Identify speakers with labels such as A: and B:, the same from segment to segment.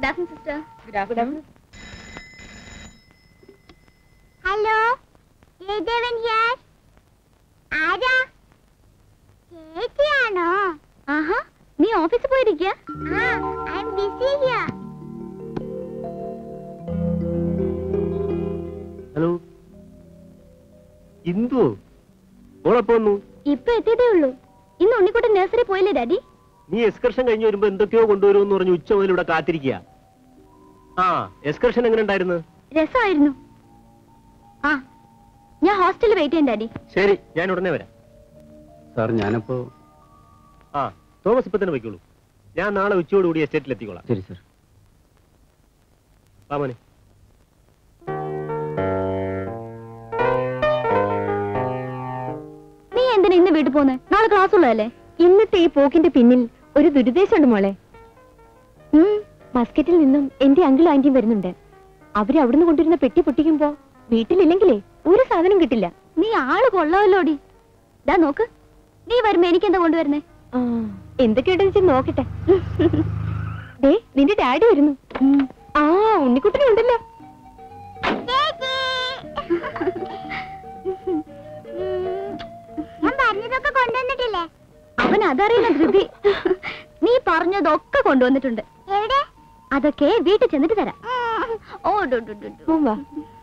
A: Afternoon sister
B: good afternoon
C: hello Jayadevan here ആരാ ചേച്ചിയാണോ
A: ആഹാ നീ ഓഫീസിൽ പോയിരിക്കുക
C: ആ I'm busy here
D: hello Indu മോളെപ്പോ വന്നു
A: ഇപ്പൊ എത്തിയതേ ഉള്ളൂ ഇന്ന് ഉണ്ണിക്കുട്ടൻ നഴ്സറി പോയില്ലേ ഡാഡി
D: നീ എക്സ്കർഷൻ കഴിഞ്ഞ് വരുമ്പോ എന്തൊക്കെയോ കൊണ്ടുവരുമെന്ന് പറഞ്ഞ് ഉച്ച മുതൽ ഇവിടെ കാത്തിരിക്കുക ആ എക്സ്കർഷൻ എങ്ങനെ ഉണ്ടായിരുന്നു
A: രസമായിരുന്നു ആ ഞാൻ ഹോസ്റ്റലിൽ വെയിറ്റ് ചെയ്യാൻ ഡാഡി
D: ശരി ഞാൻ ഉടനെ വരാം
E: സാർ ഞാനപ്പോ
D: ആ തോമസ് ഇപ്പൊ തന്നെ വയ്ക്കുള്ളൂ ഞാൻ നാളെ ഉച്ചയോടുകൂടി എസ്റ്റേറ്റിൽ എത്തിക്കോളാം
E: ശരി സാർ
D: വാമോനെ
A: നീ എന്തിനാ ഇന്ന് വീട്ടിൽ പോന്നെ നാളെ ക്ലാസ് ഉള്ളതല്ലേ
B: ഇന്നത്തെ ഈ പോക്കിന്റെ പിന്നിൽ ഒരു ദുരുദ്ദേശമുണ്ട് മോളെ മസ്കറ്റിൽ നിന്നും എന്റെ അങ്കിൾ ആന്റിയും വരുന്നുണ്ട് അവര് അവിടുന്ന് കൊണ്ടുവരുന്ന പെട്ടി പൊട്ടിക്കുമ്പോ വീട്ടിലില്ലെങ്കിലേ ഒരു സാധനം കിട്ടില്ല
A: നീ ആള് കൊള്ളാമല്ലോടി ദാ നോക്ക് നീ വരുമ്പോ എനിക്കെന്താ കൊണ്ടുവരുന്നേ
B: ആ, എന്തൊക്കെയുണ്ടെന്ന് വെച്ച് നോക്കട്ടെ ദേ നിന്റെ ഡാഡി വരുന്നു ആ ഉണ്ണിക്കുട്ടനുണ്ടല്ലോ
C: ചേച്ചി ഞാൻ പറഞ്ഞതൊക്കെ കൊണ്ടുവന്നിട്ടില്ലേ
A: അവൻ അതറിയുന്ന ധൃതി നീ പറഞ്ഞതൊക്കെ കൊണ്ടുവന്നിട്ടുണ്ട്
C: എവിടെ
A: അതൊക്കെ വീട്ടിൽ ചെന്നിട്ട് തരാം ഓ ഡു, ഡു, ഡു, ഡു.
B: ഉം, വാ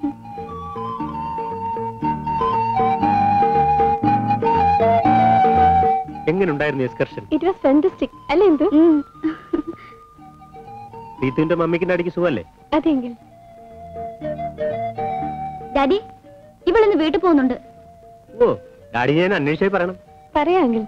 D: എങ്ങനെ ഉണ്ടായിരുന്നു എക്സ്കർഷൻ
B: ഇറ്റ് വാസ് ഫാന്റസ്റ്റിക് അല്ലേ എന്തു
A: ഉം.
D: റീത്തുവിന്റെ മമ്മിക്ക് അടിക്ക് സുഖല്ലേ
B: അതെങ്കിൽ
A: ഡാഡി ഇവളിന്ന് വീട്ടിൽ പോകുന്നുണ്ട്
D: ഓ ഡാഡി ഞാൻ അന്വേഷിച്ചായി പറയണം
B: പറയാ അങ്കിൾ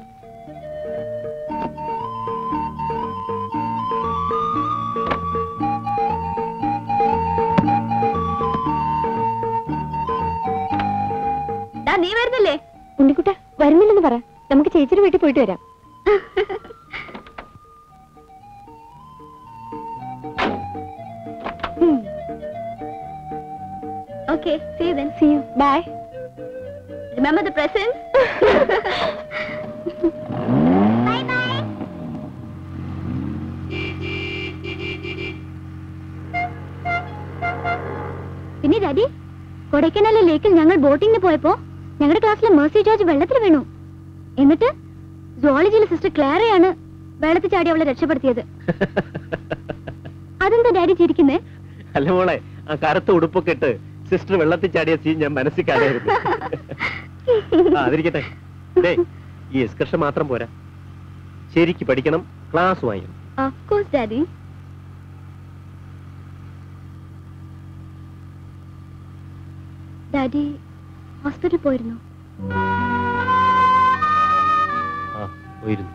A: ഡാ നീ വരുന്നില്ലേ
B: ഉണ്ണിക്കുട്ട വരുന്നില്ലെന്ന് പറ നമുക്ക് ചേച്ചിയുടെ വീട്ടിൽ പോയിട്ട് വരാം
A: okay see you then
B: See you. Bye.
A: Remember the present
C: bye bye
A: പിന്നെ ഡാഡി കൊടൈക്കനാലിലെ ലേക്കിൽ ഞങ്ങൾ ബോട്ടിങ്ങിന് പോയപ്പോ ഞങ്ങളുടെ ക്ലാസ്സിലെ മേഴ്സി ജോർജ് വെള്ളത്തിൽ വീണു എന്നിട്ട് സുവോളജിയിലെ സിസ്റ്റർ ക്ലാരയാണ് വെള്ളത്തിൽ ചാടി അവളെ രക്ഷപ്പെടുത്തിയത് അതെന്താ ഡാഡി ചിരിക്കുന്നേ
D: അല്ല മോളെ ആ കറുത്ത ഉടുപ്പൊക്കെ ഇട്ട് സിസ്റ്റർ വെള്ളത്തിൽ ചാടിയ സീൻ ഞാൻ മനസ്സിൽ കാണായിരുന്നു ആ, അതിരിക്കട്ടെ ദേ, ഈ എക്സ്കർഷൻ മാത്രം പോരാ ശരിക്ക് പഠിക്കണം ക്ലാസ് വാങ്ങിക്കണം
A: ഓഫ് കോഴ്സ് ഡാഡി ഡാഡി ഹോസ്പിറ്റലിൽ പോയിരുന്നു
D: ആ പോയിരുന്നു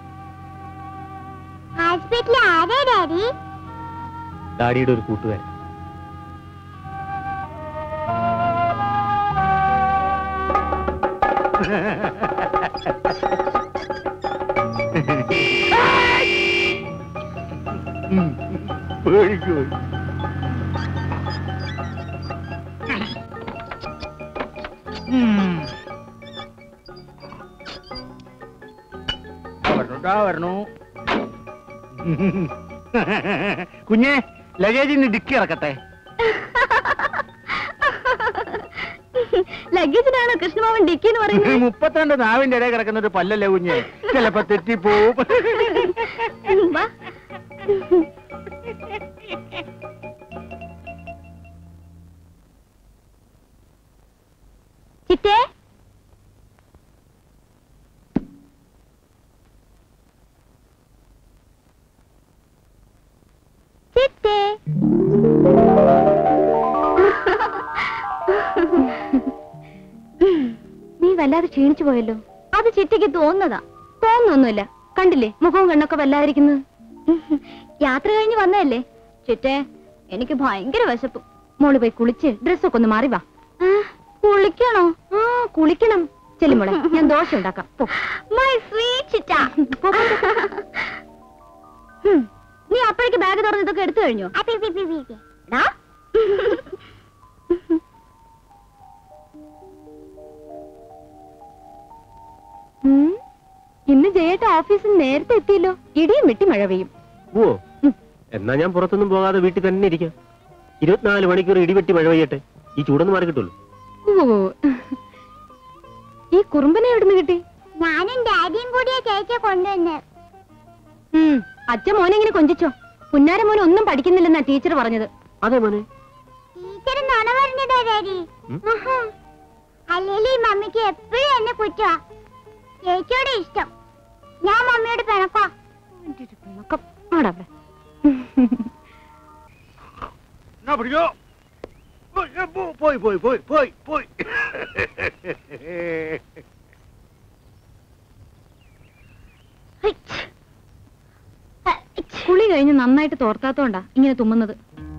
C: ഹോസ്പിറ്റലിൽ ആരാ ഡാഡി
D: ഡാഡിയുടെ ഒരു കൂട്ടുകാരൻ പേടിക്കോയി
E: വരണു കുഞ്ഞെ ലഗേജിന് ഡിക്കി ഇറക്കട്ടെ
A: ലഗേജിനാണോ കൃഷ്ണമാവൻ ഡിക്കി എന്ന് പറയുന്നത്
E: മുപ്പത്തിരണ്ട് നാവിന്റെ ഇടയിൽ കിടക്കുന്ന ഒരു പല്ലല്ലേ കുഞ്ഞെ ചിലപ്പോ തെറ്റിപ്പോവും
A: വാ. ചിറ്റേ ചിറ്റേ നീ വല്ലാതെ ക്ഷീണിച്ചു പോയല്ലോ അത് ചിറ്റയ്ക്ക് തോന്നുന്നതാ തോന്നുന്നൊന്നുമില്ല കണ്ടില്ലേ മുഖവും കണ്ണൊക്കെ വല്ലാതിരിക്കുന്നത് യാത്ര കഴിഞ്ഞ് വന്നതല്ലേ ചിറ്റേ എനിക്ക് ഭയങ്കര വിശപ്പ് മോള് പോയി കുളിച്ച് ഡ്രസ്സൊക്കെ ഒന്ന് മാറി വാ ആ, കുളിക്കണോ ആ കുളിക്കണം ചെല്ലുമോളെ ഞാൻ ദോശ ഉണ്ടാക്കാം മൈ സ്വീറ്റ് ചിറ്റ നീ അപ്പോഴേക്ക് ബാഗ് തുറന്ന് ഇതൊക്കെ എടുത്തു കഴിഞ്ഞോ
C: അപ്പി പി പി പി പി
A: എടാ.
B: ഉം. ഇന്ന് ജയേട്ട ഓഫീസിൽ നേരത്തെ എത്തിയല്ലോ ഇടിയും വെട്ടി മഴ പെയ്യും
D: ഓ എന്നാ ഞാൻ പുറത്തൊന്നും പോകാതെ വീട്ടിൽ തന്നെ ഇരിക്കാം ഇരുപത്തിനാല് മണിക്കൂർ ഇടിവെട്ടി മഴ പെയ്യട്ടെ ഈ ചൂടൊന്നും മാറി കിട്ടുള്ളൂ
A: ഓ ഈ കുറുമ്പനെ എവിടുന്ന് കിട്ടി
C: ഞാനും ഡാഡിയും കൂടിയാ ചേച്ചിയെ കൊണ്ടുവന്ന്
A: ഉം, അച്ഛൻ മോനെ ഇങ്ങനെ കൊഞ്ചിച്ചോ പുന്നാര മോനെ ഒന്നും പഠിക്കുന്നില്ലെന്നാ ടീച്ചർ പറഞ്ഞത്
D: അതെ മോനെ
C: ടീച്ചർ നുണ പറഞ്ഞതാ ഡാഡി
D: ഉം?
C: ആഹാ. അല്ലേലും ഈ മമ്മിക്ക് എപ്പോഴും എന്നെ കുറ്റാ ചേച്ചിയോട് ഇഷ്ടം ഞാൻ മമ്മിയോട് പിണക്കാ
A: പിണക്കം. ആടാ അവിടെ.
E: എന്നാ പിടിച്ചോ പോയി, ഏ, പോ- പോയി പോയി പോയി പോയി പോയി
A: ഹൈച്ച്. ഹൈച്ച്. കുളി കഴിഞ്ഞ് നന്നായിട്ട് തോർത്താത്തോണ്ടാ ഇങ്ങനെ തുമ്മുന്നത്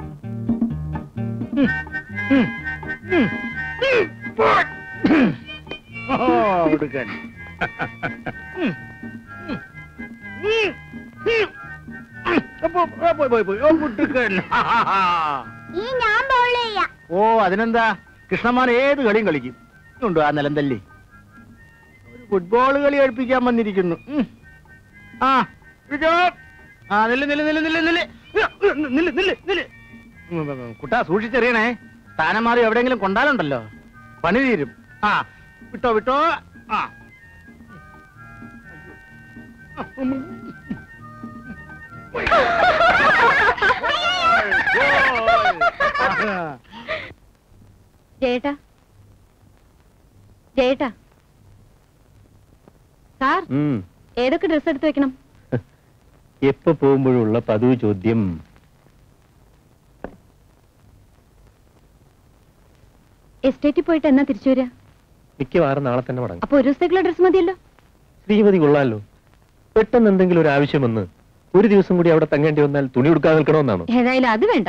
E: ഓ, മിടുക്കൻ. ഉം. ഉം. ഉം. ഉം. അപ്പൊ, ആ, പോയി പോയി പോയി ഓ മുട്ടുക്കൻ
C: ഈ ഞാൻ ബോൾ ചെയ്യാം
E: ഓ അതിനെന്താ കൃഷ്ണമാൻ ഏത് കളിയും കളിക്കും ഉണ്ടോ ആ നിലം തല്ലി ഒരു ഫുട്ബോൾ കളി കളിപ്പിക്കാൻ വന്നിരിക്കുന്നു ഉം. ആ പിടിച്ചോ. ആ നില്ല് നില്ല് നില്ല് നില്ല് നില്ല് നില്ല് നില്ല് നില്ല് ഉം, ഉം, ഉം. കുട്ടാ സൂക്ഷിച്ചെറിയണേ സ്ഥാനം മാറി എവിടെയെങ്കിലും കൊണ്ടാലുണ്ടല്ലോ പണി തീരും ആ വിട്ടോ വിട്ടോ ആ
A: ജയേട്ടാ ജയേട്ടാ സാർ
D: ഉം.
A: ഏതൊക്കെ ഡ്രസ് എടുത്ത് വെക്കണം
D: എപ്പോ പോകുമ്പോഴുള്ള പതിവ് ചോദ്യം
A: എസ്റ്റേറ്റിൽ പോയിട്ട് എന്നാ തിരിച്ചു വരിക
D: മിക്കവാറും നാളെ തന്നെ മടങ്ങും
A: അപ്പൊ ഒരു ദിവസത്തേക്കുള്ള ഡ്രസ് മതിയല്ലോ
D: ശ്രീമതി കൊള്ളാലോ പെട്ടെന്ന് എന്തെങ്കിലും ഒരു ആവശ്യം വന്ന് ഒരു ദിവസം കൂടി അവിടെ തങ്ങേണ്ടി വന്നാൽ തുണി കൊടുക്കാതെ നിൽക്കണമെന്നാണോ
A: ഏതായാലും അത് വേണ്ട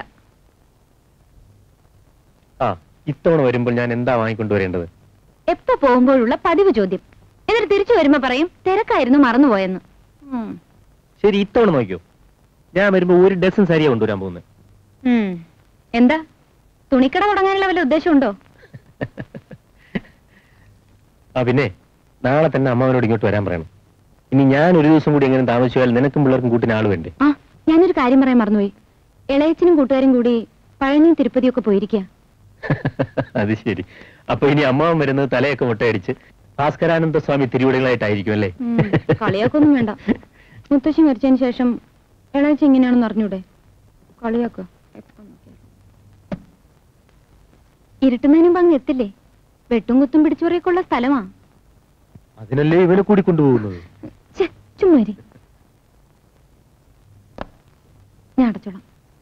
D: ആ ഇത്തവണ വരുമ്പോൾ ഞാൻ എന്താ വാങ്ങിക്കൊണ്ടുവരേണ്ടത്
A: എപ്പോ പോകുമ്പോഴുള്ള പതിവ് ചോദ്യം എന്നിട്ട് തിരിച്ചു വരുമ്പോ പറയും തിരക്കായിരുന്നു മറന്നുപോയെന്ന് ഉം.
D: ശരി ഇത്തവണ നോക്കിയോ ഞാൻ വരുമ്പോ ഒരു ഡസൻ സാരിയാ കൊണ്ടുവരാൻ പോകുന്നത്
A: ഉം. എന്താ തുണിക്കട തുടങ്ങാനുള്ള വല്ല ഉദ്ദേശമുണ്ടോ
D: ആ പിന്നെ നാളെ തന്നെ അമ്മാവനോട് ഇങ്ങോട്ട് വരാൻ പറയണം ഇനി ഞാൻ ഒരു ദിവസം കൂടി എങ്ങനെ താമസിച്ചാൽ നിനക്കും പിള്ളേർക്കും കൂട്ടിന് ആള് വേണ്ടേ
A: ആ ഞാനൊരു കാര്യം പറയാൻ മറന്നുപോയി ഇളയച്ചനും കൂട്ടുകാരും കൂടി പഴനിയും തിരുപ്പതിയും ഒക്കെ പോയിരിക്കുക
D: അത് ശരി അപ്പൊ ഇനി അമ്മാവൻ വരുന്നത് തലയൊക്കെ മുട്ടയടിച്ച് ഭാസ്കരാനന്ദ സ്വാമി തിരുവടികളായിട്ടായിരിക്കും അല്ലേ
A: കളിയാക്കൊന്നും വേണ്ട മുത്തശ്ശി മരിച്ചതിന് ശേഷം ഇളയച്ച ഇങ്ങനെയാണെന്ന് അറിഞ്ഞൂടെ കളിയാക്കുക ഇരുട്ടുന്നതിനും പങ്ക് എത്തില്ലേ വെട്ടും കുത്തും പിടിച്ചുപറിയൊക്കെയുള്ള സ്ഥലമാ
D: അതിനല്ലേ ഇവനെ കൂടി കൊണ്ടുപോകുന്നത്
A: ഛെ, ചുമ്മാ ഇരി. ഞാൻ അടച്ചോളാം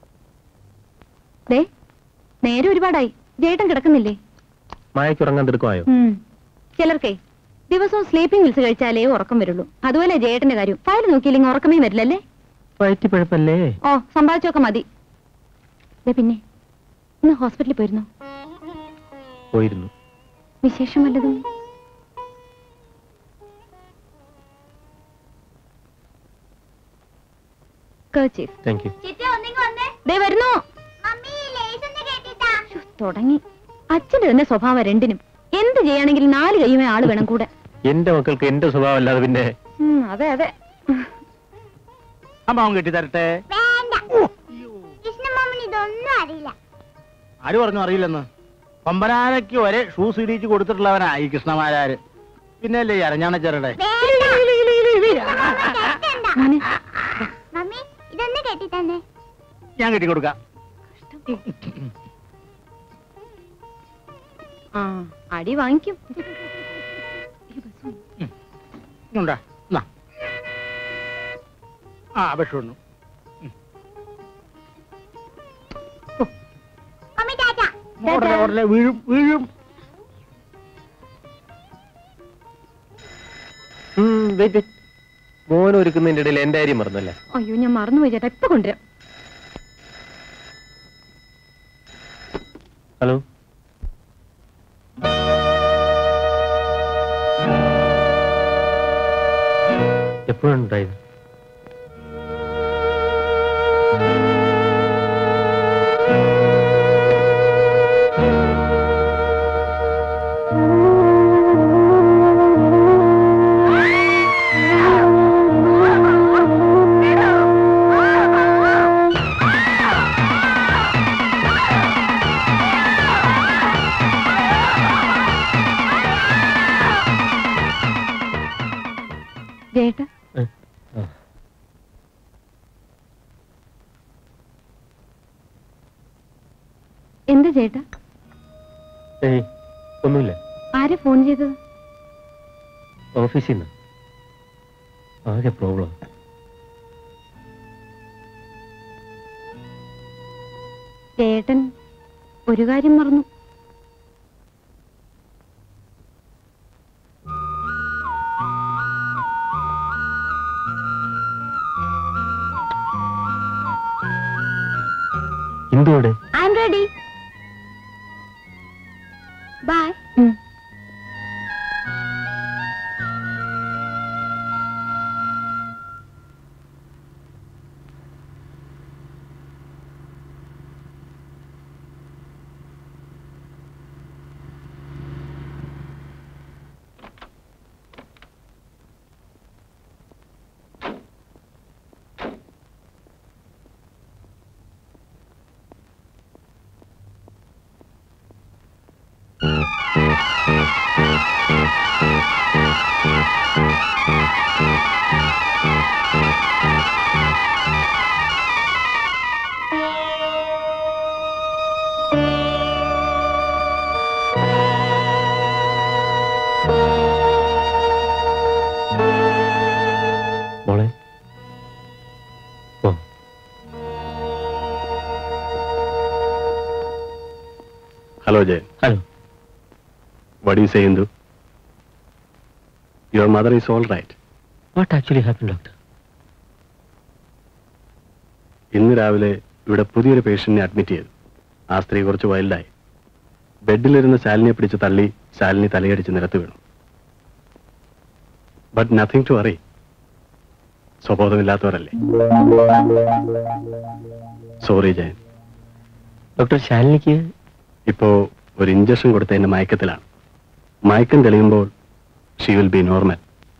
A: ദേ നേരെ ഒരുപാടായി ജേട്ടൻ കിടക്കുന്നില്ലേ
D: മായക്കുറങ്ങാൻ തിടുക്കമായോ
A: ഉം. ചിലർക്കേ ദിവസവും സ്ലീപ്പിംഗ് പിൽസ് കഴിച്ചാലേ ഉറക്കം വരുള്ളൂ അതുപോലെ ജേട്ടന്റെ കാര്യം ഫയൽ നോക്കിയില്ലെങ്കിൽ ഉറക്കമേ വരില്ലല്ലേ
D: വയറ്റിപ്പഴപ്പല്ലേ
A: ഓ സമ്പാദിച്ചൊക്കെ മതി ദേ പിന്നെ ഇന്ന് ഹോസ്പിറ്റലിൽ പോയിരുന്നോ
D: പോയിരുന്നു
A: വിശേഷം വല്ലതും Kerchief.
D: താങ്ക് യു
C: ചിറ്റ ഒന്നിങ്ങ് വന്നേ
A: ദേ വരുന്നു
C: മമ്മി ലേസ് ഒന്ന് കേട്ടിട്ടാ
A: ശ്ശോ, തുടങ്ങി അച്ഛന്റെ തന്നെ സ്വഭാവം രണ്ടിനും എന്ത് ചെയ്യുകയാണെങ്കിലും നാല് കയ്യുമേ ആള് വേണം കൂടെ
D: എന്റെ മക്കൾക്ക് എന്റെ സ്വഭാവം അല്ലാതെ പിന്നെ
A: ഉം, അതെ അതെ
E: അമ്മാവൻ കെട്ടി തരട്ടെ
C: വേണ്ട കൃഷ്ണ മാമന് ഇതൊന്നും അറിയില്ല
E: ആര് പറഞ്ഞു അറിയില്ലെന്ന് കൊമ്പനാനയ്ക്ക് വരെ ഷൂസ് ഇടിച്ച് കൊടുത്തിട്ടുള്ളവനാ ഈ കൃഷ്ണമാരാര് പിന്നെ അല്ലേ ഈ അരഞ്ഞാണച്ചേരുടെ
A: മോനെ,
C: മമ്മി ഇതൊന്ന് കെട്ടി തന്നെ
E: ഞാൻ കെട്ടി കൊടുക്കാം
A: ആ അടി വാങ്ങിക്കും
E: ഉണ്ടാ എന്നാ ആ വിഷമൊന്നു
C: മമ്മി ടാറ്റ
E: ഉടനെ ഉടനെ വീഴും വീഴും
D: വെയിറ്റ് മോൻ ഒരുക്കുന്നതിന്റെ ഇടയിൽ എന്റെ കാര്യം മറന്നല്ലേ
A: അയ്യോ ഞാൻ മറന്നുപോയി ചേട്ടാ ഇപ്പൊ കൊണ്ടുവരാം
D: ഹലോ എപ്പോഴുണ്ടായത്
A: ചേട്ടാ
D: ഏയ് ഒന്നുമില്ല
A: ആരെ ഫോൺ ചെയ്തത്
D: ഓഫീസിൽ നിന്ന് ആകെ പ്രോബ്ലം
A: ചേട്ടൻ ഒരു കാര്യം മറന്നു
D: ഇന്ത്യയുടെ
A: ഐ എം റെഡി ബൈ
D: മോളെ ഓ
F: Hello, Jay.
D: Hello
F: What do you say, Indu? Your mother is all right.
D: What actually happen doctor
F: ഇന്ന് രാവിലെ ഇവിടെ പുതിയൊരു പേഷ്യന്റിനെ അഡ്മിറ്റ് ചെയ്തു ആ സ്ത്രീ കുറച്ച് വൈൽഡായി ബെഡിലിരുന്ന് ശാലിനിയെ പിടിച്ച് തള്ളി ശാലിനി തലയടിച്ച് നിലത്ത് വീണു ബട്ട് നത്തിങ് ടു അറി സ്വബോധമില്ലാത്തവരല്ലേ സോറി ജയൻ
D: ഡോക്ടർ ശാലിനിക്ക്
F: ഇപ്പോ ഒരു ഇഞ്ചക്ഷൻ കൊടുത്തതിന്റെ മയക്കത്തിലാണ് മയക്കം തെളിയുമ്പോൾ she will be normal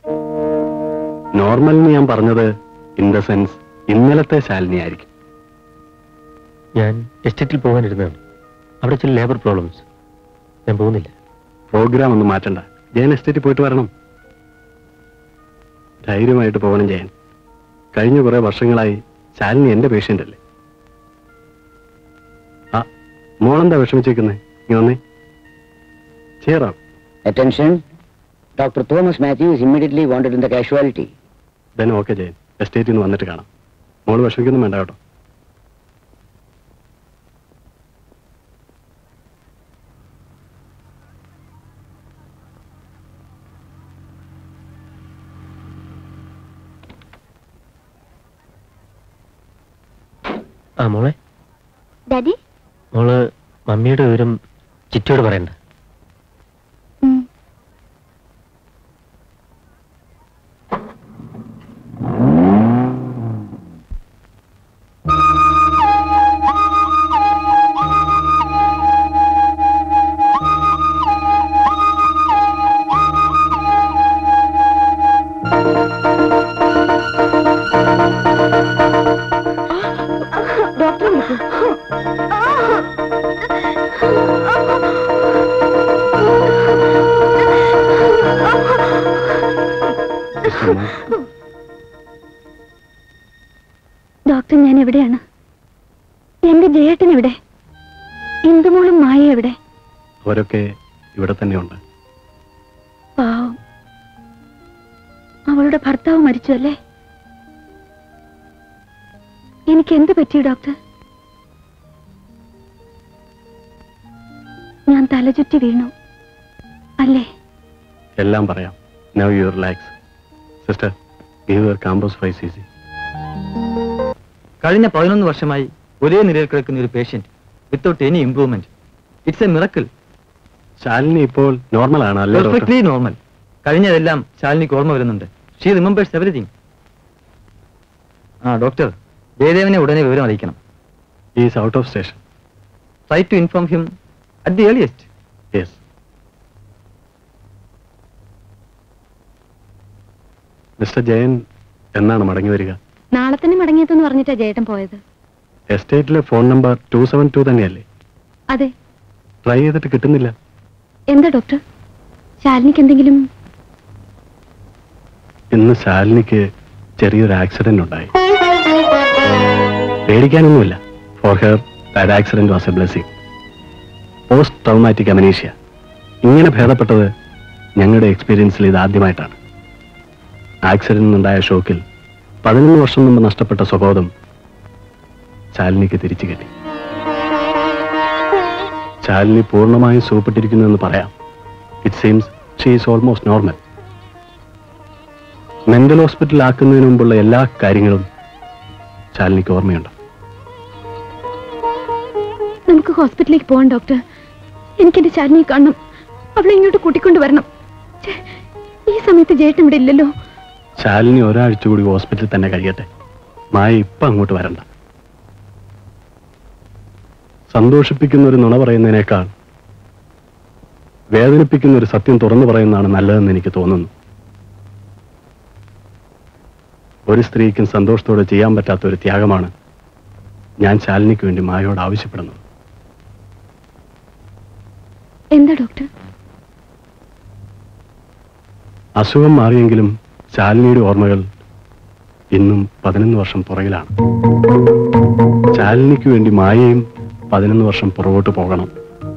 F: normal എന്ന് ഞാൻ പറഞ്ഞത് ഇൻ ദ സെൻസ് ഇന്നലത്തെ ശാലിനി ആയിരിക്കും
D: ഞാൻ എസ്റ്റേറ്റിൽ പോകാനിരുന്നതാണ് അവിടെ ചില ലേബർ പ്രോബ്ലംസ് ഞാൻ പോകുന്നില്ല
F: പ്രോഗ്രാം ഒന്നും മാറ്റണ്ട ജയൻ എസ്റ്റേറ്റിൽ പോയിട്ട് വരണം ധൈര്യമായിട്ട് പോകണം ജയൻ കഴിഞ്ഞ കുറെ വർഷങ്ങളായി ശാലിനി എന്റെ പേഷ്യന്റ് അല്ലേ ആ മോളെന്താ വിഷമിച്ചേക്കുന്നേ നീ വന്നേ ചേറാം
G: Attention. Dr. Thomas Matthew is immediately wanted in the casualty.
F: Then okay Jayan എസ്റ്റേറ്റിൽ നിന്ന് വന്നിട്ട് കാണാം മോള് വിഷമിക്കൊന്നും വേണ്ട കേട്ടോ
D: ആ മോളെ
A: ഡാഡി
D: മോള് മമ്മിയുടെ വിവരം ചിറ്റയോട് പറയണ്ട
A: ഡോക്ടർ വിളിക്കൂ
F: സിസ്റ്റർ മോൾ,
A: ഡോക്ടർ ഞാൻ എവിടെയാണ് എന്റെ ജയേട്ടൻ എവിടെ ഇന്ദുമോളും മായ എവിടെ
F: അവരൊക്കെ ഇവിടെ തന്നെയുണ്ട്
A: പാവം അവളുടെ ഭർത്താവ് മരിച്ചു അല്ലേ എനിക്ക് എന്ത് പറ്റി ഡോക്ടർ ഞാൻ തലചുറ്റി വീണു അല്ലേ
F: എല്ലാം പറയാം now you relax sister give your Calmpose five C C
H: കഴിഞ്ഞ പതിനൊന്ന് വർഷമായി ഒരേ നിലയിൽ കിടക്കുന്ന ഒരു patient without any improvement it's a miracle
F: Shalini ഇപ്പോൾ നോർമൽ ആണ് അല്ലേ ഡോക്ടർ
H: പെർഫെക്ട്ലി നോർമൽ കഴിഞ്ഞതെല്ലാം ശാലിനിക്ക് ഓർമ്മ വരുന്നുണ്ട് ഷീ റിമെമ്പേഴ്സ് എവറിഥിങ് ആ ഡോക്ടർ ജയദേവനെ ഉടനെ വിവരം അറിയിക്കണം
F: is out of station
H: try to inform him at the earliest
F: yes mister Jayan എന്നാണ് മടങ്ങി വരിക
A: നാളെ തന്നെ മടങ്ങിയെത്തെന്ന് പറഞ്ഞിട്ടാ ജയേട്ടൻ പോയത്
F: എസ്റ്റേറ്റിലെ phone number two seven two തന്നെയല്ലേ
A: അതെ
F: ട്രൈ ചെയ്തിട്ട് കിട്ടുന്നില്ല
A: എന്താ ഡോക്ടർ ശാലിനിക്ക് എന്തെങ്കിലും
F: ഇന്ന് ശാലിനിക്ക് ചെറിയൊരു ആക്സിഡന്റ് ഉണ്ടായി പേടിക്കാനൊന്നുമില്ല for her that accident was a blessing post traumatic amnesia ഇങ്ങനെ ഭേദപ്പെട്ടത് ഞങ്ങളുടെ എക്സ്പീരിയൻസിൽ ഇത് ആദ്യമായിട്ടാണ് ആക്സിഡന്റിനുണ്ടായ ഷോക്കിൽ പതിനൊന്ന് വർഷം മുമ്പ് നഷ്ടപ്പെട്ട സ്വബോധം ശാലിനിക്ക് തിരിച്ചു കിട്ടി ശാലിനി പൂർണ്ണമായും സുഖപ്പെട്ടിരിക്കുന്നു എന്ന് പറയാം it seems she is almost normal mental ഹോസ്പിറ്റലിൽ ആക്കുന്നതിന് മുമ്പുള്ള എല്ലാ കാര്യങ്ങളും ശാലിനിക്ക് ഓർമ്മയുണ്ട്
B: നമുക്ക് ഹോസ്പിറ്റലിലേക്ക് പോവാം ഡോക്ടർ എനിക്കെന്റെ ശാലിനിയെ കാണണം അവളെ ഇങ്ങോട്ട് കൂട്ടിക്കൊണ്ട് വരണം ഛേ, ഈ സമയത്ത് ജേട്ടൻ ഇവിടെ ഇല്ലല്ലോ
F: ശാലിനി ഒരാഴ്ച കൂടി ഹോസ്പിറ്റലിൽ തന്നെ കഴിയട്ടെ മായ ഇപ്പൊ അങ്ങോട്ട് വരണ്ട സന്തോഷിപ്പിക്കുന്ന ഒരു നുണ പറയുന്നതിനേക്കാൾ വേദനിപ്പിക്കുന്ന ഒരു സത്യം തുറന്നു പറയുന്നതാണ് നല്ലതെന്ന് എനിക്ക് തോന്നുന്നു ഒരു സ്ത്രീക്കും സന്തോഷത്തോടെ ചെയ്യാൻ പറ്റാത്ത ഒരു ത്യാഗമാണ് ഞാൻ ശാലിനിക്ക് വേണ്ടി മായയോട് ആവശ്യപ്പെടുന്നത്
B: എന്താ ഡോക്ടർ
F: അസുഖം മാറിയെങ്കിലും ശാലിനിയുടെ ഓർമ്മകൾ ഇന്നും പതിനൊന്ന് വർഷം പുറകിലാണ് ശാലിനിക്ക് വേണ്ടി മായയും പതിനൊന്ന് വർഷം പുറകോട്ട് പോകണം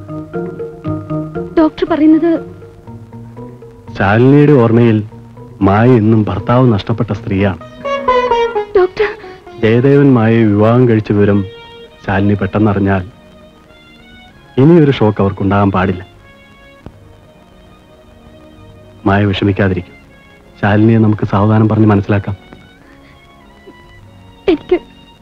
B: ഡോക്ടർ പറയുന്നത്
F: ശാലിനിയുടെ ഓർമ്മയിൽ മായ ഇന്നും ഭർത്താവ് നഷ്ടപ്പെട്ട സ്ത്രീയാണ്
B: ഡോക്ടർ
F: ജയദേവൻ മായയെ വിവാഹം കഴിച്ച വിവരം ശാലിനി പെട്ടെന്നറിഞ്ഞാൽ ഇനിയൊരു ഷോക്ക് അവർക്കുണ്ടാകാൻ പാടില്ല മായ വിഷമിക്കാതിരിക്കും ശാലിനിയെ നമുക്ക് സാവധാനം പറഞ്ഞ് മനസ്സിലാക്കാം
B: എനിക്ക്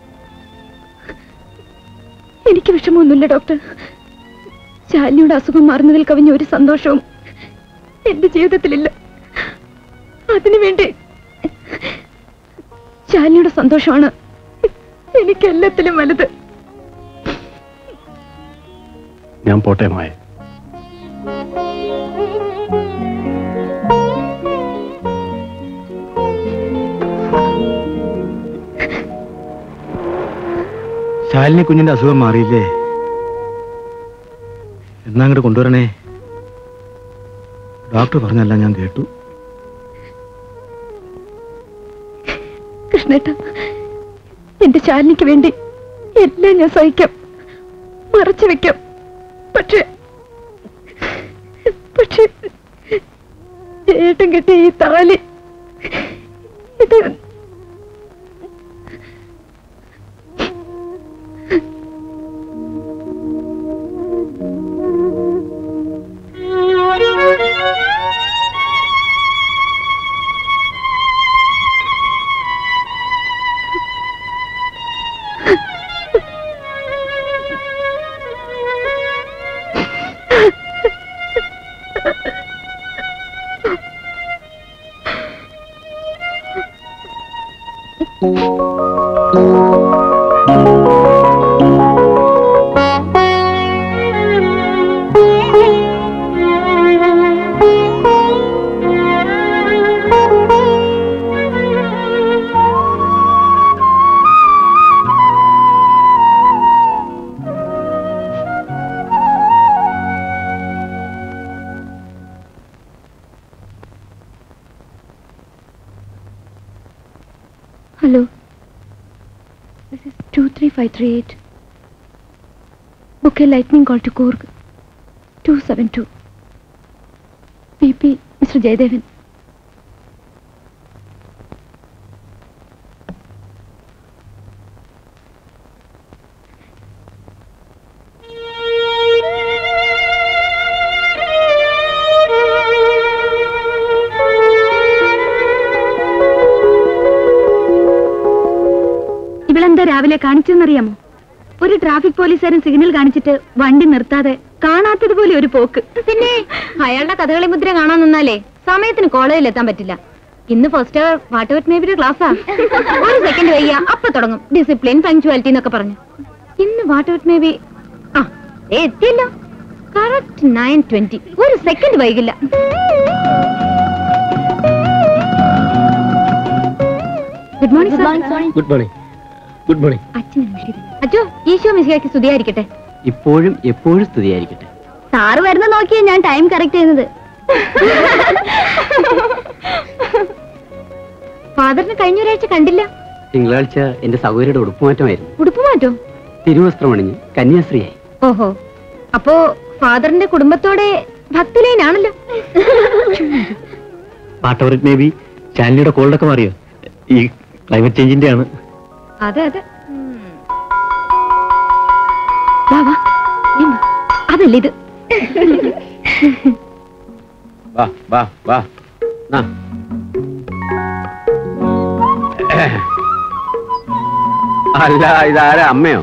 B: എനിക്ക് വിഷമമൊന്നുമില്ല ഡോക്ടർ ശാലിനിയുടെ അസുഖം മാറുന്നതിൽ കവിഞ്ഞ ഒരു സന്തോഷവും എന്റെ ജീവിതത്തിലില്ല അതിനുവേണ്ടി ശാലിനിയുടെ സന്തോഷമാണ് എനിക്ക് എല്ലാത്തിലും വലുത്
F: ഞാൻ പോട്ടെ മായ
E: ശാലിനി കുഞ്ഞിന്റെ അസുഖം മാറിയില്ലേ എന്നാ അങ്ങോട്ട് കൊണ്ടുവരണേ ഡോക്ടർ പറഞ്ഞല്ല ഞാൻ കേട്ടു
B: കൃഷ്ണേട്ട എന്റെ ശാലിനിക്ക് വേണ്ടി എല്ലാം ഞാൻ സഹിക്കാം മറച്ചു വെക്കാം പക്ഷേ പക്ഷേ ഏട്ടൻ കെട്ടിയ ഈ താലി ഇത് Hello. This is 23538. Book a lightning call to Korg. 272. PP, Mr. Jaydevan. ഇവളെന്താ രാവിലെ കാണിച്ചെന്നറിയാമോ ഒരു ട്രാഫിക് പോലീസുകാരൻ സിഗ്നൽ കാണിച്ചിട്ട് വണ്ടി നിർത്താതെ കാണാത്തതുപോലെ ഒരു പോക്ക്
A: പിന്നെ അയാളുടെ കഥകളി മുദ്ര കാണാൻ നിന്നാലേ സമയത്തിന് കോളേജിൽ എത്താൻ പറ്റില്ല ഇന്ന് ഫസ്റ്റ് അവർ വാട്ട് എവർ മേബിയുടെ ക്ലാസ്സാ ഒരു സെക്കൻഡ് വയ്യ അപ്പൊ തുടങ്ങും ഡിസിപ്ലിൻ പങ്ക്ച്വാലിറ്റി എന്നൊക്കെ പറഞ്ഞു ഇന്ന് വാട്ട് എവർ മേബി ആ ദേ എത്തിയല്ലോ കറക്റ്റ് നയൻ ട്വന്റി ഒരു സെക്കൻഡ് വൈകില്ല good morning sir
G: good morning good morning
A: അച്ഛോ ഈശോ മിശിയാക്കി സ്തുതിയായിരിക്കട്ടെ
G: ഇപ്പോഴും എപ്പോഴും സ്തുതിയായിരിക്കട്ടെ
A: സാറ് വരുന്ന നോക്കിയാ ഞാൻ ടൈം കറക്റ്റ് ചെയ്യുന്നത് ഫാദറിനെ കഴിഞ്ഞ ഒരാഴ്ച കണ്ടില്ല
G: തിങ്കളാഴ്ച എന്റെ സഹോദരിയുടെ ഉടുപ്പുമാറ്റമായിരുന്നു
A: ഉടുപ്പ് മാറ്റോ
G: തിരുവസ്ത്രമണിഞ്ഞ് കന്യാസ്ത്രീയായി
A: ഓഹോ അപ്പോ
B: ഫാദറിന്റെ കുടുംബത്തോടെ ഭക്തിലീനാണല്ലോ
D: whatever it may be ശാലിനിയുടെ കോൾഡൊക്കെ മാറിയോ ഈ ക്ലൈമറ്റ് ചേഞ്ചിന്റെ ആണ്
B: അതെ അതെ വാ വാ നീ വാ. അതല്ല ഇത്
I: വാ വാ വാ നാ. അല്ല ഇതാരാ അമ്മയോ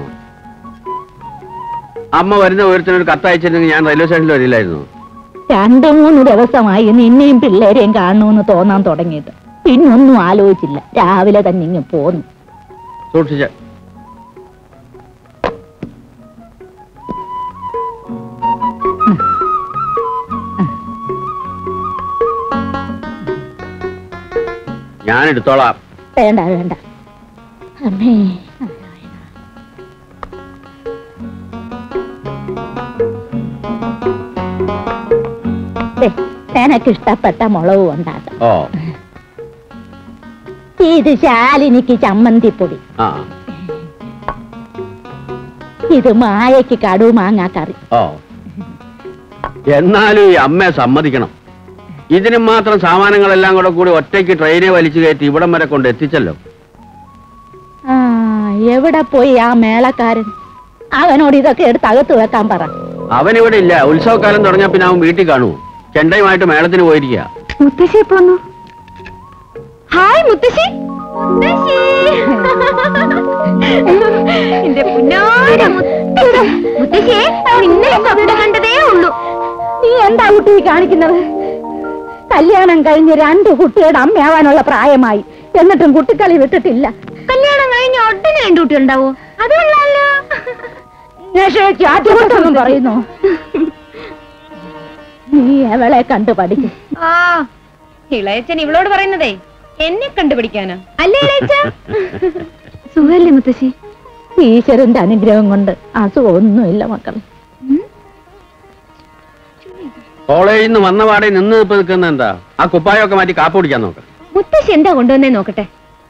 I: അമ്മ വരുന്ന ഒരുത്തിനൊരു കത്തയച്ചിരുന്നെങ്കിൽ ഞാൻ റെയിൽവേ സ്റ്റേഷനിൽ വരില്ലായിരുന്നു
J: രണ്ടു മൂന്ന് ദിവസമായി നിന്നെയും പിള്ളേരെയും കാണണമെന്ന് തോന്നാൻ തുടങ്ങിയിട്ട് പിന്നൊന്നും ആലോചിച്ചില്ല രാവിലെ തന്നെ ഇങ്ങ് പോന്നു
I: സൂക്ഷിച്ച ഞാൻ എടുത്തോളാം
J: വേണ്ട വേണ്ട അമ്മേ ദേ, നിനക്ക് ഇഷ്ടപ്പെട്ട മുളക് ഉണ്ടാക്കാം
I: ഓ
J: ഇത് ശാലിനിക്ക് ചമ്മന്തിപ്പൊടി
I: ആ
J: ഇത് മായയ്ക്ക് കടു മാങ്ങാ കറി
I: ഓ എന്നാലും ഈ അമ്മയെ സമ്മതിക്കണം ഇതിനും മാത്രം സാമാനങ്ങളെല്ലാം കൂടെ കൂടി ഒറ്റയ്ക്ക് ട്രെയിനെ വലിച്ചു കയറ്റി ഇവിടം വരെ കൊണ്ട് എത്തിച്ചല്ലോ
J: ആ എവിടെ പോയി ആ മേളക്കാരൻ അവനോട് ഇതൊക്കെ എടുത്ത് അകത്ത് വെക്കാൻ പറ
I: അവൻ ഇവിടെ ഇല്ല ഉത്സവകാലം തുടങ്ങിയ പിന്നെ അവൻ വീട്ടിൽ കാണുമോ ചെണ്ടയുമായിട്ട് മേളത്തിന് പോയിരിക്കുക
B: മുത്തശ്ശി പോന്നു ഹായ് മുത്തശ്ശി മുത്തശ്ശി എന്റെ പുന്നാര മുത്തശ്ശി മുത്തശ്ശിയെ ഇന്നലെ സ്വപ്നം കണ്ടതേ ഉള്ളൂ
J: നീ എന്താ കുട്ടി ഈ കാണിക്കുന്നത് കല്യാണം കഴിഞ്ഞ് രണ്ട് കുട്ടിയുടെ അമ്മയാവാനുള്ള പ്രായമായി എന്നിട്ടും കുട്ടിക്കളി വിട്ടിട്ടില്ല
B: കല്യാണം കഴിഞ്ഞ ഉടനെ രണ്ടു കുട്ടി ഉണ്ടാവോ അത് കൊള്ളാലോ
J: ചാറ്റുകൊണ്ടൊന്നും പറയുന്നു നീ അവളെ കണ്ടു പഠിക്കും
B: ആ ഇളയച്ചൻ ഇവളോട് പറയുന്നതേ എന്നെ കണ്ടുപിടിക്കാനോ അല്ലേ ഇളയച്ച സുഖല്ലേ മുത്തശ്ശി
J: ഈശ്വരന്റെ അനുഗ്രഹം കൊണ്ട് അസുഖമൊന്നുമില്ല മക്കളെ
I: കോളേജിൽ നിന്ന് വന്ന പാടെ നിന്ന് ഇപ്പൊ നിൽക്കുന്ന എന്താ ആ കുപ്പായൊക്കെ മാറ്റി കാപ്പ് കുടിക്കാൻ നോക്ക്
B: മുത്തശ്ശി എന്താ കൊണ്ടുവന്നേ നോക്കട്ടെ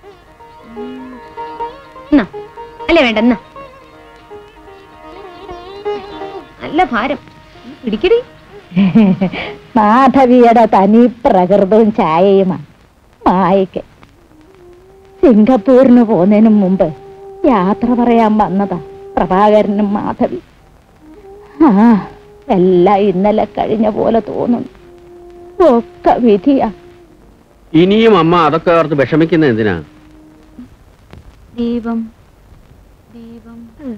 B: എന്നാ, അല്ലേ വേണ്ട എന്നാ നല്ല ഭാരം പിടിക്കടി
J: മാധവിയുടെ തനി പ്രകൃതവും ഛായയുമാണ് മായയ്ക്ക് സിംഗപ്പൂരിന് പോകുന്നതിന് മുമ്പ് യാത്ര പറയാൻ വന്നതാ പ്രഭാകരനും മാധവി ആ എല്ലാം ഇന്നലെ കഴിഞ്ഞ പോലെ തോന്നുന്നു ഒക്കെ വിധിയാ
I: ഇനിയും അമ്മ അതൊക്കെ ഓർത്ത് വിഷമിക്കുന്ന എന്തിനാ
A: ദീപം ദീപം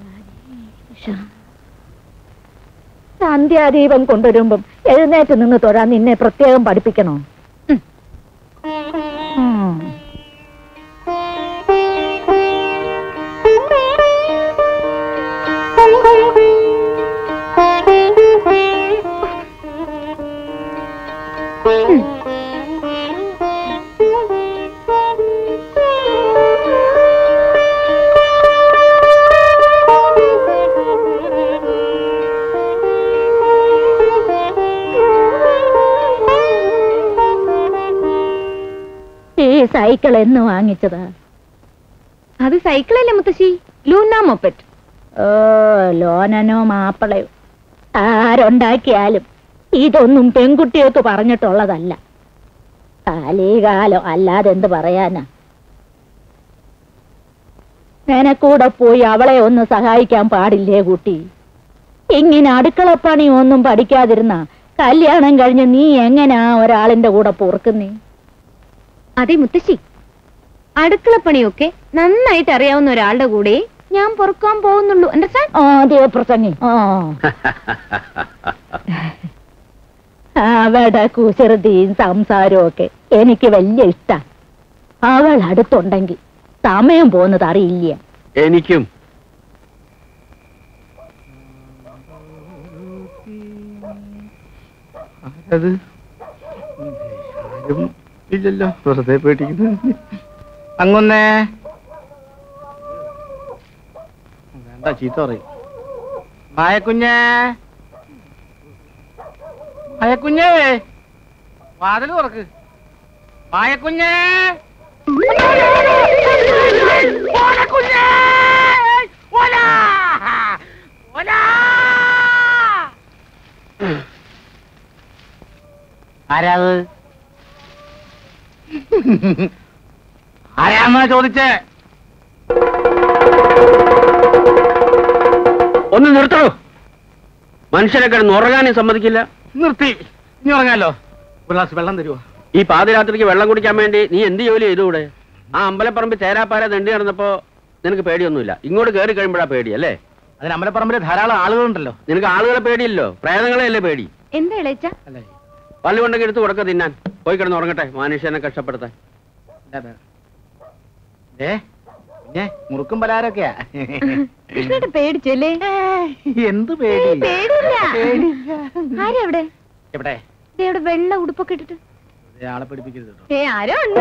J: സന്ധ്യാദീപം കൊണ്ടുവരുമ്പം എഴുന്നേറ്റ് നിന്ന് തൊഴാൻ നിന്നെ പ്രത്യേകം പഠിപ്പിക്കണോ ഉം. ഉം. ഈ സൈക്കിൾ എന്ന് വാങ്ങിച്ചതാ
B: അത് സൈക്കിളല്ലേ മുത്തശ്ശി ലൂന മൊപ്പറ്റ്
J: ഓ ലോനനോ മാപ്പിളയോ ആരുണ്ടാക്കിയാലും ഇതൊന്നും പെൺകുട്ടികൾക്ക് പറഞ്ഞിട്ടുള്ളതല്ല കാലീകാലം അല്ലാതെ എന്ത് പറയാനാ നിനക്കൂടെ പോയി അവളെ ഒന്ന് സഹായിക്കാൻ പാടില്ലേ കുട്ടി ഇങ്ങനെ അടുക്കളപ്പണി ഒന്നും പഠിക്കാതിരുന്ന കല്യാണം കഴിഞ്ഞ് നീ എങ്ങനാ ഒരാളിന്റെ കൂടെ പൊറുക്കുന്നേ
B: അതെ മുത്തശ്ശി അടുക്കളപ്പണിയൊക്കെ നന്നായിട്ട് അറിയാവുന്ന ഒരാളുടെ കൂടെ ഞാൻ പൊറുക്കാൻ പോകുന്നുള്ളൂ അണ്ടർസ്റ്റാൻഡ്
J: ആ ദേവപ്രസംഗി ആ അവടെ കുസൃതിയും സംസാരവും ഒക്കെ എനിക്ക് വലിയ ഇഷ്ട അവൾ അടുത്തുണ്ടെങ്കിൽ സമയം പോകുന്നത് അറിയില്ല
I: എനിക്കും
E: അത് ആരും ഇല്ലല്ലോ വെറുതെ പേടിക്കുന്നു അങ്ങൊന്നേ വേണ്ട ചീത്ത പറയും മായക്കുഞ്ഞേ മായക്കുഞ്ഞേ വാതിൽ തുറക്ക് മായക്കുഞ്ഞേ ഓലക്കുഞ്ഞേ! ഓല! ഓല! ആരാത് ആരാന്നാ ചോദിച്ചേ
I: ഒന്ന് നിർത്തണോ മനുഷ്യരെ കിടന്ന് ഉറങ്ങാനും സമ്മതിക്കില്ല
E: നിർത്തി ഇനി ഉറങ്ങാലോ ഒരു ഗ്ലാസ് വെള്ളം തരുമോ
I: ഈ പാതിരാത്രിക്ക് വെള്ളം കുടിക്കാൻ വേണ്ടി നീ എന്ത് ജോലി ചെയ്തുകൂടെ ആ അമ്പലപ്പറമ്പ് ചേരാപ്പാര തെണ്ടി നടന്നപ്പോ നിനക്ക് പേടിയൊന്നുമില്ല ഇങ്ങോട്ട് കയറി കഴിയുമ്പോഴാ പേടി അല്ലേ
E: അതിന് അമ്പലപ്പറമ്പില് ധാരാളം ആളുകളുണ്ടല്ലോ
I: നിനക്ക് ആളുകളെ പേടിയില്ലോ പ്രേതങ്ങളെ അല്ലേ പേടി
B: എന്താ ഇളയച്ച
E: അല്ലേ
I: പല്ല് കൊണ്ടൊക്കെ എടുത്ത് കൊടുക്ക തിന്നാൻ പോയി കിടന്ന് ഉറങ്ങട്ടെ മനുഷ്യനെ കഷ്ടപ്പെടുത്താൻ
E: ഏ പിന്നെ മുറുക്കും പലാരൊക്കെയാ
B: കൃഷ്ണേട്ടൻ പേടിച്ചല്ലേ
E: എന്ത് പേടി
B: പേടിയില്ല ആരാ അവിടെ
E: എവിടെ
B: ദേ അവിടെ വെള്ള ഉടുപ്പൊക്കെ ഇട്ടിട്ട്
E: ദേ ആളെ പിടിപ്പിക്കരുത് കേട്ടോ
B: ഏ ആരോ ഉണ്ട്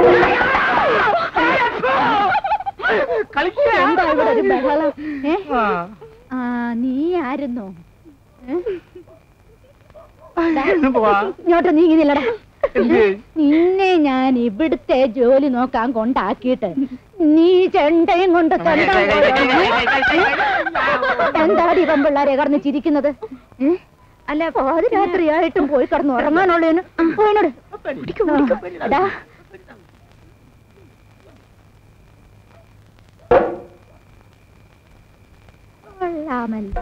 B: എന്താ ഇവിടെ ഒരു ബഹളം ഏ? ആ നീ ആയിരുന്നോ ഏ?
E: പോവാ
J: ഇങ്ങോട്ട് നീങ്ങുന്നില്ലടാ
E: എന്ത്?
J: നിന്നെ ഞാൻ ഇവിടുത്തെ ജോലി നോക്കാൻ കൊണ്ടാക്കിയിട്ട് നീ ചെണ്ടയും കൊണ്ട് ചെണ്ടം എന്താടി പെമ്പിള്ളാരെ കടന്ന് ചിരിക്കുന്നത് ഏ? അല്ല പാതിരാത്രിയായിട്ടും പോയി കിടന്ന് ഉറങ്ങാനുള്ളതിന് പോയിനോട് എടാ കൊള്ളാമല്ലോ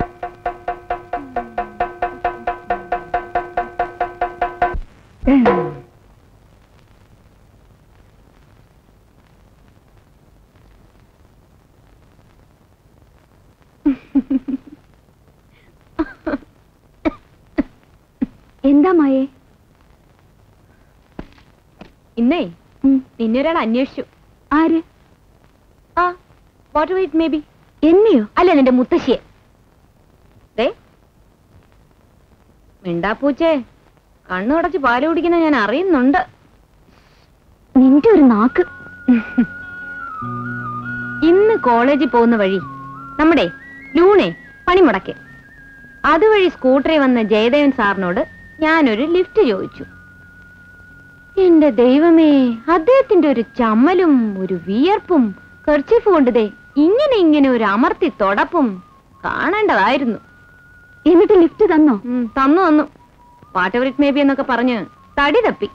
B: എന്താ മായേ ഇന്നേ നിന്നെ ഒരാൾ അന്വേഷിച്ചു ആര് ആ വാട്ട് വെയിറ്റ് മേ ബി എന്നെയോ അല്ല നിന്റെ മുത്തശ്ശിയെ ദേ മിണ്ടാപ്പൂച്ചേ കണ്ണു അടച്ച് പാല് കുടിക്കുന്ന ഞാൻ അറിയുന്നുണ്ട് നിന്റെ ഒരു നാക്ക് ഇന്ന് കോളേജിൽ പോകുന്ന വഴി നമ്മുടെ ലൂണെ പണിമുടക്ക് അതുവഴി സ്കൂട്ടറിൽ വന്ന ജയദേവൻ സാറിനോട് ഞാനൊരു ലിഫ്റ്റ് ചോദിച്ചു എന്റെ ദൈവമേ അദ്ദേഹത്തിന്റെ ഒരു ചമ്മലും ഒരു വിയർപ്പും കർച്ചീഫ് കൊണ്ടതേ ഇങ്ങനെ ഇങ്ങനെ ഒരു അമർത്തി തൊടപ്പും കാണേണ്ടതായിരുന്നു എന്നിട്ട് ലിഫ്റ്റ് തന്നോ തന്നു തന്നു whatever it may be എന്നൊക്കെ പറഞ്ഞ് തടി തപ്പി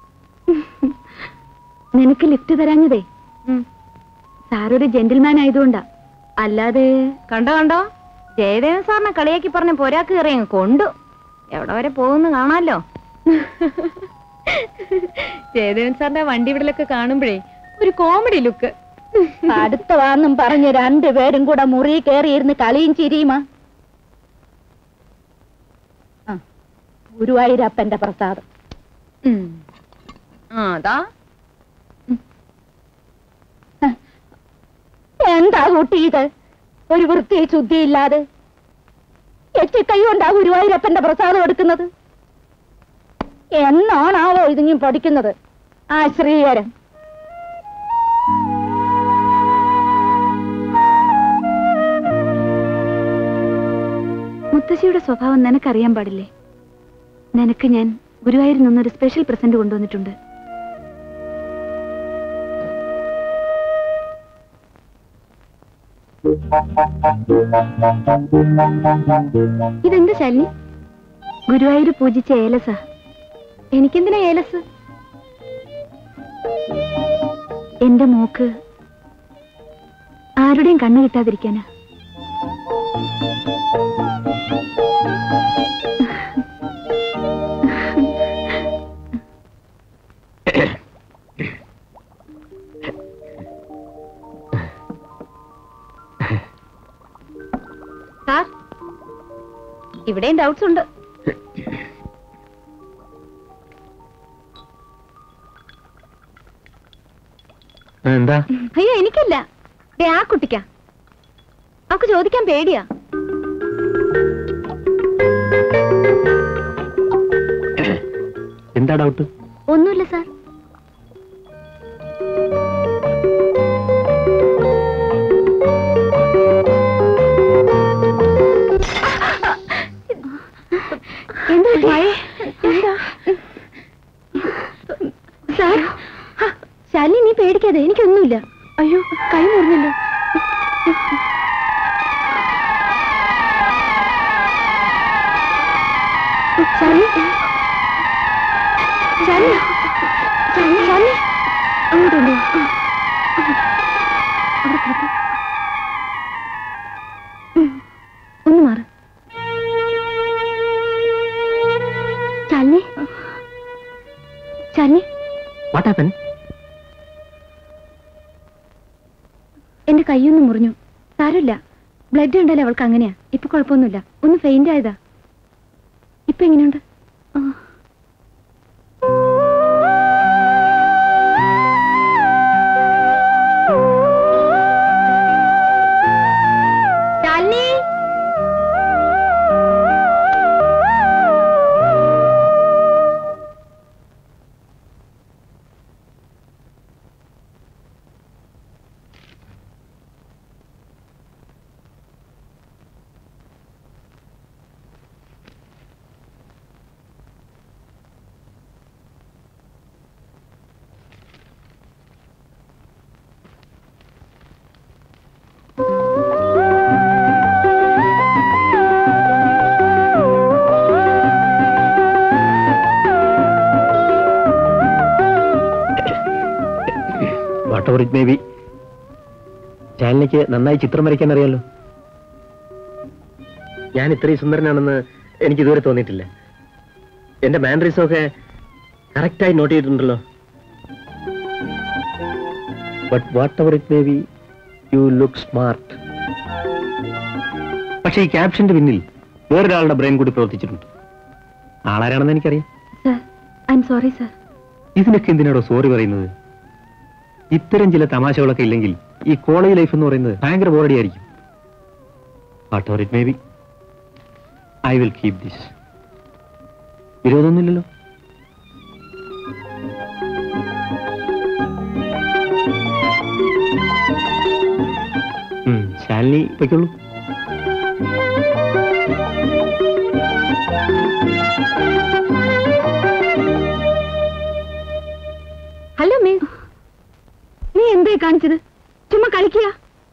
B: നിനക്ക് ലിഫ്റ്റ് തരാഞ്ഞതേ സാറൊരു ജെന്റിൽമാൻ ആയതുകൊണ്ടാ അല്ലാതെ കണ്ടോ കണ്ടോ ജയദേവൻ സാറിനെ കളിയാക്കി പറഞ്ഞ പൊരാക്ക് കയറി അങ്ങ് കൊണ്ടു എവിടെ വരെ പോകുന്നു കാണാലോ ജയദേവൻ സാറിന്റെ വണ്ടി വിടലൊക്കെ കാണുമ്പോഴേ ഒരു കോമഡി ലുക്ക്
J: അടുത്തവാന്നും പറഞ്ഞ് രണ്ടുപേരും കൂടെ മുറി കയറിയിരുന്ന് കളിയും ചിരിയുമാ ആ, ഗുരുവായൂരപ്പന്റെ പ്രസാദം
B: ആ അതാ
J: എന്താ കൂട്ടി ഇത് ഒരു വൃത്തി ശുദ്ധിയില്ലാതെ എച്ചിക്കൈ കൊണ്ടാ ഗുരുവായൂരപ്പന്റെ പ്രസാദം എടുക്കുന്നത് എന്നാണാവോ ഇതിങ്ങി പഠിക്കുന്നത് ആ ശ്രീകരൻ
B: മുത്തശ്ശിയുടെ സ്വഭാവം നിനക്കറിയാൻ പാടില്ലേ നിനക്ക് ഞാൻ ഗുരുവായൂരിൽ നിന്നൊരു സ്പെഷ്യൽ പ്രസന്റ് കൊണ്ടുവന്നിട്ടുണ്ട് ഇതെന്ത് ശാലിനി ഗുരുവായൂർ പൂജിച്ച ഏലസ എനിക്കെന്തിനാ ഏലസ് എന്റെ മോക്ക് ആരുടെയും കണ്ണു കിട്ടാതിരിക്കാനാ സാർ ഇവിടെയും ഡൗട്ട്സ് ഉണ്ട്
D: എന്താ
B: അയ്യോ എനിക്കല്ല ദേ ആ കുട്ടിക്കാ അവക്ക് ചോദിക്കാൻ പേടിയാ
D: എന്താ ഡൗട്ട്
B: ഒന്നുമില്ല സാർ എന്താ പറ്റി? എന്താ സാർ ശാലിനി നീ പേടിക്കാതെ എനിക്കൊന്നുമില്ല അയ്യോ കൈ മുറിഞ്ഞല്ലോ ശാലിനി
A: കൈയൊന്ന് മുറിഞ്ഞു സാരമില്ല ബ്ലഡ് ഉണ്ടല്ലോ അവൾക്ക് അങ്ങനെയാ ഇപ്പൊ കുഴപ്പമൊന്നുമില്ല ഒന്ന് ഫെയിന്റ് ആയതാ ഇപ്പൊ എങ്ങനെയുണ്ട് ആ. Shalini
D: whatever it may be ചാനലിക്ക് നന്നായി ചിത്രം വരയ്ക്കാൻ അറിയാലോ ഞാൻ ഇത്രയും സുന്ദരനാണെന്ന് എനിക്ക് ഇതുവരെ തോന്നിയിട്ടില്ല എന്റെ മാനറീസും ഒക്കെ കറക്റ്റായി നോട്ട് ചെയ്തിട്ടുണ്ടല്ലോ but whatever it may be you look smart പക്ഷേ ഈ ക്യാപ്ഷന്റെ പിന്നിൽ വേറൊരാളുടെ ബ്രെയിൻ കൂടി പ്രവർത്തിച്ചിട്ടുണ്ട് ആളാരാണെന്ന് എനിക്കറിയാം
A: sir I'm sorry sir
D: ഇതിനൊക്കെ എന്തിനാടോ സോറി പറയുന്നത് ഇത്തരം ചില തമാശകളൊക്കെ ഇല്ലെങ്കിൽ ഈ കോളേജ് ലൈഫ് എന്ന് പറയുന്നത് ഭയങ്കര ബോറടി ആയിരിക്കും whatever it may be I will keep this വിരോധമൊന്നുമില്ലല്ലോ ഉം, ശാലിനി പൊയ്ക്കോളൂ
A: ഹലോ മീ നീ എന്തേ കാണിച്ചത് ചുമ്മാ കളിക്കുക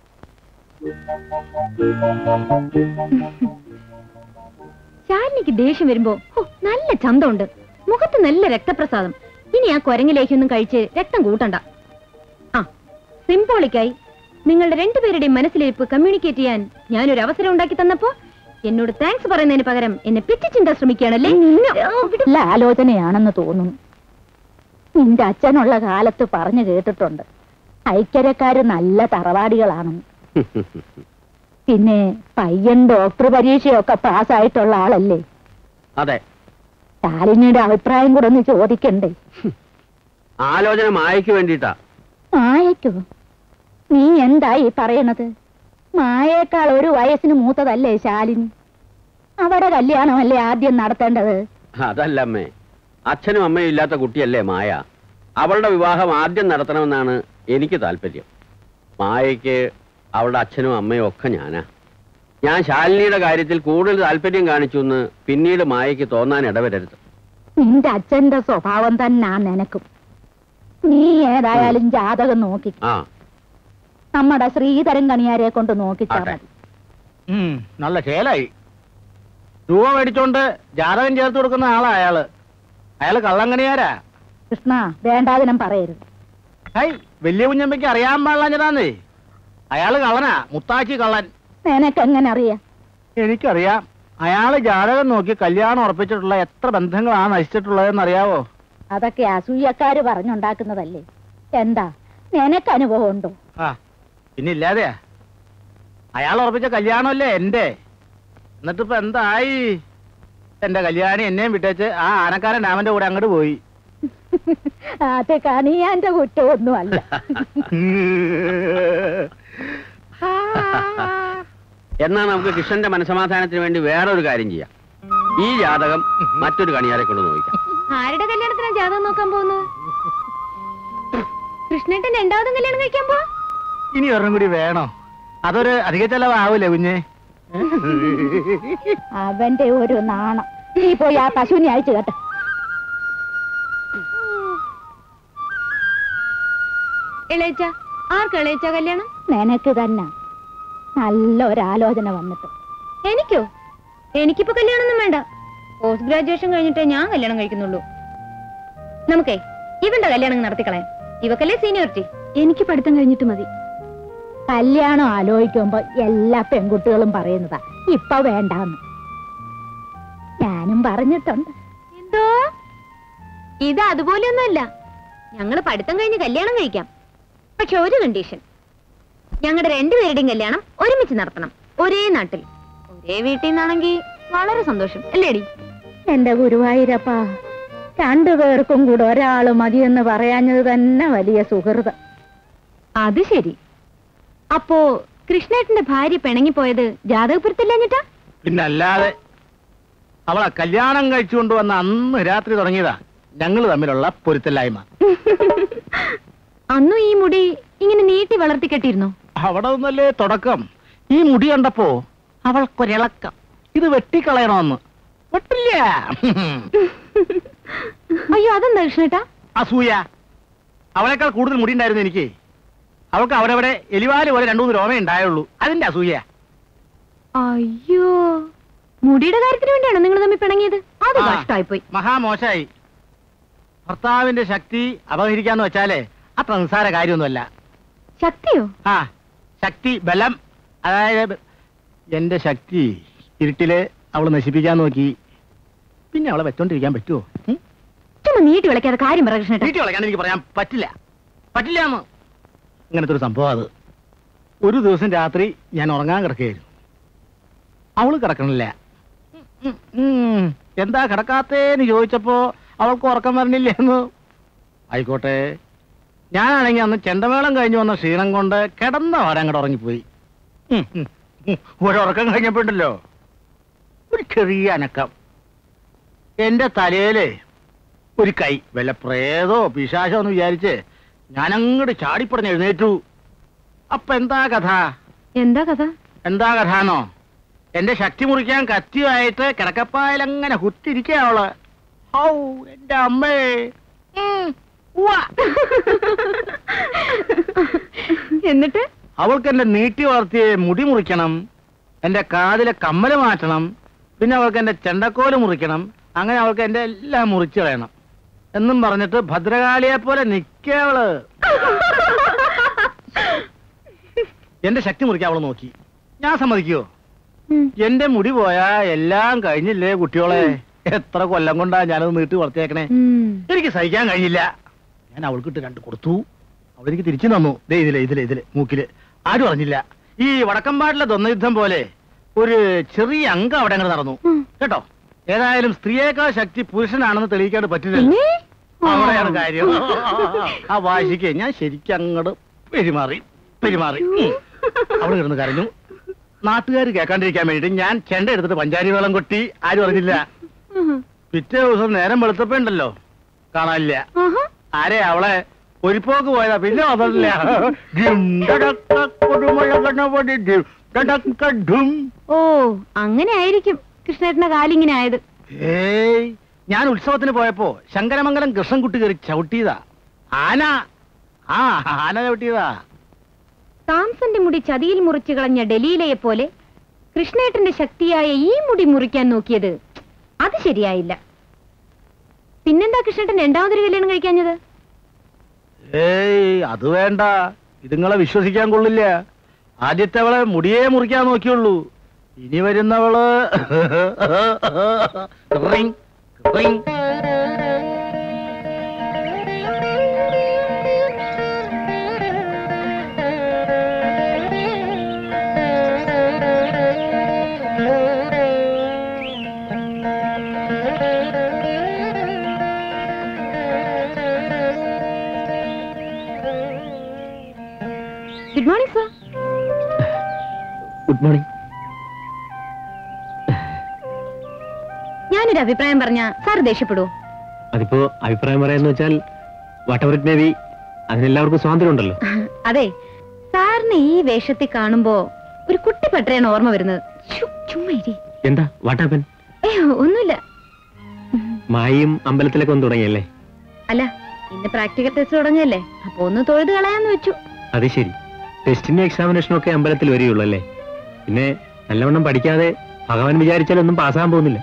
A: ശാലിനിക്ക് ദേഷ്യം വരുമ്പോ ഓ നല്ല ചന്തമുണ്ട് മുഖത്ത് നല്ല രക്തപ്രസാദം ഇനി ആ കുരങ്ങിലേക്കൊന്നും കഴിച്ച് രക്തം കൂട്ടണ്ട ആ സിംബോളിക്കായി നിങ്ങളുടെ രണ്ടുപേരുടെയും മനസ്സിലിരിപ്പ് കമ്മ്യൂണിക്കേറ്റ് ചെയ്യാൻ ഞാനൊരു അവസരം ഉണ്ടാക്കി തന്നപ്പോ എന്നോട് താങ്ക്സ് പറയുന്നതിന് പകരം എന്നെ പിറ്റിച്ചിണ്ടാ ശ്രമിക്കുകയാണല്ലേ
J: നല്ല ആലോചനയാണെന്ന് തോന്നുന്നു നിന്റെ അച്ഛനുള്ള കാലത്ത് പറഞ്ഞു കേട്ടിട്ടുണ്ട് ഐക്യരക്കാര് നല്ല തറവാടികളാണെന്ന് പിന്നെ പയ്യൻ ഡോക്ടർ പരീക്ഷയൊക്കെ പാസ്സായിട്ടുള്ള ആളല്ലേ
I: അതെ
J: ശാലിനിയുടെ അഭിപ്രായം കൂടെ ഒന്ന് ചോദിക്കണ്ടേ
I: ആലോചന മായയ്ക്ക് വേണ്ടിയിട്ടാ
J: മായക്കോ നീ എന്താ ഈ പറയണത് മായേക്കാൾ ഒരു വയസ്സിന് മൂത്തതല്ലേ ശാലിനി അവിടെ കല്യാണമല്ലേ ആദ്യം നടത്തേണ്ടത്
I: അതല്ല അമ്മേ അച്ഛനും അമ്മയും ഇല്ലാത്ത കുട്ടിയല്ലേ മായ അവളുടെ വിവാഹം ആദ്യം നടത്തണമെന്നാണ് എനിക്ക് താല്പര്യം മായയ്ക്ക് അവളുടെ അച്ഛനും അമ്മയും ഒക്കെ ഞാനാ ഞാൻ ശാലിനിയുടെ കാര്യത്തിൽ കൂടുതൽ താല്പര്യം കാണിച്ചു എന്ന് പിന്നീട് മായയ്ക്ക് തോന്നാൻ ഇടവരരുത്
J: നിന്റെ അച്ഛന്റെ സ്വഭാവം തന്നെ നിനക്കും നീ ഏതായാലും ജാതകം നോക്കി
I: ആ
J: നമ്മുടെ ശ്രീധരൻ കണിയാരെ കൊണ്ട് നോക്കിച്ചാ
I: ആട്ടെ.
J: മതി
E: ഉം, നല്ല ചേലായി രൂപ മേടിച്ചോണ്ട് ജാതകം ചേർത്ത് കൊടുക്കുന്ന ആളാ അയാള് അയാള് കള്ളങ്കണിയാരാ
J: കൃഷ്ണ വേണ്ടാതിനം പറയരുത്
E: ഹൈ വലിയ കുഞ്ഞമ്മയ്ക്ക് അറിയാൻ പാടില്ലാഞ്ഞതാന്നേ അയാള് കള്ളനാ മുത്താച്ചി കള്ളൻ
J: നിനക്കെങ്ങനെ അറിയാം
E: എനിക്കറിയാം അയാള് ജാതകം നോക്കി കല്യാണം ഉറപ്പിച്ചിട്ടുള്ള എത്ര ബന്ധങ്ങളാണ് നശിച്ചിട്ടുള്ളതെന്ന് അറിയാവോ
J: അതൊക്കെ അസൂയക്കാര് പറഞ്ഞുണ്ടാക്കുന്നതല്ലേ എന്താ നിനക്ക് അനുഭവം ഉണ്ടോ
E: ആ പിന്നെ ഇല്ലാതെയാ അയാൾ ഉറപ്പിച്ച കല്യാണമല്ലേ എന്റെ എന്നിട്ടിപ്പോ എന്തായി എന്റെ കല്യാണി എന്നെയും വിട്ടേച്ച് ആ ആനക്കാരൻ രാമന്റെ കൂടെ അങ്ങോട്ട് പോയി
J: അത് കണിയാന്റെ കുറ്റമൊന്നും അല്ല
I: എന്നാ നമുക്ക് കൃഷ്ണന്റെ മനസമാധാനത്തിന് വേണ്ടി വേറൊരു കാര്യം ചെയ്യാം ഈ ജാതകം മറ്റൊരു കണിയാരെ കൊണ്ട് നോക്കാം
A: ആരുടെ കല്യാണത്തിനാ ജാതകം നോക്കാൻ പോകുന്നത് കൃഷ്ണേട്ടൻ രണ്ടാമതും കല്യാണം കഴിക്കാൻ പോവാ
E: ഇനി ഒരെണ്ണം കൂടി വേണോ അതൊരു അധിക ചെലവാവൂലേ കുഞ്ഞെ
J: അവന്റെ ഒരു നാണം നീ പോയി ആ പശുവിനെ അയച്ചു കേട്ടോ
A: ഇളയച്ച ആർക്ക് ഇളയച്ച കല്യാണം
J: നിനക്ക് തന്നെ നല്ല ഒരാലോചന വന്നിട്ട്
A: എനിക്കോ എനിക്കിപ്പോ കല്യാണമൊന്നും വേണ്ട പോസ്റ്റ് ഗ്രാജുവേഷൻ കഴിഞ്ഞിട്ടേ ഞാൻ കല്യാണം കഴിക്കുന്നുള്ളൂ നമുക്കേ ഇവന്റെ കല്യാണം നടത്തിക്കളയാം ഇവക്കല്ലേ സീനിയോറിറ്റി എനിക്ക് പഠിത്തം കഴിഞ്ഞിട്ട് മതി
J: കല്യാണം ആലോചിക്കുമ്പോ എല്ലാ പെൺകുട്ടികളും പറയുന്നതാ ഇപ്പൊ വേണ്ടാന്ന് ഞാനും പറഞ്ഞിട്ടുണ്ട്
A: എന്തോ ഇത് അതുപോലെയൊന്നുമല്ല ഞങ്ങള് പഠിത്തം കഴിഞ്ഞ് കല്യാണം കഴിക്കാം പക്ഷെ ഒരു കണ്ടീഷൻ
B: ഞങ്ങളുടെ രണ്ടുപേരുടെയും കല്യാണം ഒരുമിച്ച് നടത്തണം ഒരേ നാട്ടിൽ ഒരേ വീട്ടിൽ നിന്നാണെങ്കിൽ വളരെ സന്തോഷം അല്ലേടി
J: എന്റെ ഗുരുവായൂരപ്പാ രണ്ടുപേർക്കും കൂടെ ഒരാള് മതിയെന്ന് പറയാഞ്ഞത് തന്നെ വലിയ സുഹൃതം
B: അത് ശരി അപ്പോ കൃഷ്ണേട്ടന്റെ ഭാര്യ പിണങ്ങിപ്പോയത് ജാതകപ്പുറത്തില്ലഞ്ഞിട്ടാ
E: പിന്നല്ലാതെ അവളെ കല്യാണം കഴിച്ചുകൊണ്ട് വന്ന അന്ന് രാത്രി തുടങ്ങിയതാ ഞങ്ങൾ തമ്മിലുള്ള പൊരുത്തല്ലായ്മ
B: അന്നും ഈ മുടി ഇങ്ങനെ നീട്ടി വളർത്തി കെട്ടിയിരുന്നോ
E: അവിടെ നിന്നല്ലേ തുടക്കം ഈ മുടി കണ്ടപ്പോ അവൾക്കൊരിളക്കം ഇത് വെട്ടിക്കളയണമെന്ന് വെട്ടില്ല
B: അയ്യോ അതെന്താ കൃഷ്ണേട്ടാ
E: അസൂയ അവളെക്കാൾ കൂടുതൽ മുടി ഉണ്ടായിരുന്നു എനിക്ക് അവൾക്ക് അവരവിടെ എലിവാല് പോലെ രണ്ടു മൂന്ന് രോമേ ഉണ്ടായുള്ളൂ അതിന്റെ അസൂയ
B: അയ്യോ മുടിയുടെ കാര്യത്തിന് വേണ്ടിയാണോ നിങ്ങൾ തമ്മിൽ പിണങ്ങിയത് അത്
E: ആ.
B: കഷ്ടായിപ്പോയി
E: മഹാമോശായി ഭർത്താവിന്റെ ശക്തി അപഹരിക്കാന്ന് വെച്ചാലേ അത്ര നിസ്സാര കാര്യമൊന്നുമല്ല
B: ശക്തിയോ
E: ആ ശക്തി ബലം അതായത് എന്റെ ശക്തി ഇരുട്ടില് അവള് നശിപ്പിക്കാൻ നോക്കി പിന്നെ അവളെ വെച്ചോണ്ടിരിക്കാൻ പറ്റുമോ ഉം?
B: ചുമ്മാ നീട്ടി വിളക്കാതെ കാര്യം പറ കൃഷ്ണേട്ടാ
E: വീട്ടിൽ വളയ്ക്കാൻ എനിക്ക് പറയാൻ പറ്റില്ല പറ്റില്ല എന്ന് ഇങ്ങനത്തെ ഒരു സംഭവം അത് ഒരു ദിവസം രാത്രി ഞാൻ ഉറങ്ങാൻ കിടക്കുകയായിരുന്നു അവള് കിടക്കണില്ല ഉം, ഉം. എന്താ കിടക്കാത്തേന്ന് ചോദിച്ചപ്പോ അവൾക്ക് ഉറക്കം വരണില്ല എന്ന് ആയിക്കോട്ടെ ഞാനാണെങ്കിൽ അന്ന് ചെണ്ടമേളം കഴിഞ്ഞു വന്ന ക്ഷീണം കൊണ്ട് കിടന്ന വരെ അങ്ങോട്ട് ഉറങ്ങിപ്പോയി ഉം, ഉം, ഉം. ഒരുറക്കം കഴിഞ്ഞപ്പോണ്ടല്ലോ ഒരു ചെറിയ അനക്കം എന്റെ തലയില് ഒരു കൈ വല്ല പ്രേതോ പിശാചോ എന്ന് വിചാരിച്ച് ഞാൻ അങ്ങോട്ട് ചാടിപ്പടഞ്ഞ് എഴുന്നേറ്റു അപ്പൊ എന്താ കഥ
B: എന്താ കഥ
E: എന്താ കഥാന്നോ എന്റെ ശക്തി മുറിക്കാൻ കത്തിയായിട്ട് കിടക്കപ്പായലങ്ങനെ കുത്തിരിക്കുക അവള് ഹൗ എന്റെ അമ്മേ ഉം, ഉവ്വ.
B: എന്നിട്ട്
E: അവൾക്ക് എന്റെ നീട്ടി വളർത്തിയ മുടി മുറിക്കണം എന്റെ കാതിലെ കമ്മല് മാറ്റണം പിന്നെ അവൾക്ക് എന്റെ ചെണ്ടക്കോല് മുറിക്കണം അങ്ങനെ അവൾക്ക് എന്റെ എല്ലാം മുറിച്ചു കളയണം എന്നും പറഞ്ഞിട്ട് ഭദ്രകാളിയെ പോലെ നിക്കവള് എന്റെ ശക്തി മുറിക്കാൻ അവള് നോക്കി ഞാൻ സമ്മതിക്കുവോ
B: ഉം.
E: എന്റെ മുടി പോയാ എല്ലാം കഴിഞ്ഞില്ലേ കുട്ടിയോളെ എത്ര കൊല്ലം കൊണ്ടാ ഞാനത് നീട്ടി വളർത്തിയേക്കണേ
B: ഉം.
E: എനിക്ക് സഹിക്കാൻ കഴിഞ്ഞില്ല ഞാൻ അവൾക്കിട്ട് രണ്ട് കൊടുത്തു അവളെനിക്ക് തിരിച്ചു തന്നു ദേ ഇതില് ഇതില് ഇതില് മൂക്കില് ആരും അറിഞ്ഞില്ല ഈ വടക്കമ്പാട്ടിലെ ദ്വന്ദ്വയുദ്ധം പോലെ ഒരു ചെറിയ അംഗം അവിടെ അങ്ങനെ നടന്നു
B: ഉം.
E: കേട്ടോ ഏതായാലും സ്ത്രീയേക്കാൾ ശക്തി പുരുഷനാണെന്ന് തെളിയിക്കാൻ പറ്റില്ല
B: പിന്നെ
E: അവിടെയാണ് കാര്യം ആ വാശിക്ക് ഞാൻ ശരിക്കും അങ്ങോട്ട് പെരുമാറി പെരുമാറി ഉം. അവള് കിടന്ന് കരഞ്ഞു നാട്ടുകാർ കേൾക്കാണ്ടിരിക്കാൻ വേണ്ടിട്ട് ഞാൻ ചെണ്ട എടുത്തിട്ട് പഞ്ചാരി വെള്ളം കൊട്ടി ആരും അറിഞ്ഞില്ല
B: ഉം.
E: പിറ്റേ ദിവസം നേരം വെളുത്തപ്പോ ഉണ്ടല്ലോ കാണാനില്ല
B: ആഹാ.
E: ആരെ അവളെ ഒരു പോക്ക് പോയതാ പിന്നെ വന്നിട്ടില്ല ഡിം ഡടക്ക കൊടുമഴ കണ്ണപൊടി ഡിം ഡടക്ക ഡും.
B: ഓ അങ്ങനെ ആയിരിക്കും കൃഷ്ണേട്ടന്റെ കാലിങ്ങനെ ആയത്
E: ഏയ് ഞാൻ ഉത്സവത്തിന് പോയപ്പോ ശങ്കരമംഗലം കൃഷ്ണൻകുട്ടി കയറി ചവിട്ടിയതാ ആന ആ ആന ചവിട്ടിയതാ
B: താംസന്റെ മുടി ചതിയിൽ മുറിച്ചു കളഞ്ഞ ഡലീലയെ പോലെ കൃഷ്ണേട്ടന്റെ ശക്തിയായ ഈ മുടി മുറിക്കാൻ നോക്കിയത് അത് ശരിയായില്ല പിന്നെന്താ കൃഷ്ണേട്ടൻ രണ്ടാമതൊരു കല്യാണം കഴിക്കാഞ്ഞത്
E: ഏയ് അത് വേണ്ട ഇതുങ്ങളെ വിശ്വസിക്കാൻ കൊള്ളില്ല ആദ്യത്തെവളെ മുടിയേ മുറിക്കാൻ നോക്കിയുള്ളൂ ഇനി വരുന്നവള് ring, ring.
B: Good morning sir
F: good morning
B: ഞാനൊരു അഭിപ്രായം പറഞ്ഞ സാർ ദേഷ്യപ്പെടുവോ
D: അതിപ്പോ അഭിപ്രായം പറയാന്ന് വെച്ചാൽ whatever it may be അതിനെല്ലാവർക്കും സ്വാതന്ത്ര്യം ഉണ്ടല്ലോ
B: അതെ സാറിന് ഈ വേഷത്തിൽ കാണുമ്പോ ഒരു കുട്ടി പട്ടയാണ് ഓർമ്മ വരുന്നത് ശ്ശോ, ചുമ്മാ ഇരി.
D: എന്താ വാട്ടാപ്പൻ
B: ഏ ഒന്നുമില്ല
D: മായിയും അമ്പലത്തിലൊക്കെ ഒന്ന് തുടങ്ങിയല്ലേ
B: അല്ല ഇന്ന് പ്രാക്ടിക്കൽ ടെസ്റ്റ് തുടങ്ങല്ലേ അപ്പൊ ഒന്ന് തൊഴുത് കളയാന്ന് വെച്ചു
D: അത് ശരി ടെസ്റ്റിന്റെ എക്സാമിനേഷനും ഒക്കെ അമ്പലത്തിൽ വരികയുള്ളൂ അല്ലേ പിന്നെ നല്ലവണ്ണം പഠിക്കാതെ ഭഗവാൻ വിചാരിച്ചാലൊന്നും പാസ്സാകാൻ പോകുന്നില്ല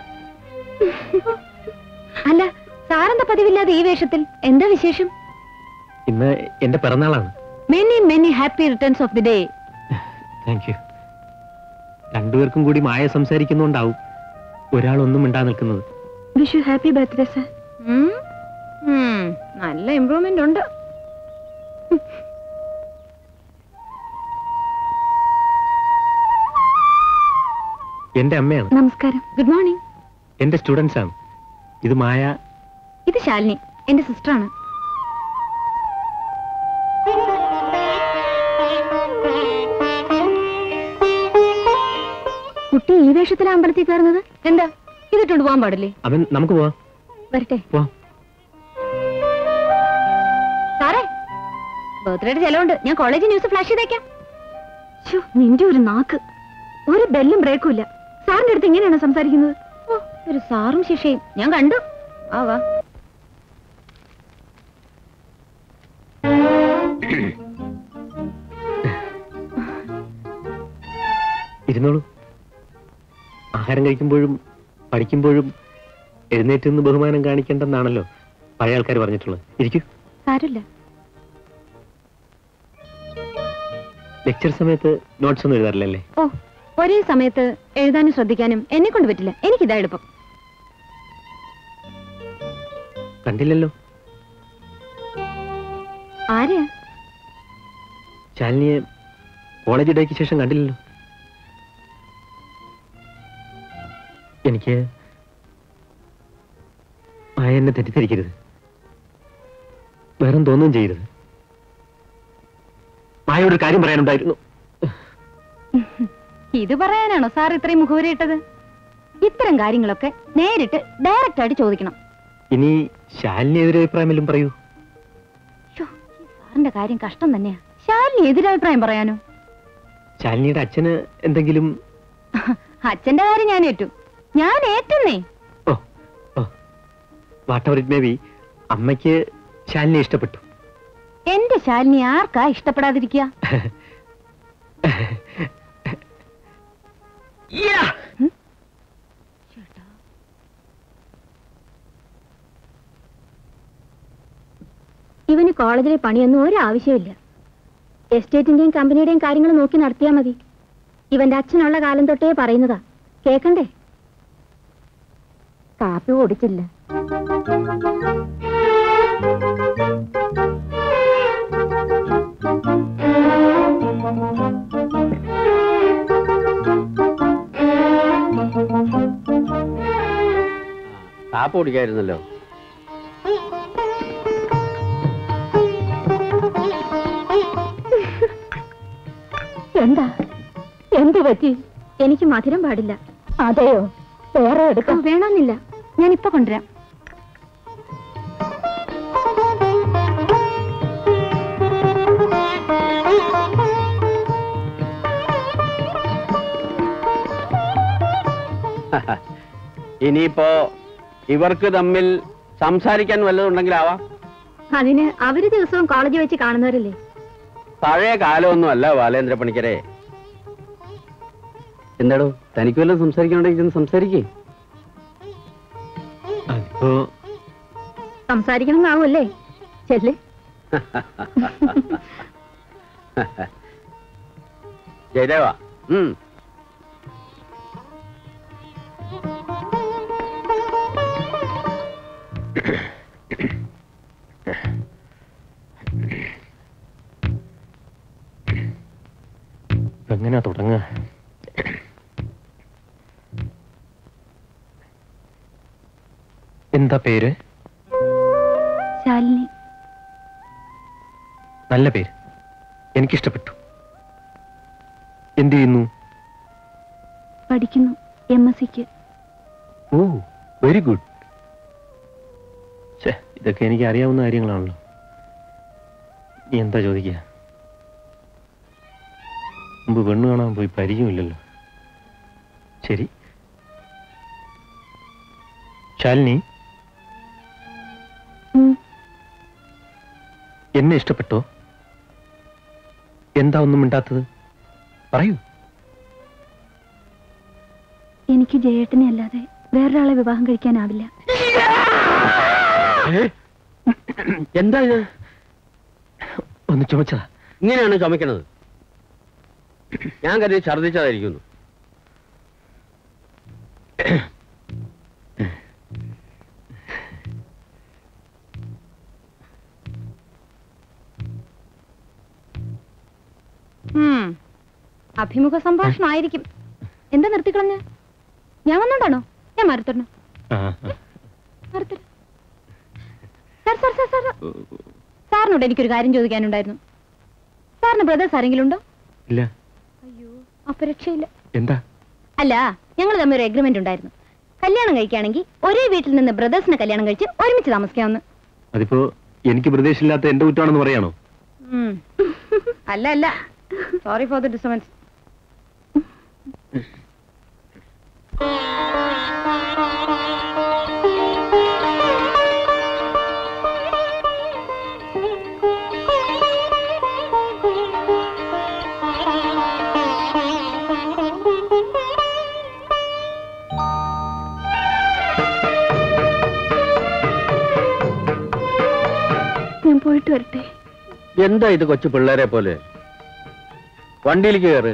B: അല്ല സാറെന്താ പതിവില്ലാതെ ഈ വേഷത്തിൽ എന്താ വിശേഷം
D: ഇന്ന് എന്റെ പിറന്നാളാണ്
B: many many happy returns of the day
D: thank you രണ്ടുപേർക്കും കൂടി മായ സംസാരിക്കുന്നുണ്ടാവും ഒരാൾ ഒന്നും മിണ്ടാ നിൽക്കുന്നത്
B: wish you happy birthday sir നല്ല ഇമ്പ്രൂവ്മെന്റ് ഉണ്ട്
D: എന്റെ അമ്മയാണ്
B: നമസ്കാരം ഗുഡ് മോർണിംഗ്
D: എന്റെ സ്റ്റുഡൻസ് ആണ് ഇത് മായ
B: ഇത് ശാലിനി എന്റെ സിസ്റ്ററാണ് കുട്ടി ഈ വേഷത്തിലാ അമ്പലത്തിൽ കയറുന്നത് എന്താ ഇതിട്ടുണ്ട് പോകാൻ പാടില്ലേ
D: അവൻ നമുക്ക് പോവാം
B: വരട്ടെ
D: പോവാം
B: സാറേ ബർത്ത്ഡേയുടെ ചെലവുണ്ട് ഞാൻ കോളേജ് ന്യൂസ് ഫ്ലാഷ് ചെയ്തേക്കാം ശ്ശോ, നിന്റെ ഒരു നാക്ക് ഒരു ബെല്ലും ബ്രേക്കും ഇല്ല സാറിന്റെ അടുത്ത് ഇങ്ങനെയാണോ സംസാരിക്കുന്നത് ഓ ഒരു സാറും ശിക്ഷയും ഞാൻ കണ്ടു ആ വാ
D: ഇരുന്നോളൂ ആഹാരം കഴിക്കുമ്പോഴും പഠിക്കുമ്പോഴും എഴുന്നേറ്റ് നിന്ന് ബഹുമാനം കാണിക്കേണ്ടെന്നാണല്ലോ പഴയ ആൾക്കാർ പറഞ്ഞിട്ടുള്ളത് ഇരിക്കൂ
B: സാരമില്ല
D: ലെക്ചർ സമയത്ത് നോട്ട്സ് ഒന്നും എഴുതാറില്ലല്ലേ
B: ഓ ഒരേ സമയത്ത് എഴുതാനും ശ്രദ്ധിക്കാനും എന്നെ കൊണ്ട് പറ്റില്ല എനിക്കിതാ എളുപ്പം
D: കണ്ടില്ലല്ലോ
B: ആരെയാ
D: ശാലിനിയെ കോളേജ് ഡേക്ക് ശേഷം കണ്ടില്ലല്ലോ എനിക്ക് മായ എന്നെ തെറ്റിദ്ധരിക്കരുത് വേറെ തോന്നുകയും ചെയ്യരുത് മായോട് ഒരു കാര്യം പറയാനുണ്ടായിരുന്നു
B: ഇത് പറയാനാണോ സാർ ഇത്രയും മുഖവരയിട്ടത് ഇത്തരം കാര്യങ്ങളൊക്കെ നേരിട്ട് ഡയറക്റ്റ് ആയിട്ട് ചോദിക്കണം
D: ഇനി ശാലിനി എതിരഭിപ്രായം പറയൂ
B: ശ്ശോ, ഈ സാറിന്റെ കാര്യം കഷ്ടം തന്നെയാ ശാലിനി എതിരഭിപ്രായം പറയാനോ
D: ശാലിനിയുടെ അച്ഛന് എന്തെങ്കിലും
B: അച്ഛന്റെ കാര്യം ഞാൻ ഏറ്റു ഞാൻ ഏറ്റുന്നേ
D: ഓ ഓ whatever it may be അമ്മയ്ക്ക് ശാലിനെ ഇഷ്ടപ്പെട്ടു
B: എന്റെ ശാലിനി ആർക്കാ ഇഷ്ടപ്പെടാതിരിക്കുക ഇവന് കോളേജിലെ പണിയൊന്നും ഒരാവശ്യമില്ല എസ്റ്റേറ്റിന്റെയും കമ്പനിയുടെയും കാര്യങ്ങൾ നോക്കി നടത്തിയാ മതി ഇവന്റെ അച്ഛനുള്ള കാലം തൊട്ടേ പറയുന്നതാ കേക്കണ്ടേ കാപ്പി ഓടിച്ചില്ല
I: കാപ്പ് കുടിക്കായിരുന്നല്ലോ
J: എന്താ എന്തു പറ്റി
B: എനിക്ക് മധുരം പാടില്ല
J: അതെയോ വേറെ
B: ആ,
J: എടുക്കാം
B: വേണമെന്നില്ല ഞാൻ ഇപ്പൊ കൊണ്ടുവരാം
I: ഇനിയിപ്പോ ഇവർക്ക് തമ്മിൽ സംസാരിക്കാൻ വല്ലതുണ്ടെങ്കിലാവാം
B: അതിന് അവര് ദിവസവും കോളേജിൽ വെച്ച് കാണുന്നവരല്ലേ
I: പഴയ കാലമൊന്നും അല്ല ബാലേന്ദ്ര പണിക്കരെ എന്താടോ തനിക്ക് വല്ലതും സംസാരിക്കണമെങ്കിൽ സംസാരിക്കേ
D: അതിപ്പോ
B: സംസാരിക്കണം എന്നാവുമല്ലേ ചെല്ലേ
I: ജയദേവ ഉം
D: ഇപ്പൊ എങ്ങനെയാ തുടങ്ങുക എന്താ പേര്
B: ശാലിനി
D: നല്ല പേര് എനിക്കിഷ്ടപ്പെട്ടു എന്ത് ചെയ്യുന്നു
B: പഠിക്കുന്നു എം എസ് സിക്ക്
D: ഓ വെരി ഗുഡ് ഇതൊക്കെ എനിക്ക് അറിയാവുന്ന കാര്യങ്ങളാണല്ലോ നീ എന്താ ചോദിക്കുക മുമ്പ് പെണ്ണ് കാണാൻ പോയി പരിചയമില്ലല്ലോ ശരി ശാലിനി
B: ഉം.
D: എന്നെ ഇഷ്ടപ്പെട്ടോ എന്താ ഒന്നും മിണ്ടാത്തത് പറയൂ
B: എനിക്ക് ജയേട്ടനെ അല്ലാതെ വേറൊരാളെ വിവാഹം കഴിക്കാനാവില്ല
I: എന്താ ഇത്
D: ഒന്ന് ചുമച്ചതാ
I: ഇങ്ങനെയാണ് ചുമക്കണത് ഞാൻ കരുതി ഛർദിച്ചതായിരിക്കുന്നു
B: ഉം. അഭിമുഖ സംഭാഷണം ആയിരിക്കും എന്താ നിർത്തിക്കളഞ്ഞ ഞാൻ വന്നോണ്ടാണോ ഞാൻ മാറിത്തരണോ മാറിത്തരാം സാർ സാർ സാർ സാർ സാറിനോട് എനിക്കൊരു കാര്യം ചോദിക്കാനുണ്ടായിരുന്നു സാറിന് ബ്രദേഴ്സ് ആരെങ്കിലും ഉണ്ടോ
D: ഇല്ല
B: അയ്യോ അപ്പൊ രക്ഷയില്ല
D: എന്താ
B: അല്ല ഞങ്ങൾ തമ്മിൽ ഒരു എഗ്രിമെന്റ് ഉണ്ടായിരുന്നു കല്യാണം കഴിക്കുകയാണെങ്കിൽ ഒരേ വീട്ടിൽ നിന്ന് ബ്രദേഴ്സിനെ കല്യാണം കഴിച്ച് ഒരുമിച്ച് താമസിക്കാമെന്ന്
D: അതിപ്പോ എനിക്ക് പ്രദേശമില്ലാത്ത എന്റെ കുറ്റമാണെന്ന് പറയാണോ
B: ഉം. അല്ല അല്ല സോറി ഫോർ ദ ഡിസ്റ്റർബൻസ്
A: ഞാൻ പോയിട്ട് വരട്ടെ
I: എന്താ ഇത് കൊച്ചു പിള്ളേരെ പോലെ വണ്ടിയിലേക്ക് കയറ്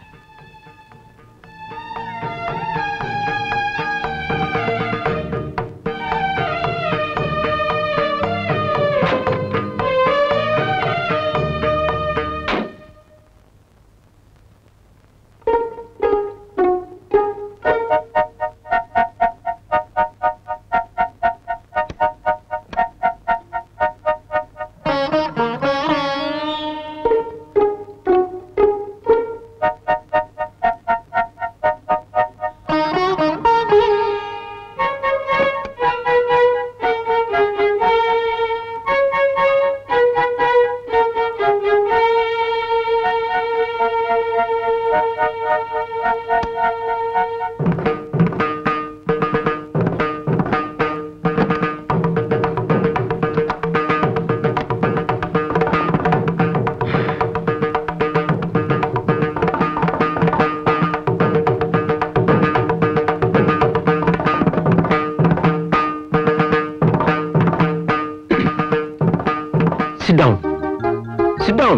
D: sit down sit down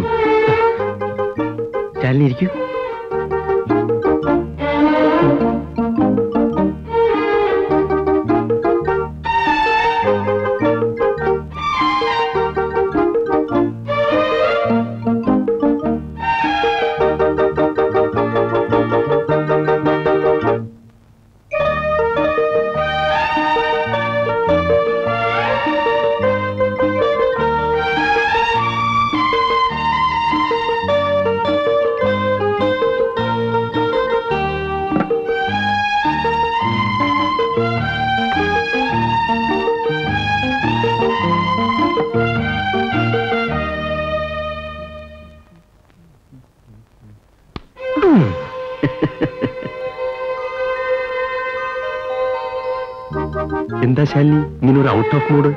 D: Shalini ഇരിക്കൂ എന്താ ശാലിനി ഇങ്ങനെ ഒരു out of mood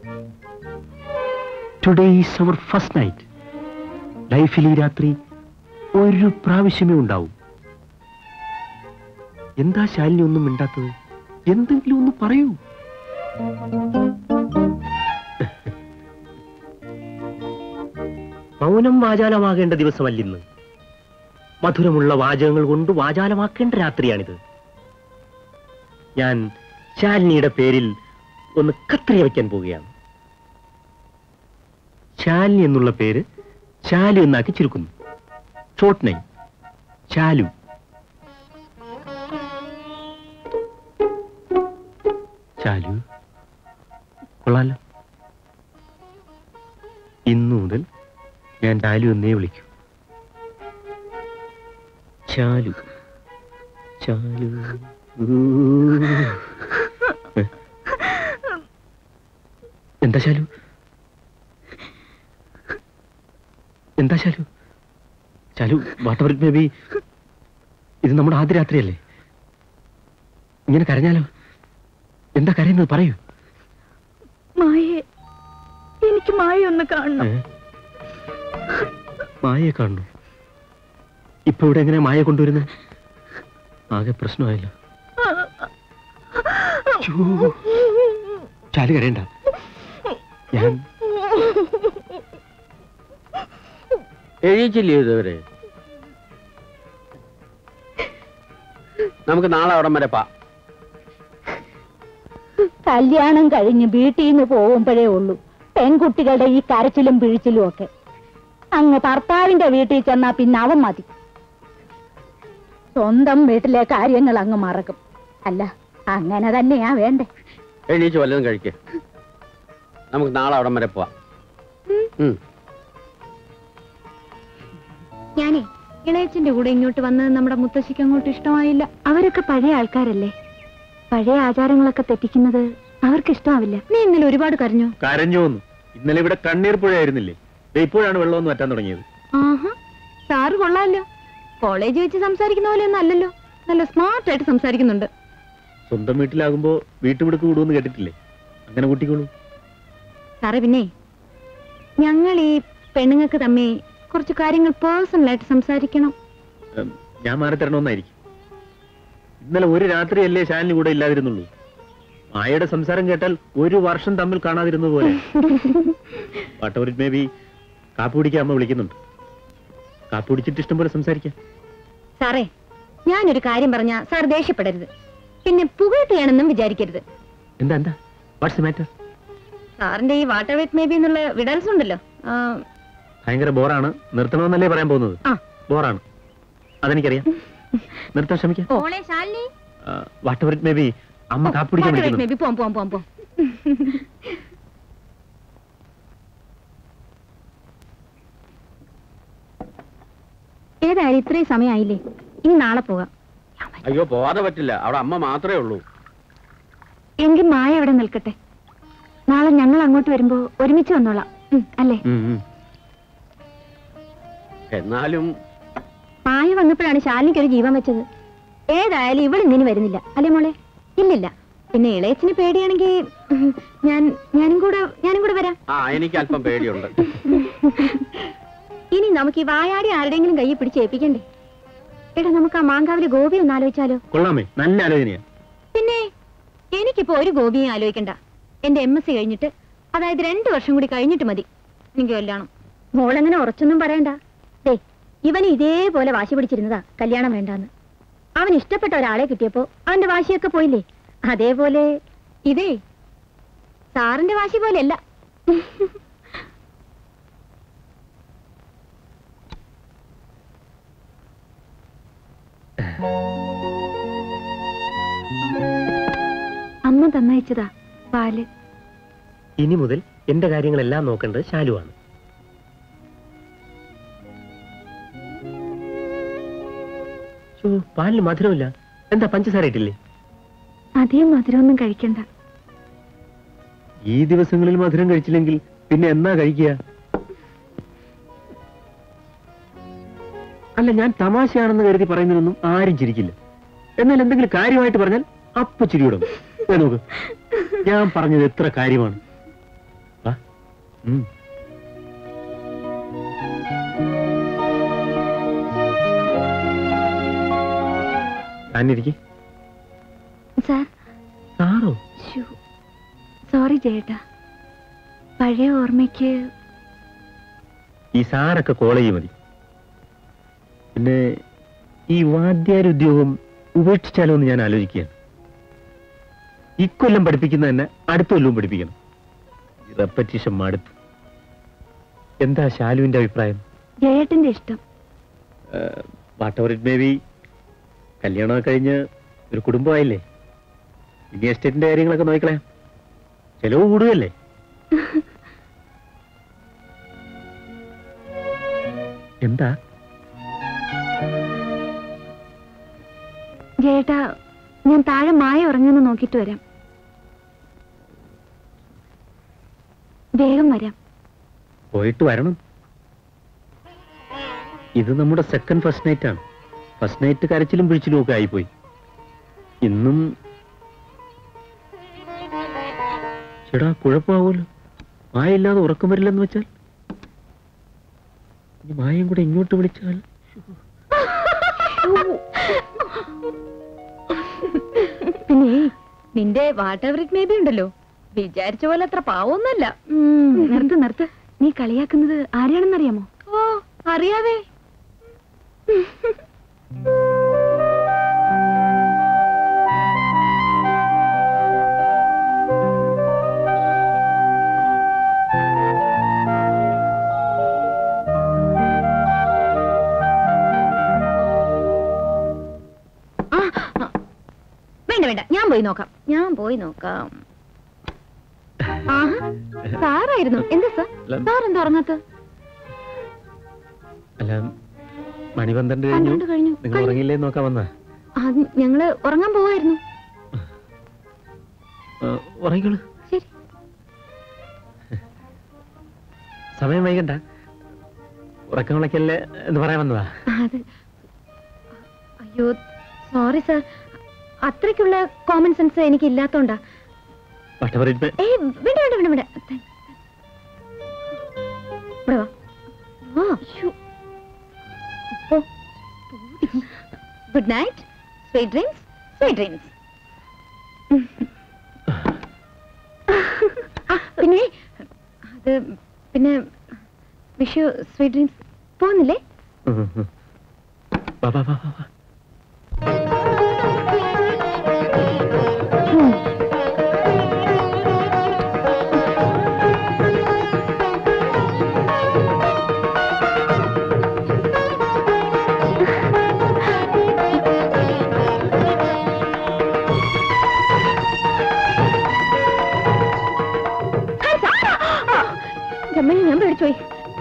D: today is our first night ലൈഫിൽ ഈ രാത്രി ഒരു പ്രാവശ്യമേ ഉണ്ടാവും എന്താ ശാലിനി ഒന്നും മിണ്ടാത്തത് എന്തെങ്കിലും ഒന്ന് പറയൂ മൗനം വാചാലമാകേണ്ട ദിവസമല്ലിന്ന് മധുരമുള്ള വാചകങ്ങൾ കൊണ്ട് വാചാലമാക്കേണ്ട രാത്രിയാണിത് ഞാൻ ശാലിനിയുടെ പേരിൽ ഒന്ന് കത്രിയ വയ്ക്കാൻ പോവുകയാണ് ശാലിനി എന്നുള്ള പേര് ശാലു എന്നാക്കി ചുരുക്കുന്നു ഷോർട്ട് നെയിം ശാലു ശാലു കൊള്ളാലോ ഇന്നു മുതൽ ഞാൻ ശാലു എന്നേ വിളിക്കൂ ശാലു ശാലു ഏ? എന്താ ശാലു എന്താ Shalu Shalu whatever may be ഇത് നമ്മുടെ ആദ്യ രാത്രിയല്ലേ ഇങ്ങനെ കരഞ്ഞാലോ എന്താ കരയുന്നത് പറയൂ
A: മായേ എനിക്ക് മായ ഒന്ന് കാണണം
D: ഏ? മായയെ കാണുന്നു ഇപ്പൊ ഇവിടെ എങ്ങനെ മായ കൊണ്ടുവരുന്നത് ആകെ പ്രശ്നമായല്ലോ ഛോ. ചാലു കരയണ്ട ഞാൻ
I: എഴുതിച്ചില്ലേ ഇതുവരെ നമുക്ക് നാളെ അവിടം വരെ പാ
J: കല്യാണം കഴിഞ്ഞ് വീട്ടിൽ നിന്ന് പോകുമ്പോഴേ ഉള്ളൂ പെൺകുട്ടികളുടെ ഈ കരച്ചിലും പിഴിച്ചിലും ഒക്കെ അങ്ങ് ഭർത്താവിന്റെ വീട്ടിൽ ചെന്നാ പിന്നെ അവൻ മതി സ്വന്തം വീട്ടിലെ കാര്യങ്ങൾ അങ്ങ് മറക്കും അല്ല അങ്ങനെ തന്നെയാ വേണ്ടേ
I: എണീച്ച് വല്ലതും കഴിക്കേ നമുക്ക് നാളെ അവിടം വരെ പോവാം ഉം.
B: ഞാനേ ഇളയച്ചന്റെ കൂടെ ഇങ്ങോട്ട് വന്നത് നമ്മുടെ മുത്തശ്ശിക്ക് അങ്ങോട്ട് ഇഷ്ടമായില്ല അവരൊക്കെ പഴയ ആൾക്കാരല്ലേ പഴയ ആചാരങ്ങളൊക്കെ തെറ്റിക്കുന്നത് അവർക്ക് ഇഷ്ടമാവില്ല നീ ഇന്നലെ ഒരുപാട് കരഞ്ഞോ
D: കരഞ്ഞോന്ന് ഇന്നലെ ഇവിടെ കണ്ണീർ പുഴയായിരുന്നില്ലേ ദേ ഇപ്പോഴാണ് വെള്ളമൊന്നും വറ്റാൻ തുടങ്ങിയത്
B: ആഹാ സാറ് കൊള്ളാമല്ലോ കോളേജ് വെച്ച് സംസാരിക്കുന്ന പോലെ ഒന്നും അല്ലല്ലോ നല്ല സ്മാർട്ട് ആയിട്ട് സംസാരിക്കുന്നുണ്ട്
D: സ്വന്തം വീട്ടിലാകുമ്പോ വീട്ടുപിടുക്ക് കൂടുമെന്ന് കേട്ടിട്ടില്ലേ അങ്ങനെ കൂട്ടിക്കോളൂ
B: സാറേ പിന്നെ ഞങ്ങൾ ഈ പെണ്ണുങ്ങൾക്ക് തമ്മിൽ കുറച്ച് കാര്യങ്ങൾ പേഴ്സണൽ ആയിട്ട് സംസാരിക്കണം
D: ഉം, ഞാൻ മാറി തരണമെന്നായിരിക്കും ഇന്നലെ ഒരു രാത്രിയല്ലേ ശാലിനി കൂടെ ഇല്ലാതിരുന്നുള്ളൂ മായയുടെ സംസാരം കേട്ടാൽ ഒരു വർഷം തമ്മിൽ കാണാതിരുന്നത് പോലെ വാട്ട് മേ ബി കാപ്പി കുടിക്കാൻ അമ്മ വിളിക്കുന്നുണ്ട് കാപ്പി കുടിച്ചിട്ട് ഇഷ്ടം പോലെ സംസാരിക്കാം
B: സാറേ ഞാനൊരു കാര്യം പറഞ്ഞ സാർ ദേഷ്യപ്പെടരുത് പിന്നെ പുകഴ്ത്തിയാണെന്നും വിചാരിക്കരുത്
D: എന്താ എന്താ വാട്സ് മാറ്റർ
B: സാറിന്റെ ഈ വാട്ടർ വെറ്റ് മേ ബി എന്നുള്ള വിടൽസ് ഉണ്ടല്ലോ ആ,
D: ഭയങ്കര ബോറാണ് നിർത്തണമെന്നല്ലേ പറയാൻ പോകുന്നത്
B: ആ.
D: ബോറാണ് അതെനിക്കറിയാം നിർത്താൻ ശ്രമിക്കാം
B: മോളെ Shalini
D: whatever it may be അമ്മ കാപ്പി കുടിക്കാൻ
B: വാട്ടർ വെറ്റ് മേ
D: വിളിക്കുന്നു
B: ബി പോം പോം പോം പോം ഏതായാലും ഇത്രയും സമയമായില്ലേ ഇനി നാളെ പോകാം
I: അയ്യോ പോവാതെ പറ്റില്ല അവിടെ അമ്മ മാത്രമേ ഉള്ളൂ
B: എങ്കിൽ മായ അവിടെ നിൽക്കട്ടെ നാളെ ഞങ്ങൾ അങ്ങോട്ട് വരുമ്പോ ഒരുമിച്ച് വന്നോളാം ഉം, അല്ലേ
D: ഉം, ഉം.
I: എന്നാലും
B: മായ വന്നപ്പോഴാണ് ശാലിനിക്ക് ഒരു ജീവൻ വെച്ചത് ഏതായാലും ഇവൾ ഇന്നിനി വരുന്നില്ല അല്ലേ മോളെ ഇല്ലില്ല പിന്നെ ഇളയച്ചിന് പേടിയാണെങ്കിൽ ഉം, ഞാൻ ഞാനും കൂടെ ഞാനും കൂടെ വരാം
I: ആ എനിക്ക് അല്പം പേടിയുണ്ട്
B: ഇനി നമുക്ക് ഈ വായാടി ആരുടെയെങ്കിലും കയ്യിൽ പിടിച്ച് ഏൽപ്പിക്കണ്ടേ എടാ നമുക്ക് ആ മാങ്കാവിലെ ഗോപി ഒന്ന് ആലോചിച്ചാലോ
D: കൊള്ളാമേ നല്ല ആലോചനയാ
B: പിന്നെ എനിക്കിപ്പോ ഒരു ഗോപിയും ആലോചിക്കണ്ട എന്റെ എം എസ് സി കഴിഞ്ഞിട്ട് അതായത് രണ്ടു വർഷം കൂടി കഴിഞ്ഞിട്ട് മതി എനിക്ക് കല്യാണം മോളെങ്ങനെ ഉറച്ചൊന്നും പറയണ്ട ദേ ഇവൻ ഇതേപോലെ വാശി പിടിച്ചിരുന്നതാ കല്യാണം വേണ്ടാന്ന് അവൻ ഇഷ്ടപ്പെട്ട ഒരാളെ കിട്ടിയപ്പോ അവന്റെ വാശിയൊക്കെ പോയില്ലേ അതേപോലെ ഇതേ സാറിന്റെ വാശി പോലെയല്ല അമ്മ തന്നയച്ചതാ പാല്
D: ഇനി മുതൽ എന്റെ കാര്യങ്ങളെല്ലാം നോക്കേണ്ടത് ശാലുവാണ് ശ്ശോ, പാലിന് മധുരമില്ല എന്താ പഞ്ചസാര ഇട്ടില്ലേ
B: അധികം മധുരമൊന്നും കഴിക്കണ്ട
D: ഈ ദിവസങ്ങളിൽ മധുരം കഴിച്ചില്ലെങ്കിൽ പിന്നെ എന്നാ കഴിക്കുക അല്ല ഞാൻ തമാശയാണെന്ന് കരുതി പറയുന്നതൊന്നും ആരും ചിരിക്കില്ല എന്നാൽ എന്തെങ്കിലും കാര്യമായിട്ട് പറഞ്ഞാൽ അപ്പൊ ചിരിയിടും ദേ നോക്ക് ഞാൻ പറഞ്ഞത് എത്ര കാര്യമാണ് വാ. ഉം. താനിരിക്കെ
B: സാർ
D: സാറോ
B: സോറി ചേട്ടാ പഴയ ഓർമ്മയ്ക്ക്
D: ഈ സാറൊക്കെ കോളേജ് മതി പിന്നെ ഈ വാദ്യാരുദ്യോഗം ഉപേക്ഷിച്ചാലോ എന്ന് ഞാൻ ആലോചിക്കുകയാണ് ഇക്കൊല്ലം പഠിപ്പിക്കുന്ന തന്നെ അടുത്ത കൊല്ലവും പഠിപ്പിക്കണം റെപ്പറ്റീഷൻ മടുത്തു എന്താ ശാലുവിന്റെ അഭിപ്രായം
B: ജയേട്ടന്റെ ഇഷ്ടം
D: whatever it may be കല്യാണമൊക്കെ കഴിഞ്ഞ് ഒരു കുടുംബമായില്ലേ ഇനി എസ്റ്റേറ്റിന്റെ കാര്യങ്ങളൊക്കെ നോക്കിക്കളയാം ചെലവ് കൂടുകയല്ലേ എന്താ
B: ജയേട്ടാ ഞാൻ താഴെ മായ ഉറങ്ങുന്നു നോക്കിയിട്ട് വരാം വേഗം വരാം
D: പോയിട്ട് വരണം ഇത് നമ്മുടെ സെക്കൻഡ് ഫസ്റ്റ് നൈറ്റ് ആണ് ഫസ്റ്റ് നൈറ്റ് കരച്ചിലും പിടിച്ചിലും ഒക്കെ ആയിപ്പോയി ഇന്നും ചേടാ കുഴപ്പമാവുമല്ലോ മായ ഇല്ലാതെ ഉറക്കം വരില്ലെന്ന് വെച്ചാൽ ഇനി മായയും കൂടെ ഇങ്ങോട്ട് വിളിച്ചാൽ
B: പിന്നെ നിന്റെ whatever it may be ഉണ്ടല്ലോ വിചാരിച്ച പോലെ അത്ര പാവൊന്നുമല്ല നിർത്ത് നിർത്ത് നീ കളിയാക്കുന്നത് ആരെയാണെന്നറിയാമോ ഓ അറിയാവേ വേണ്ട വേണ്ട ഞാൻ പോയി നോക്കാം ഞാൻ പോയി നോക്കാം ആഹാ സാറായിരുന്നു എന്താ സാർ
D: അല്ല.
B: സാർ എന്താ ഉറങ്ങാത്ത
D: അല്ല മണി പന്ത്രണ്ട്
B: പന്ത്രണ്ട് കഴിഞ്ഞു.
D: നിങ്ങൾ
B: കഴിഞ്ഞു.
D: ഉറങ്ങിയില്ലേ നോക്കാൻ വന്ന
B: അത് ഞങ്ങള് ഉറങ്ങാൻ പോവായിരുന്നു
D: ഉറങ്ങിക്കോളൂ
B: ശരി
D: സമയം വൈകണ്ട ഉറക്കം വിളക്കല്ലേ എന്ന് പറയാൻ വന്നതാ
B: അത് അയ്യോ സോറി സാർ അത്രയ്ക്കുള്ള കോമൺ സെൻസ് എനിക്ക് ഇല്ലാത്തോണ്ടാ
D: വട്ടപറിയിട്ട്
B: ഏയ് വേണ്ട വേണ്ട വേണ്ട വേണ്ട ഇവിടെ വാ വാ ശ്ശോ. ഓ good night sweet dreams sweet dreams പിന്നെ അത് പിന്നെ വിഷു സ്വീറ്റ് ഡ്രീംസ് പോകുന്നില്ലേ
D: വാ വാ വാ വാ വാ
B: ഉം. ജമ്മനി ഞാൻ പേടിച്ചോയി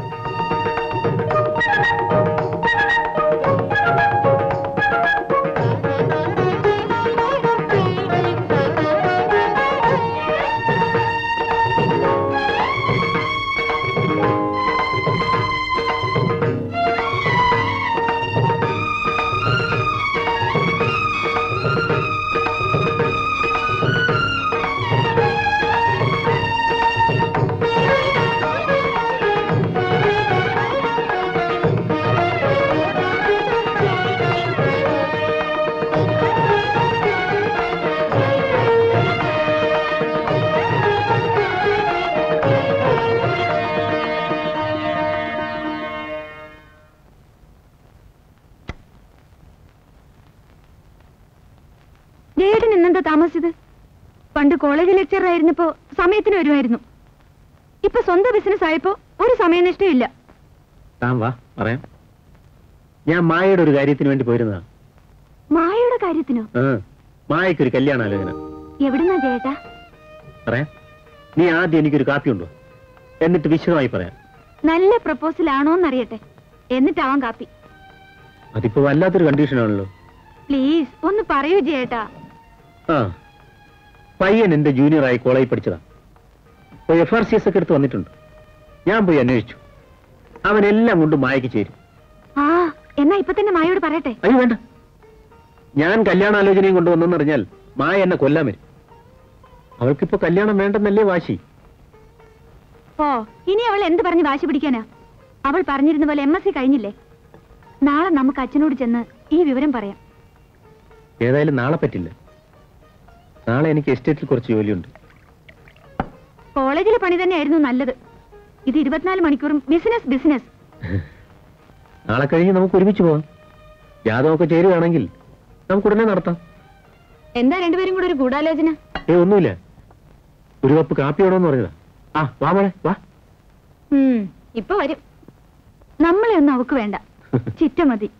B: ജയേട്ടൻ ഇന്നെന്താ താമസിച്ചത് പണ്ട് കോളേജ് ലെക്ചറർ ആയിരുന്നപ്പോ സമയത്തിന് വരുമായിരുന്നു ഇപ്പൊ സ്വന്തം ബിസിനസ് ആയപ്പോ ഒരു സമയനിഷ്ഠയും ഇല്ല
D: താൻ വാ പറയാം ഞാൻ മായയുടെ ഒരു കാര്യത്തിന് വേണ്ടി പോയിരുന്നതാ
B: മായയുടെ കാര്യത്തിനോ
D: ആ, മായയ്ക്കൊരു കല്യാണാലോചന
B: എവിടുന്നാ ജയേട്ടാ
D: പറയാം നീ ആദ്യം എനിക്കൊരു കാപ്പി ഉണ്ടോ എന്നിട്ട് വിശദമായി പറയാം
B: നല്ല പ്രപ്പോസൽ ആണോന്നറിയട്ടെ എന്നിട്ടാവാൻ കാപ്പി
D: അതിപ്പോ വല്ലാത്തൊരു കണ്ടീഷനാണല്ലോ
B: പ്ലീസ് ഒന്ന് പറയൂ ജയേട്ടാ
D: ആ പയ്യൻ എന്റെ ജൂനിയറായി കോളേജിൽ പഠിച്ചതാ ഒരു എഫ് ആർ സി എസ് ഒക്കെ എടുത്ത് വന്നിട്ടുണ്ട് ഞാൻ പോയി അന്വേഷിച്ചു അവൻ എല്ലാം കൊണ്ട് മായക്ക് ചേരും
B: ആ എന്നാ ഇപ്പൊ തന്നെ മായോട് പറയട്ടെ
D: അയ്യോ വേണ്ട ഞാൻ കല്യാണാലോചനയും കൊണ്ടുവന്നെന്നറിഞ്ഞാൽ മായ എന്നെ കൊല്ലാൻ വരും അവൾക്കിപ്പോ കല്യാണം വേണ്ടെന്നല്ലേ വാശി
B: ഓ ഇനി അവൾ എന്ത് പറഞ്ഞ് വാശി പിടിക്കാനാ അവൾ പറഞ്ഞിരുന്ന പോലെ എം എസ് സി കഴിഞ്ഞില്ലേ നാളെ നമുക്ക് അച്ഛനോട് ചെന്ന് ഈ വിവരം പറയാം
D: ഏതായാലും നാളെ പറ്റില്ല നാളെ എനിക്ക് എസ്റ്റേറ്റിൽ കുറച്ച് ജോലിയുണ്ട്
B: കോളേജിലെ പണി തന്നെയായിരുന്നു നല്ലത് ഇത് ഇരുപത്തിനാല് മണിക്കൂറും ബിസിനസ് ബിസിനസ്
D: നാളെ കഴിഞ്ഞ് നമുക്ക് ഒരുമിച്ച് പോവാം ജാതകമൊക്കെ ചേരുകയാണെങ്കിൽ നമുക്ക് ഉടനെ നടത്താം
B: എന്താ രണ്ടുപേരും കൂടെ ഒരു ഗൂഢാലോചന
D: ഏ ഒന്നുമില്ല ഒരു കപ്പ് കാപ്പി വേണമെന്ന് പറഞ്ഞതാ ആ വാ മോളെ വാ
B: ഉം, ഇപ്പൊ വരും നമ്മളെ ഒന്നും അവക്ക് വേണ്ട ചിറ്റ മതി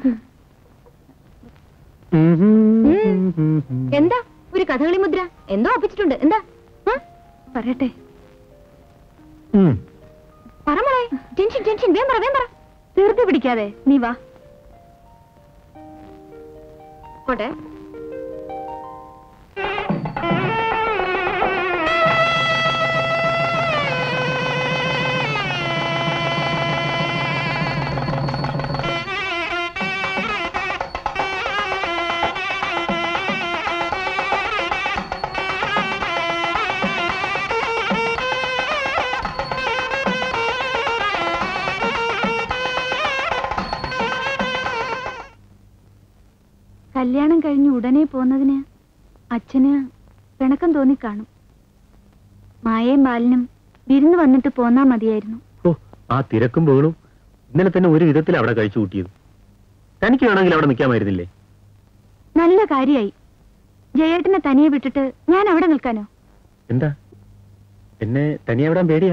B: എന്താ ഒരു കഥകളി മുദ്ര എന്തോ ഒപ്പിച്ചിട്ടുണ്ട് എന്താ ആ? പറയട്ടെ
D: ഉം.
B: പറ മോളെ ടെൻഷൻ ടെൻഷൻ വേം പറ വേം പറ തീർത്തി പിടിക്കാതെ നീ വാ പോട്ടെ കല്യാണം കഴിഞ്ഞ് ഉടനെ പോന്നതിന് അച്ഛന് പിണക്കം തോന്നിക്കാണും മായയും ബാലനും വിരുന്ന് വന്നിട്ട് പോന്നാ മതിയായിരുന്നു
D: ഓ ആ തിരക്കും ബഹളും ഇന്നലെ തന്നെ ഒരു വിധത്തിൽ അവിടെ കഴിച്ചു കൂട്ടിയത് തനിക്ക് വേണമെങ്കിൽ അവിടെ നിൽക്കാമായിരുന്നില്ലേ
B: നല്ല കാര്യായി ജയേട്ടനെ തനിയെ വിട്ടിട്ട് ഞാൻ അവിടെ നിൽക്കാനോ
D: എന്താ എന്നെ തനിയെ വിടാൻ പേടിയാ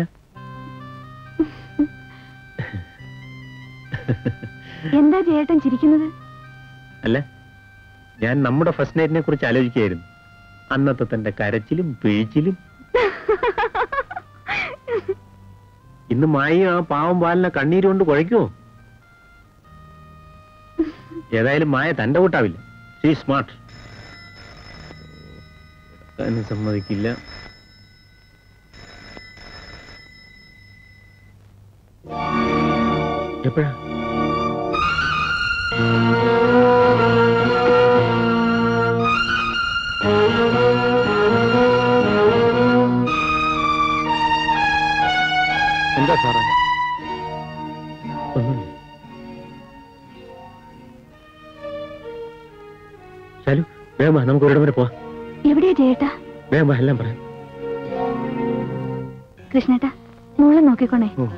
B: എന്താ ജയേട്ടൻ ചിരിക്കുന്നത്
D: അല്ല ഞാൻ നമ്മുടെ ഫസ്റ്റ് നൈറ്റിനെ കുറിച്ച് ആലോചിക്കുകയായിരുന്നു അന്നത്തെ തന്റെ കരച്ചിലും പിഴിച്ചിലും ഇന്ന് മായി ആ പാവം പാലിനെ കണ്ണീര് കൊണ്ട് കുഴയ്ക്കുമോ ഏതായാലും മായ തന്റെ കൂട്ടാവില്ല ഷീ സ്മാർട്ട് തന്നെ സമ്മതിക്കില്ല എപ്പോഴാ എന്താ സാറേ ഒന്നുമില്ല ശാലു വേഗം വാ, നമുക്ക് ഒരിടം വരെ പോവാം
A: എവിടെയാ ജയേട്ടാ
D: വേഗം വാ, എല്ലാം പറയാം
A: കൃഷ്ണേട്ടാ മോളെ നോക്കിക്കോണേ
D: ഓ.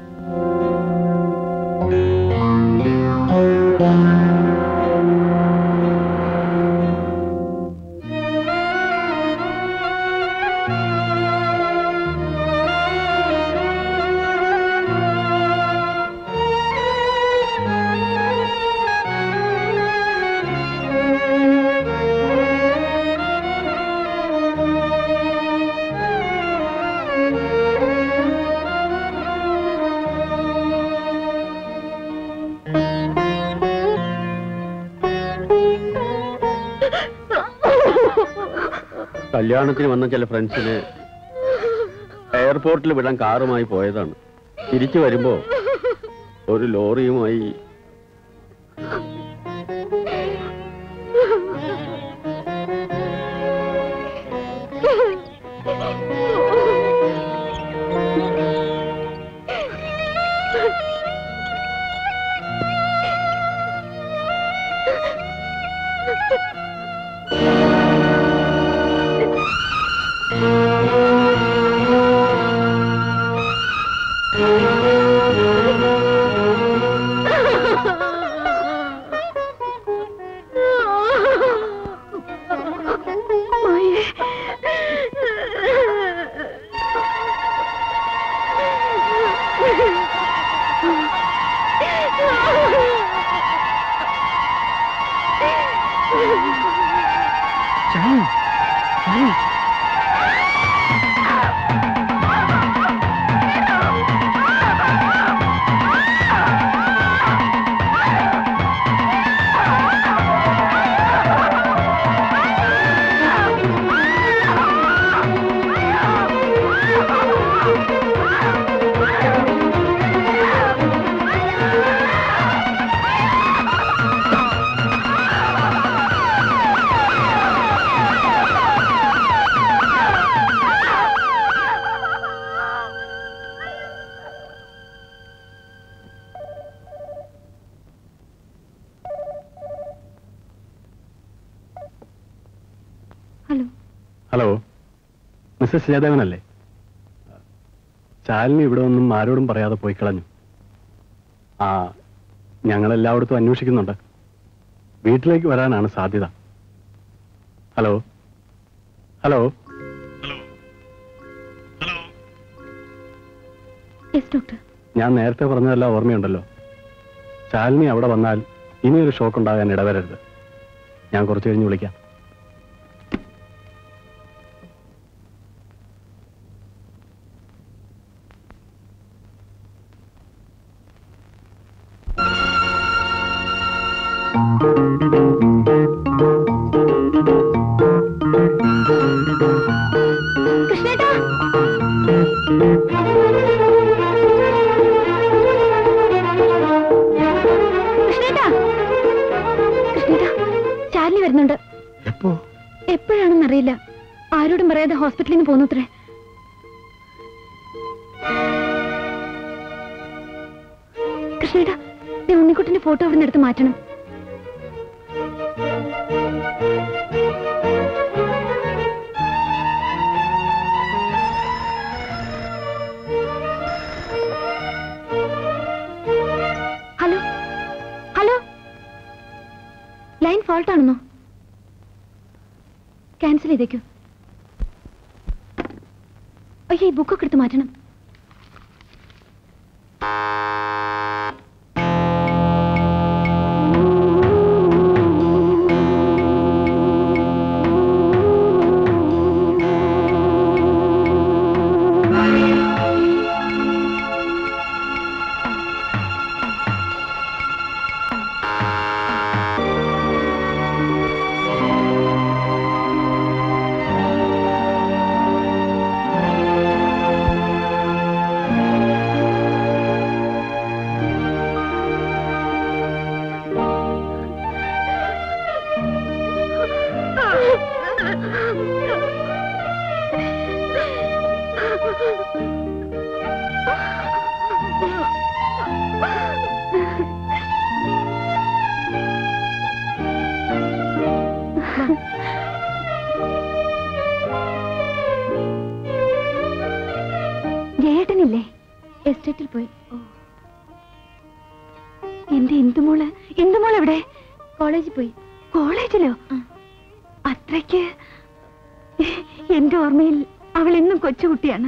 I: കല്യാണത്തിന് വന്ന ചില ഫ്രണ്ട്സിന് എയർപോർട്ടിൽ വിടാൻ കാറുമായി പോയതാണ് തിരിച്ചു വരുമ്പോ ഒരു ലോറിയുമായി
A: ഹലോ
F: ഹലോ മിസ്സസ് ജയദേവനല്ലേ ശാലിനി ഇവിടെ ഒന്നും ആരോടും പറയാതെ പോയി കളഞ്ഞു ആ ഞങ്ങൾ എല്ലായിടത്തും അന്വേഷിക്കുന്നുണ്ട് വീട്ടിലേക്ക് വരാനാണ് സാധ്യത ഹലോ ഹലോ
A: യെസ് ഡോക്ടർ
F: ഞാൻ നേരത്തെ പറഞ്ഞതെല്ലാം ഓർമ്മയുണ്ടല്ലോ ശാലിനി അവിടെ വന്നാൽ ഇനിയൊരു ഷോക്ക് ഉണ്ടാകാൻ ഇടവരരുത് ഞാൻ കുറച്ച് കഴിഞ്ഞ് വിളിക്കാം
A: കൃഷ്ണേട്ടാ കൃഷ്ണേട്ടാ കൃഷ്ണേട്ടാ ചാർലി വരുന്നുണ്ട്
D: എപ്പോ
A: എപ്പോഴാണെന്നറിയില്ല ആരോടും പറയാതെ ഹോസ്പിറ്റലിൽ നിന്ന് പോന്നു അത്രേ കൃഷ്ണേട്ടാ നീ ഉണ്ണിക്കുട്ടിന്റെ ഫോട്ടോ അവിടെ നിന്ന് എടുത്ത് മാറ്റണം ഹലോ ഹലോ ലൈൻ ഫോൾട്ട് ആണെന്നോ ക്യാൻസൽ ചെയ്തേക്കൂ അയ്യോ ഈ ബുക്കൊക്കെ എടുത്ത് മാറ്റണം എസ്റ്റേറ്റിൽ പോയി എന്റെ എന്തുമോള് എന്തുമോൾ എവിടെ കോളേജിൽ പോയി കോളേജിലോ അത്രയ്ക്ക് എന്റെ ഓർമ്മയിൽ അവൾ എന്നും കൊച്ചുകുട്ടിയാണ്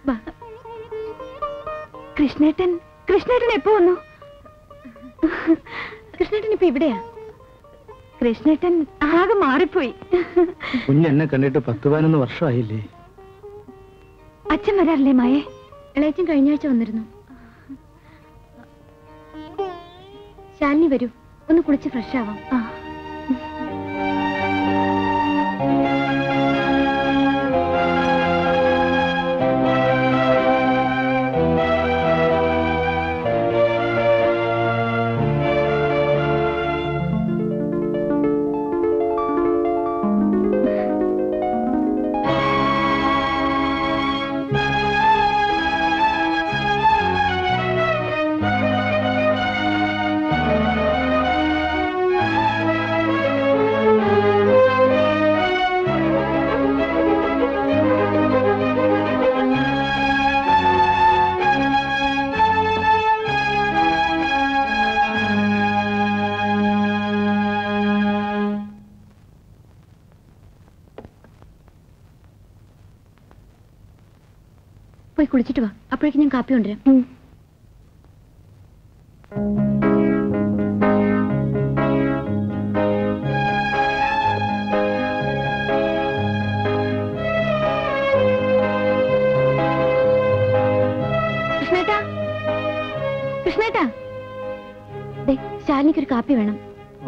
A: കൃഷ്ണേട്ടൻ കൃഷ്ണേട്ടൻ എപ്പോ വന്നു കൃഷ്ണേട്ടൻ ഇപ്പൊ ഇവിടെയാ കൃഷ്ണേട്ടൻ ആകെ മാറിപ്പോയി
E: കുഞ്ഞെന്നെ കണ്ടിട്ട് പത്ത് പതിനൊന്ന് വർഷമായില്ലേ
A: അച്ഛൻ വരാറില്ലേ മായേ ഇളയച്ചൻ കഴിഞ്ഞ ആഴ്ച വന്നിരുന്നു ശാലിനി വരൂ ഒന്ന് കുളിച്ച് ഫ്രഷ് ആവാം ആ പോയി കുളിച്ചിട്ട് വാ അപ്പോഴേക്കും ഞാൻ കാപ്പി കൊണ്ടുവരാം കൃഷ്ണേട്ടാ കൃഷ്ണേട്ടാ ദേ ശാലിനിക്കൊരു കാപ്പി വേണം
E: ഓ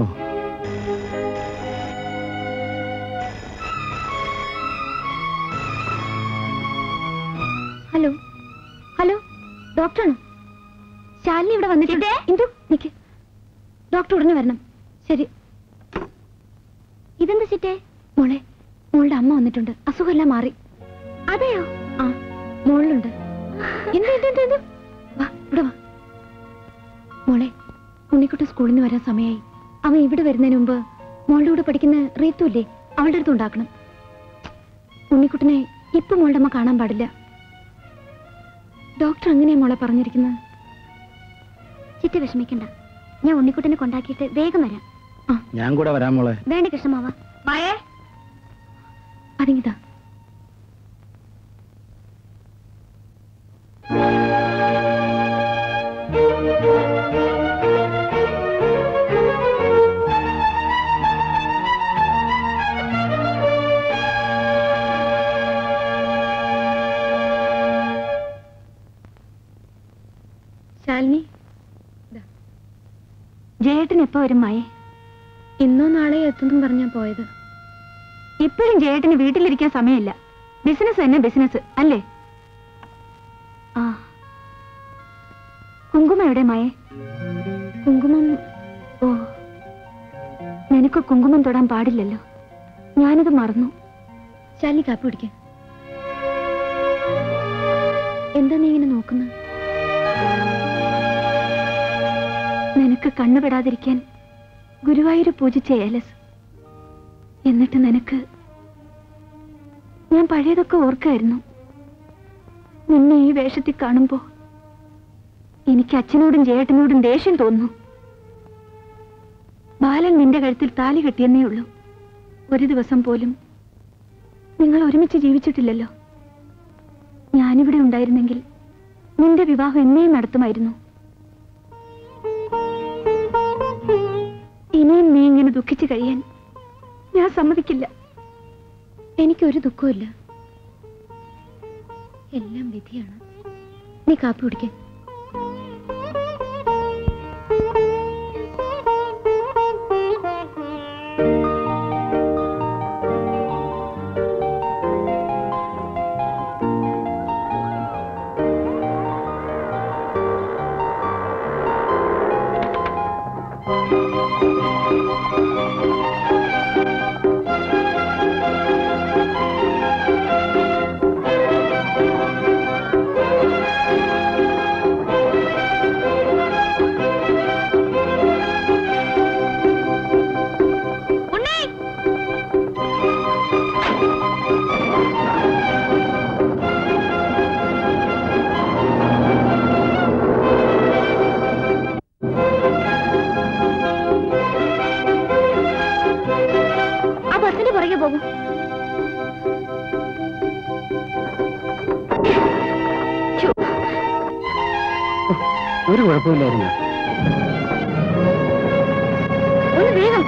A: ഹലോ ഹലോ ഡോക്ടറാണോ ശാലിനി ഇവിടെ വന്നിട്ടുണ്ട് ഇന്ദു നിക്ക് ഡോക്ടർ ഉടനെ വരണം ശരി ഇതെന്താ ചിറ്റേ മോളെ മോളുടെ അമ്മ വന്നിട്ടുണ്ട് അസുഖമെല്ലാം മാറി അതെയോ ആ മോളിലുണ്ട് എന്ത് എന്ത് എന്ത് എന്ത് വാ ഇവിടെ വാ മോളെ ഉണ്ണിക്കുട്ടി സ്കൂളിൽ നിന്ന് വരാൻ സമയമായി അവൻ ഇവിടെ വരുന്നതിന് മുമ്പ് മോളുടെ കൂടെ പഠിക്കുന്ന റീത്തു ഇല്ലേ അവളുടെ അടുത്ത് ഉണ്ടാക്കണം ഉണ്ണിക്കുട്ടനെ ഇപ്പൊ മോളുടെ അമ്മ കാണാൻ പാടില്ല ഡോക്ടർ അങ്ങനെയാ മോളെ പറഞ്ഞിരിക്കുന്നത് ചിറ്റ വിഷമിക്കണ്ട ഞാൻ ഉണ്ണിക്കുട്ടനെ കൊണ്ടാക്കിയിട്ട് വേഗം വരാം
E: ഞാൻ കൂടെ വരാൻ മോളെ
A: വേണ്ട കൃഷ്ണമാവ അതിങ്ങിതാ ശാലിനി ജയേട്ടൻ എപ്പോ വരും മായേ ഇന്നോ നാളെയോ എത്തുന്നും പറഞ്ഞാ പോയത് ഇപ്പോഴും ജയേട്ടന് വീട്ടിലിരിക്കാൻ സമയമില്ല ബിസിനസ് തന്നെ ബിസിനസ് അല്ലേ ആ കുങ്കുമം എവിടെ മായേ കുങ്കുമം ഓ നിനക്ക് കുങ്കുമം തൊടാൻ പാടില്ലല്ലോ ഞാനത് മറന്നു ശാലിനി കാപ്പി കുടിക്കാൻ എന്താ നീ ഇങ്ങനെ നോക്കുന്നത് നിനക്ക് കണ്ണുപെടാതിരിക്കാൻ ഗുരുവായൂർ പൂജിച്ച ഏലസ് എന്നിട്ട് നിനക്ക് ഞാൻ പഴയതൊക്കെ ഓർക്കായിരുന്നു നിന്നെ ഈ വേഷത്തിൽ കാണുമ്പോ എനിക്ക് അച്ഛനോടും ജേട്ടനോടും ദേഷ്യം തോന്നുന്നു ബാലൻ നിന്റെ കഴുത്തിൽ താലി കെട്ടിയെന്നേ ഉള്ളൂ ഒരു ദിവസം പോലും നിങ്ങൾ ഒരുമിച്ച് ജീവിച്ചിട്ടില്ലല്ലോ ഞാനിവിടെ ഉണ്ടായിരുന്നെങ്കിൽ നിന്റെ വിവാഹം എന്നേ നടത്തുമായിരുന്നു ഇനിയും നീ ഇങ്ങനെ ദുഃഖിച്ചു കഴിയാൻ ഞാൻ സമ്മതിക്കില്ല എനിക്കൊരു ദുഃഖമില്ല എല്ലാം വിധിയാണ് നീ കാപ്പി കുടിക്കാൻ ബസ്സിന്റെ പുറകെ പോകും ഛോ,
G: ഒരു കുഴപ്പമില്ലായിരുന്നു
A: ഒന്ന് വേഗം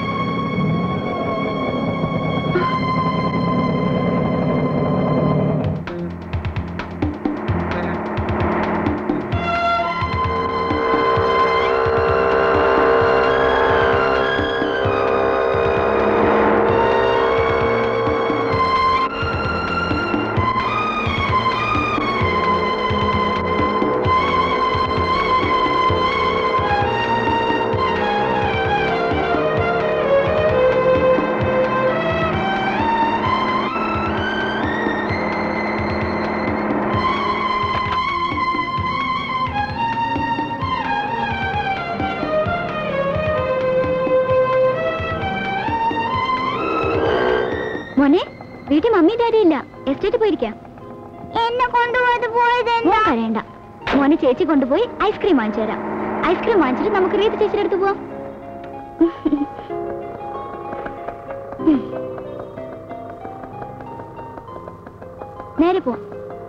A: മോനെ വീട്ടിൽ മമ്മി ഡാഡി ഇല്ല എസ്റ്റേറ്റ് പോയിരിക്കാം
C: എന്നെ കൊണ്ടുപോയത് പോയത്
A: മോൻ കരയണ്ട മോനെ ചേച്ചി കൊണ്ടുപോയി ഐസ്ക്രീം വാങ്ങിച്ചു തരാം ഐസ്ക്രീം വാങ്ങിച്ചിട്ട് നമുക്ക് റീത്ത് ചേച്ചിയുടെ അടുത്ത് പോവാം നേരെ പോ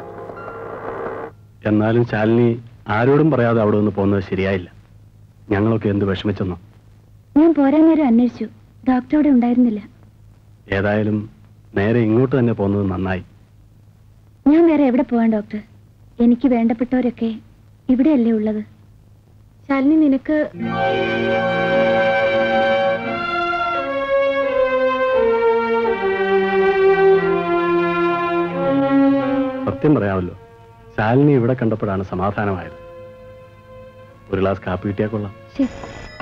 F: എന്നാലും ശാലിനി ആരോടും പറയാതെ അവിടെ നിന്ന് പോകുന്നത് ശരിയായില്ല ഞങ്ങളൊക്കെ എന്ത് വിഷമിച്ചെന്നോ
A: ഞാൻ പോരാൻ നേരം അന്വേഷിച്ചു ഡോക്ടർ അവിടെ ഉണ്ടായിരുന്നില്ല
F: ഏതായാലും നേരെ ഇങ്ങോട്ട് തന്നെ പോകുന്നത് നന്നായി
A: ഞാൻ വേറെ എവിടെ പോവാൻ ഡോക്ടർ എനിക്ക് വേണ്ടപ്പെട്ടവരൊക്കെ ഇവിടെയല്ലേ ഉള്ളത് ശാലിനി നിനക്ക്
F: സത്യം പറയാമല്ലോ ശാലിനി ഇവിടെ കണ്ടപ്പോഴാണ് സമാധാനമായത് ഒരു ഗ്ലാസ് കാപ്പി കിട്ടിയാൽ കൊള്ളാം
A: ശരി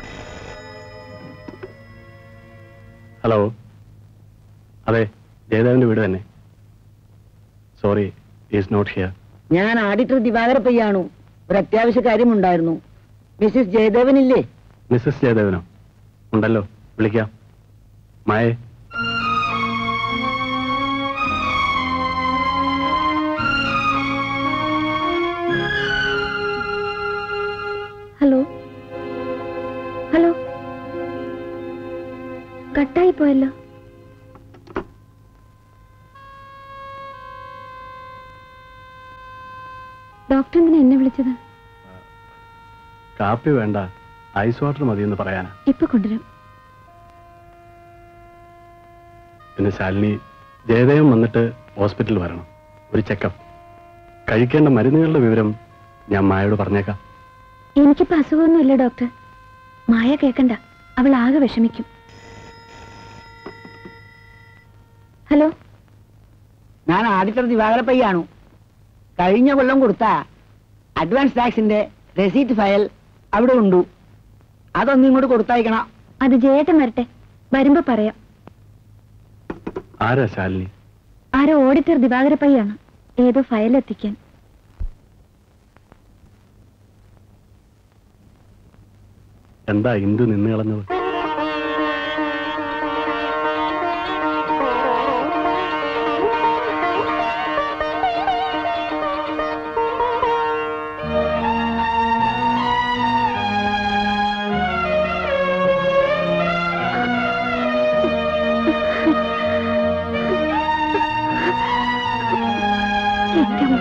F: ഹലോ അതെ ജയദേവന്റെ വീട് തന്നെ സോറി ഈസ് നോട്ട് ഹിയർ
J: ഞാൻ ആഡിറ്റർ ദിവാകര പയ്യാണു ഒരു അത്യാവശ്യ കാര്യമുണ്ടായിരുന്നു മിസ്സിസ് ജയദേവനില്ലേ
F: മിസ്സസ് ജയദേവനോ ഉണ്ടല്ലോ വിളിക്കാം മായേ
A: ഹലോ ഹലോ കട്ടായി പോയല്ലോ ഡോക്ടർ എന്തിനാ എന്നെ വിളിച്ചത്
F: കാപ്പി വേണ്ട ഐസ് വാട്ടർ മതിയെന്ന് പറയാനാ
A: ഇപ്പൊ കൊണ്ടുവരും
F: പിന്നെ ശാലിനി ജയദേവൻ വന്നിട്ട് ഹോസ്പിറ്റലിൽ വരണം ഒരു ചെക്കപ്പ് കഴിക്കേണ്ട മരുന്നുകളുടെ വിവരം ഞാൻ മായോട് പറഞ്ഞേക്കാം
A: എനിക്കിപ്പോ അസുഖമൊന്നുമില്ല ഡോക്ടർ മായ കേക്കണ്ട അവൾ ആകെ വിഷമിക്കും ഹലോ
J: ഞാൻ ആഡിറ്റർ ദിവാകര പയ്യാണു കഴിഞ്ഞ കൊല്ലം കൊടുത്ത അഡ്വാൻസ് ടാക്സിന്റെ റെസീറ്റ് ഫയൽ അവിടെ ഉണ്ടു അതൊന്നും ഇങ്ങോട്ട് കൊടുത്തയക്കണം
A: അത് ജയേട്ടൻ വരട്ടെ വരുമ്പോ പറയാം
F: ആരാ ശാലിനി
A: ആരോ ഓഡിറ്റർ ദിവാകര പയ്യാണ് ഏതോ ഫയൽ എത്തിക്കാൻ
F: എന്താ ഇന്ദു നിന്ന് കളഞ്ഞത്
A: എന്റെ മോളെ.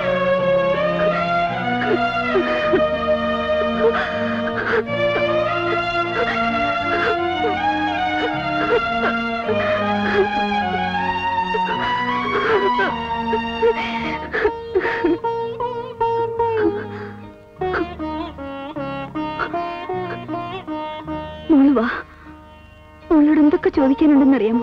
A: മോള് വാ മോളോട് എന്തൊക്കെ ചോദിക്കാനുണ്ടെന്നറിയാമോ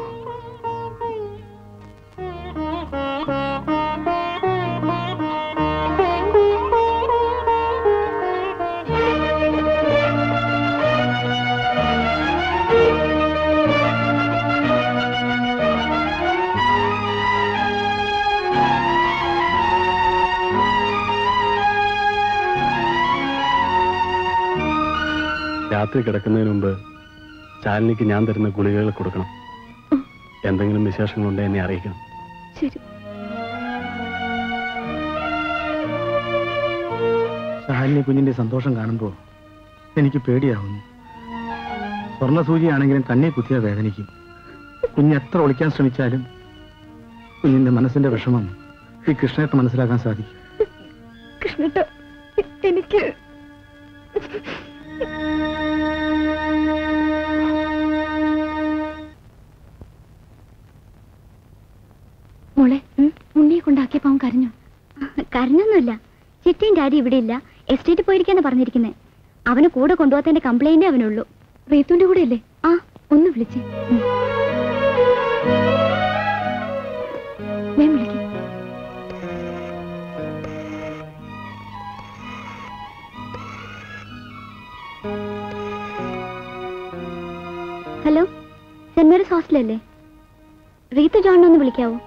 F: രാത്രി കിടക്കുന്നതിന് മുമ്പ് ശാലിനിക്ക് ഞാൻ തരുന്ന ഗുളികകൾ കൊടുക്കണം എന്തെങ്കിലും വിശേഷങ്ങളുണ്ടെങ്കിൽ എന്നെ അറിയിക്കണം
A: ശരി
E: ശാലിനി കുഞ്ഞിന്റെ സന്തോഷം കാണുമ്പോൾ എനിക്ക് പേടിയാവുന്നു സ്വർണ്ണ സൂചിയാണെങ്കിലും കണ്ണി കുത്തിയ വേദനിക്കും കുഞ്ഞ് എത്ര ഒളിക്കാൻ ശ്രമിച്ചാലും കുഞ്ഞിന്റെ മനസ്സിന്റെ വിഷമം ഈ കൃഷ്ണേട്ട് മനസ്സിലാക്കാൻ സാധിക്കും
B: കൃഷ്ണട്ട എനിക്ക്
A: മോളെ ഉണ്ണിയെ കൊണ്ടാക്കിയപ്പോ അവൻ കരഞ്ഞു കരഞ്ഞൊന്നുമില്ല ചിറ്റയും ഡാഡി ഇവിടെ ഇല്ല എസ്റ്റേറ്റ് പോയിരിക്കാന്ന് പറഞ്ഞിരിക്കുന്നേ അവന് കൂടെ കൊണ്ടുപോകാത്തതിന്റെ കംപ്ലൈന്റ് അവനുള്ളൂ റീത്തുന്റെ കൂടെ അല്ലേ ആ ഒന്ന് വിളിച്ചേ ഉം. വേഗം വിളിക്ക്. ഹലോ സെന്റ് മേരീസ് ഹോസ്റ്റലല്ലേ റീത്ത് ജോണിനെ ഒന്ന് വിളിക്കാവോ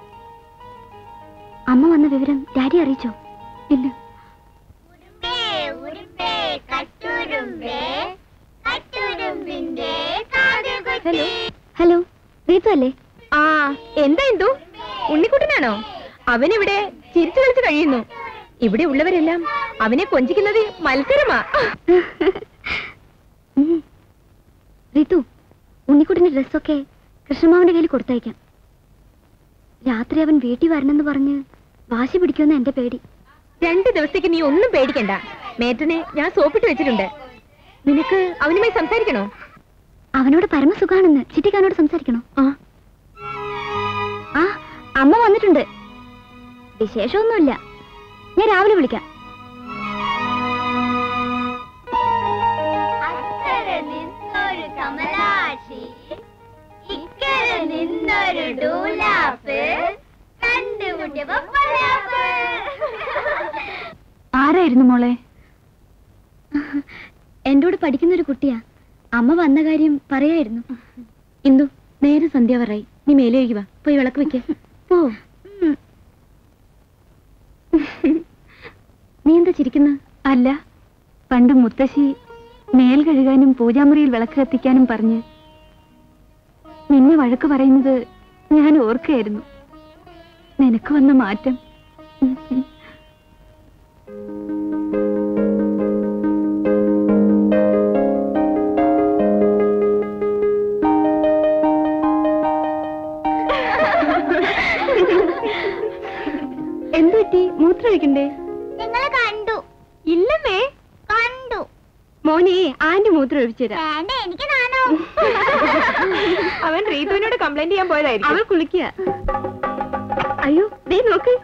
A: അമ്മ വന്ന വിവരം ഡാഡി അറിയിച്ചോ ഇല്ല ഹലോ ഹലോ റീത്തു അല്ലേ
B: ആ എന്താ എന്തു ഉണ്ണിക്കുട്ടനാണോ അവനിവിടെ ചിരിച്ചു കളിച്ച് കഴിയുന്നു ഇവിടെ ഉള്ളവരെല്ലാം അവനെ കൊഞ്ചിക്കുന്നത് മത്സരമാ
A: ഉം. റീതു ഉണ്ണിക്കുട്ടിന്റെ ഡ്രസ്സൊക്കെ കൃഷ്ണമാവന്റെ കയ്യിൽ കൊടുത്തയക്കാം രാത്രി അവൻ വീട്ടിൽ വരണമെന്ന് പറഞ്ഞ് വാശി പിടിക്കുമെന്ന് എന്റെ പേടി
B: രണ്ട് ദിവസത്തേക്ക് നീ ഒന്നും പേടിക്കണ്ട മേറ്റനെ ഞാൻ സോപ്പിട്ട് വെച്ചിട്ടുണ്ട് നിനക്ക് അവനുമായി സംസാരിക്കണോ
A: അവനോട് പരമസുഖാണെന്ന് ചിറ്റിക്കാനോട് സംസാരിക്കണോ
B: ആ
A: ആ അമ്മ വന്നിട്ടുണ്ട് വിശേഷമൊന്നുമില്ല ഞാൻ രാവിലെ വിളിക്കാം
C: അക്കരെ നിന്നൊരു കമലാക്ഷി ഇക്കരെ നിന്നൊരു ഡൂലാപ്പ് കണ്ടുമുട്ടിയപ്പോ പലാപ്പ്
A: ആരായിരുന്നു മോളെ എന്റെ കൂടെ പഠിക്കുന്ന ഒരു കുട്ടിയാ അമ്മ വന്ന കാര്യം പറയായിരുന്നു ഇന്ദു നേരെ സന്ധ്യ പറയി നീ മേലെ ഒഴുകി വാ പോയി വിളക്ക് വെക്ക പോ നീ എന്താ ചിരിക്കുന്ന അല്ല പണ്ട് മുത്തശ്ശി മേൽ കഴുകാനും പൂജാമുറിയിൽ വിളക്ക് കത്തിക്കാനും പറഞ്ഞ് നിന്നെ വഴക്ക് പറയുന്നത് ഞാൻ ഓർക്കുകയായിരുന്നു നിനക്ക് വന്ന മാറ്റം എന്ത് പറ്റി മൂത്രം ഒഴിക്കണ്ടേ
C: നിങ്ങളെ കണ്ടു
A: ഇല്ലമ്മേ
C: കണ്ടു
A: മോനെ ആന്റെ മൂത്രം ഒഴിച്ചുതരാം
C: വേണ്ട എനിക്ക് നാണോ
B: അവൻ റീതുവിനോട് കംപ്ലൈന്റ് ചെയ്യാൻ പോയതായിരിക്കും
A: അവൾ കുളിക്കുക അയ്യോ ദേ നോക്ക്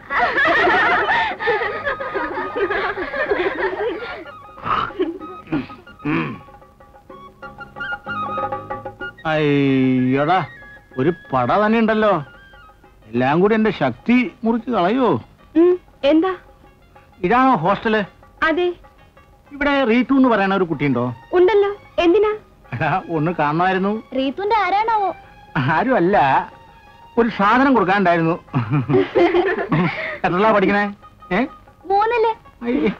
E: അയ്യടാ ഒരു പട തന്നെ ഉണ്ടല്ലോ എല്ലാം കൂടി എന്റെ ശക്തി മുറിച്ച് കളയോ
B: ഉം, എന്താ
E: ഇതാണോ ഹോസ്റ്റല്
B: അതെ
E: ഇവിടെ റീതു എന്ന് പറയുന്ന ഒരു കുട്ടിയുണ്ടോ
B: ഉണ്ടല്ലോ എന്തിനാ
E: എടാ, ഒന്ന് കാണണമായിരുന്നു
A: റീത്തുന്റെ ആരാണാവോ
E: ആരും അല്ല ഒരു സാധനം കൊടുക്കാനുണ്ടായിരുന്നു എത്രല്ല പഠിക്കണേ ഏ
A: മൂന്നല്ലേ
E: അയ്യേ.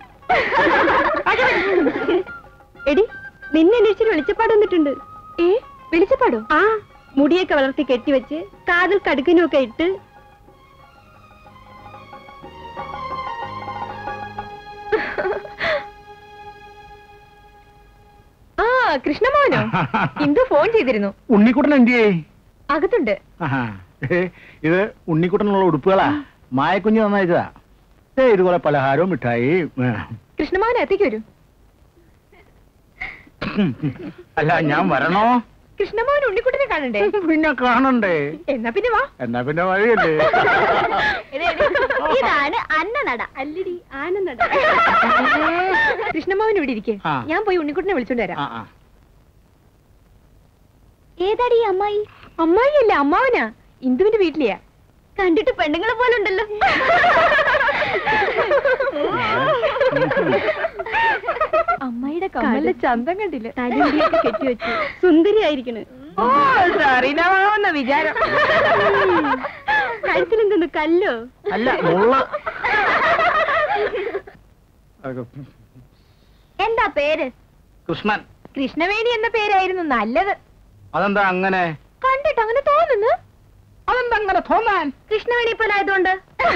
B: എടി നിന്നെ അന്വേഷിച്ചിട്ട് വെളിച്ചപ്പാട് വന്നിട്ടുണ്ട് ഏ വെളിച്ചപ്പാടോ ആ മുടിയൊക്കെ വളർത്തി കെട്ടിവെച്ച് കാതിൽ കടുക്കിനും ഒക്കെ ഇട്ട് ആ കൃഷ്ണമോഹനോ ഇന്ദു ഫോൺ ചെയ്തിരുന്നു
E: ഉണ്ണിക്കുട്ടൻ എന്തിയേ
B: അകത്തുണ്ട്
E: ആഹാ. ഏ, ഇത് ഉണ്ണിക്കുട്ടനുള്ള ഉടുപ്പുകളാ മായക്കുഞ്ഞ് നന്നായിച്ചതാ ഏ ഇതുപോലെ പലഹാരവും മിഠായി ഏ.
B: കൃഷ്ണമോഹൻ എത്തിക്ക് വരൂ
E: അല്ല ഞാൻ വരണോ
B: കൃഷ്ണമോഹൻ ഉണ്ണിക്കുട്ടനെ കാണണ്ടേ
E: പിന്നെ കാണണ്ടേ
B: എന്നാ പിന്നെ വാ
E: എന്നാ പിന്നെ വഴിയല്ലേ
A: ഇതാണ് അന്നനട
B: അല്ലടി ആനന്ദ കൃഷ്ണമോഹൻ ഇവിടെ ഇരിക്കെ
E: ആ.
B: ഞാൻ പോയി ഉണ്ണിക്കുട്ടനെ വിളിച്ചോണ്ട് വരാം
E: ആ ആ
A: ഏതാടി ഈ അമ്മായി
B: അമ്മായി അല്ല അമ്മാവനാ ഇന്ദുവിന്റെ വീട്ടിലെയാ
A: കണ്ടിട്ട് പെണ്ണുങ്ങളെ പോലെ ഉണ്ടല്ലോ
B: അമ്മായിയുടെ കമ്മലിന്റെ ചന്തം കണ്ടില്ല തലമുടിയൊക്കെ കെട്ടിവെച്ചു സുന്ദരിയായിരിക്കണ് ഓ സറിനാവുന്ന വിചാരം കഴുത്തിലെന്തെന്ന് കല്ലോ
E: അല്ല മുള്ള
A: എന്താ പേര്
E: കൃഷ്ണൻ
B: കൃഷ്ണവേണി എന്ന പേരായിരുന്നു നല്ലത്
E: അതെന്താ അങ്ങനെ
B: കണ്ടിട്ട് അങ്ങനെ തോന്നുന്നു
E: അതെന്താ അങ്ങനെ തോന്നാൻ
A: കൃഷ്ണവേണി പോലെ ആയതുകൊണ്ട്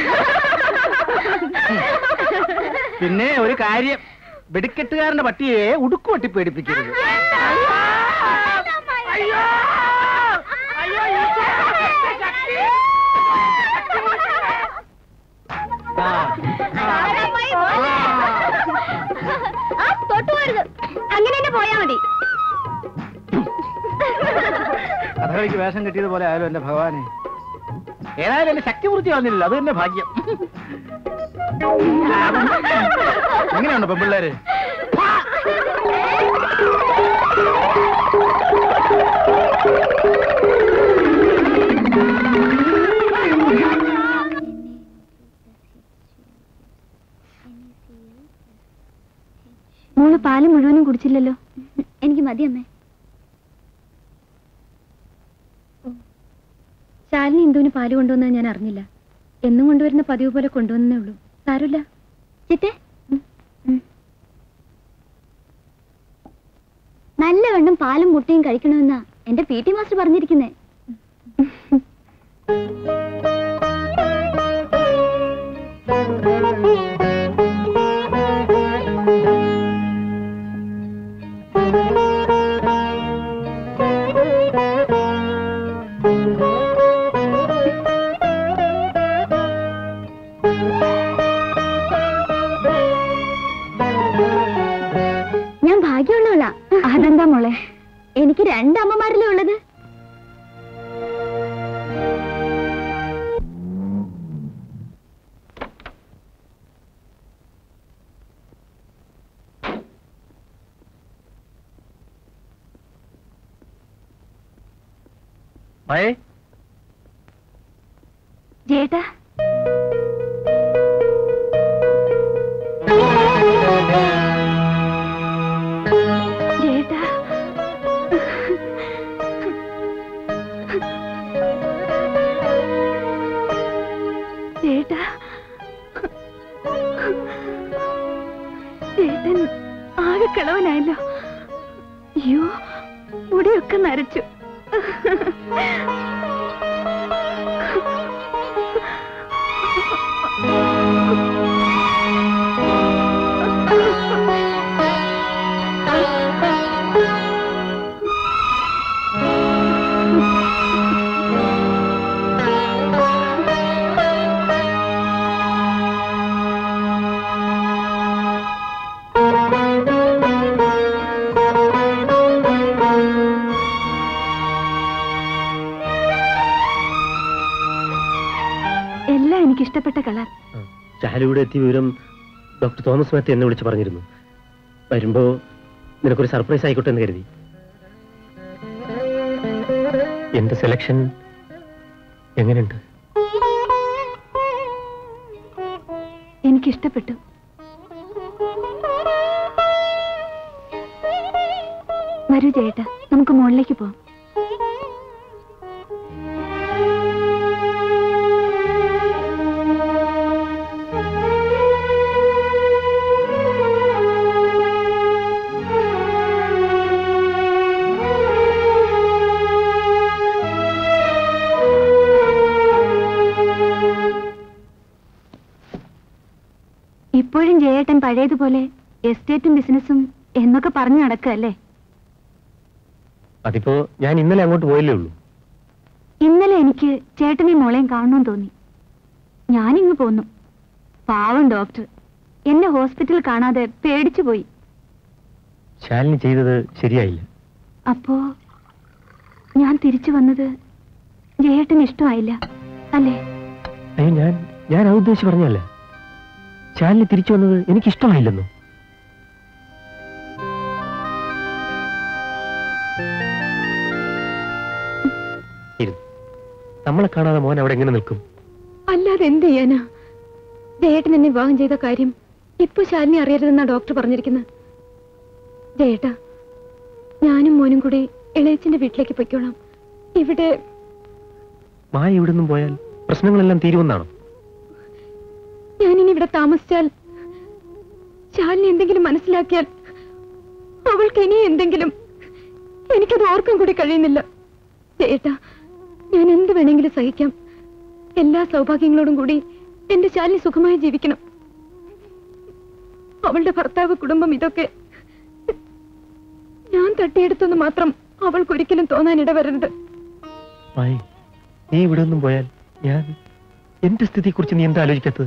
E: പിന്നെ ഒരു കാര്യം വെടിക്കെട്ടുകാരന്റെ പട്ടിയെ ഉടുക്കു പട്ടി പേടിപ്പിക്കരുത്
B: അയ്യോ അയ്യോ
E: കഥകളിക്ക് വേഷം കിട്ടിയതുപോലെ ആയാലും എന്റെ ഭഗവാനെ ഏതായാലും എന്റെ ശക്തി പൂർത്തി വന്നില്ല അത് തന്നെ ഭാഗ്യം എങ്ങനെയുണ്ട് പെമ്പിള്ളേര്
A: മോള് പാല് മുഴുവനും കുടിച്ചില്ലല്ലോ എനിക്ക് മതി അമ്മേ ശാലിനി ഇന്ദുവിന് പാല് കൊണ്ടുവന്നത് ഞാൻ അറിഞ്ഞില്ല എന്നും കൊണ്ടുവരുന്ന പതിവ് പോലെ കൊണ്ടുവന്നേ ഉള്ളൂ സാരമില്ല ചിറ്റേ നല്ലവണ്ണം പാലും മുട്ടയും കഴിക്കണമെന്നാ എന്റെ പി ടി മാസ്റ്റർ പറഞ്ഞിരിക്കുന്നേ ഞാൻ ഭാഗ്യമുള്ളവളാ അതെന്താ മോളെ എനിക്ക് രണ്ട് അമ്മമാരല്ലേ ഉള്ളത്
D: മയേ
A: ജേട്ടാ ജേട്ടാ ചേട്ടാ ചേട്ടൻ ആകെ കിളവനായല്ലോ അയ്യോ മുടിയൊക്കെ നരച്ചു എല്ലാം എനിക്ക് ഇഷ്ടപ്പെട്ട കളർ
D: ശാലൂടെ എത്തിയ വിവരം ഡോക്ടർ തോമസ് മാത്യു എന്നെ വിളിച്ച് പറഞ്ഞിരുന്നു വരുമ്പോ നിനക്കൊരു സർപ്രൈസ് ആയിക്കോട്ടെ എന്ന് കരുതി എന്റെ സെലക്ഷൻ എങ്ങനെയുണ്ട്
A: എനിക്ക് ഇഷ്ടപ്പെട്ടു വരൂ ചേട്ടാ നമുക്ക് മുകളിലേക്ക് പോവാം ഇപ്പോഴും ജയേട്ടൻ പഴയതുപോലെ എസ്റ്റേറ്റും ബിസിനസ്സും എന്നൊക്കെ പറഞ്ഞു നടക്കല്ലേ
D: അതിപ്പോ ഞാൻ ഇന്നലെ അങ്ങോട്ട് പോയില്ലേ ഉള്ളൂ
A: ഇന്നലെ എനിക്ക് ചേട്ടനെയും മോളെയും കാണണമെന്ന് തോന്നി ഞാനിങ്ങ് പോന്നു പാവം ഡോക്ടർ എന്നെ ഹോസ്പിറ്റലിൽ കാണാതെ പേടിച്ചു പോയി
D: ശാലിനി ചെയ്തത് ശരിയായില്ല
A: അപ്പോ ഞാൻ തിരിച്ചു വന്നത് ജയേട്ടന് ഇഷ്ടമായില്ല അല്ലേ
D: അയ്യോ ഞാൻ ഞാൻ അത് ഉദ്ദേശിച്ച് പറഞ്ഞല്ല ശാലിനി തിരിച്ചു വന്നത് എനിക്ക് ഇഷ്ടമായില്ലെന്നോ ഇരുന്നു. നമ്മളെ കാണാതെ മോൻ അവിടെ എങ്ങനെ നിൽക്കും
A: അല്ലാതെ എന്ത് ചെയ്യാനാ ജയേട്ടൻ എന്നെ വിവാഹം ചെയ്ത കാര്യം ഇപ്പൊ ശാലിനി അറിയരുതെന്നാ ഡോക്ടർ പറഞ്ഞിരിക്കുന്നത് ജയേട്ടാ ഞാനും മോനും കൂടി ഇളയച്ചന്റെ വീട്ടിലേക്ക് പൊയ്ക്കോളാം ഇവിടെ
D: മായ ഇവിടെ നിന്നും പോയാൽ പ്രശ്നങ്ങളെല്ലാം തീരുമെന്നാണോ
A: ഞാനിനി ഇവിടെ താമസിച്ചാൽ ശാലിനി എന്തെങ്കിലും മനസ്സിലാക്കിയാൽ അവൾക്ക് ഇനി എന്തെങ്കിലും എനിക്കത് ഓർക്കാൻ കൂടി കഴിയുന്നില്ല ചേട്ടാ ഞാൻ എന്ത് വേണമെങ്കിലും സഹിക്കാം എല്ലാ സൗഭാഗ്യങ്ങളോടും കൂടി എന്റെ ശാലിനി സുഖമായി ജീവിക്കണം അവളുടെ ഭർത്താവ് കുടുംബം ഇതൊക്കെ ഞാൻ തട്ടിയെടുത്തെന്ന് മാത്രം അവൾക്കൊരിക്കലും തോന്നാൻ ഇടവരരുത്
D: മായ നീ ഇവിടെ നിന്നും പോയാൽ ഞാൻ എന്റെ സ്ഥിതിയെക്കുറിച്ച് നീ എന്താ ആലോചിക്കാത്തത്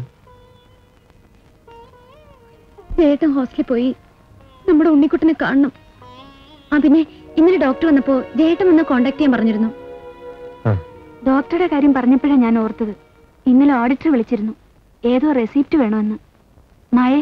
A: ചേട്ടൻ ഹോസ്റ്റലിൽ പോയി നമ്മുടെ ഉണ്ണിക്കുട്ടനെ കാണണം ആ പിന്നെ ഇന്നലെ ഡോക്ടർ വന്നപ്പോ ജയേട്ടൻ വന്ന് കോണ്ടാക്ട് ചെയ്യാൻ പറഞ്ഞിരുന്നു
H: ആ.
B: ഡോക്ടറുടെ കാര്യം പറഞ്ഞപ്പോഴാണ് ഞാൻ ഓർത്തത് ഇന്നലെ ഓഡിറ്റർ വിളിച്ചിരുന്നു ഏതോ റെസിപ്റ്റ് വേണമെന്ന് മായേ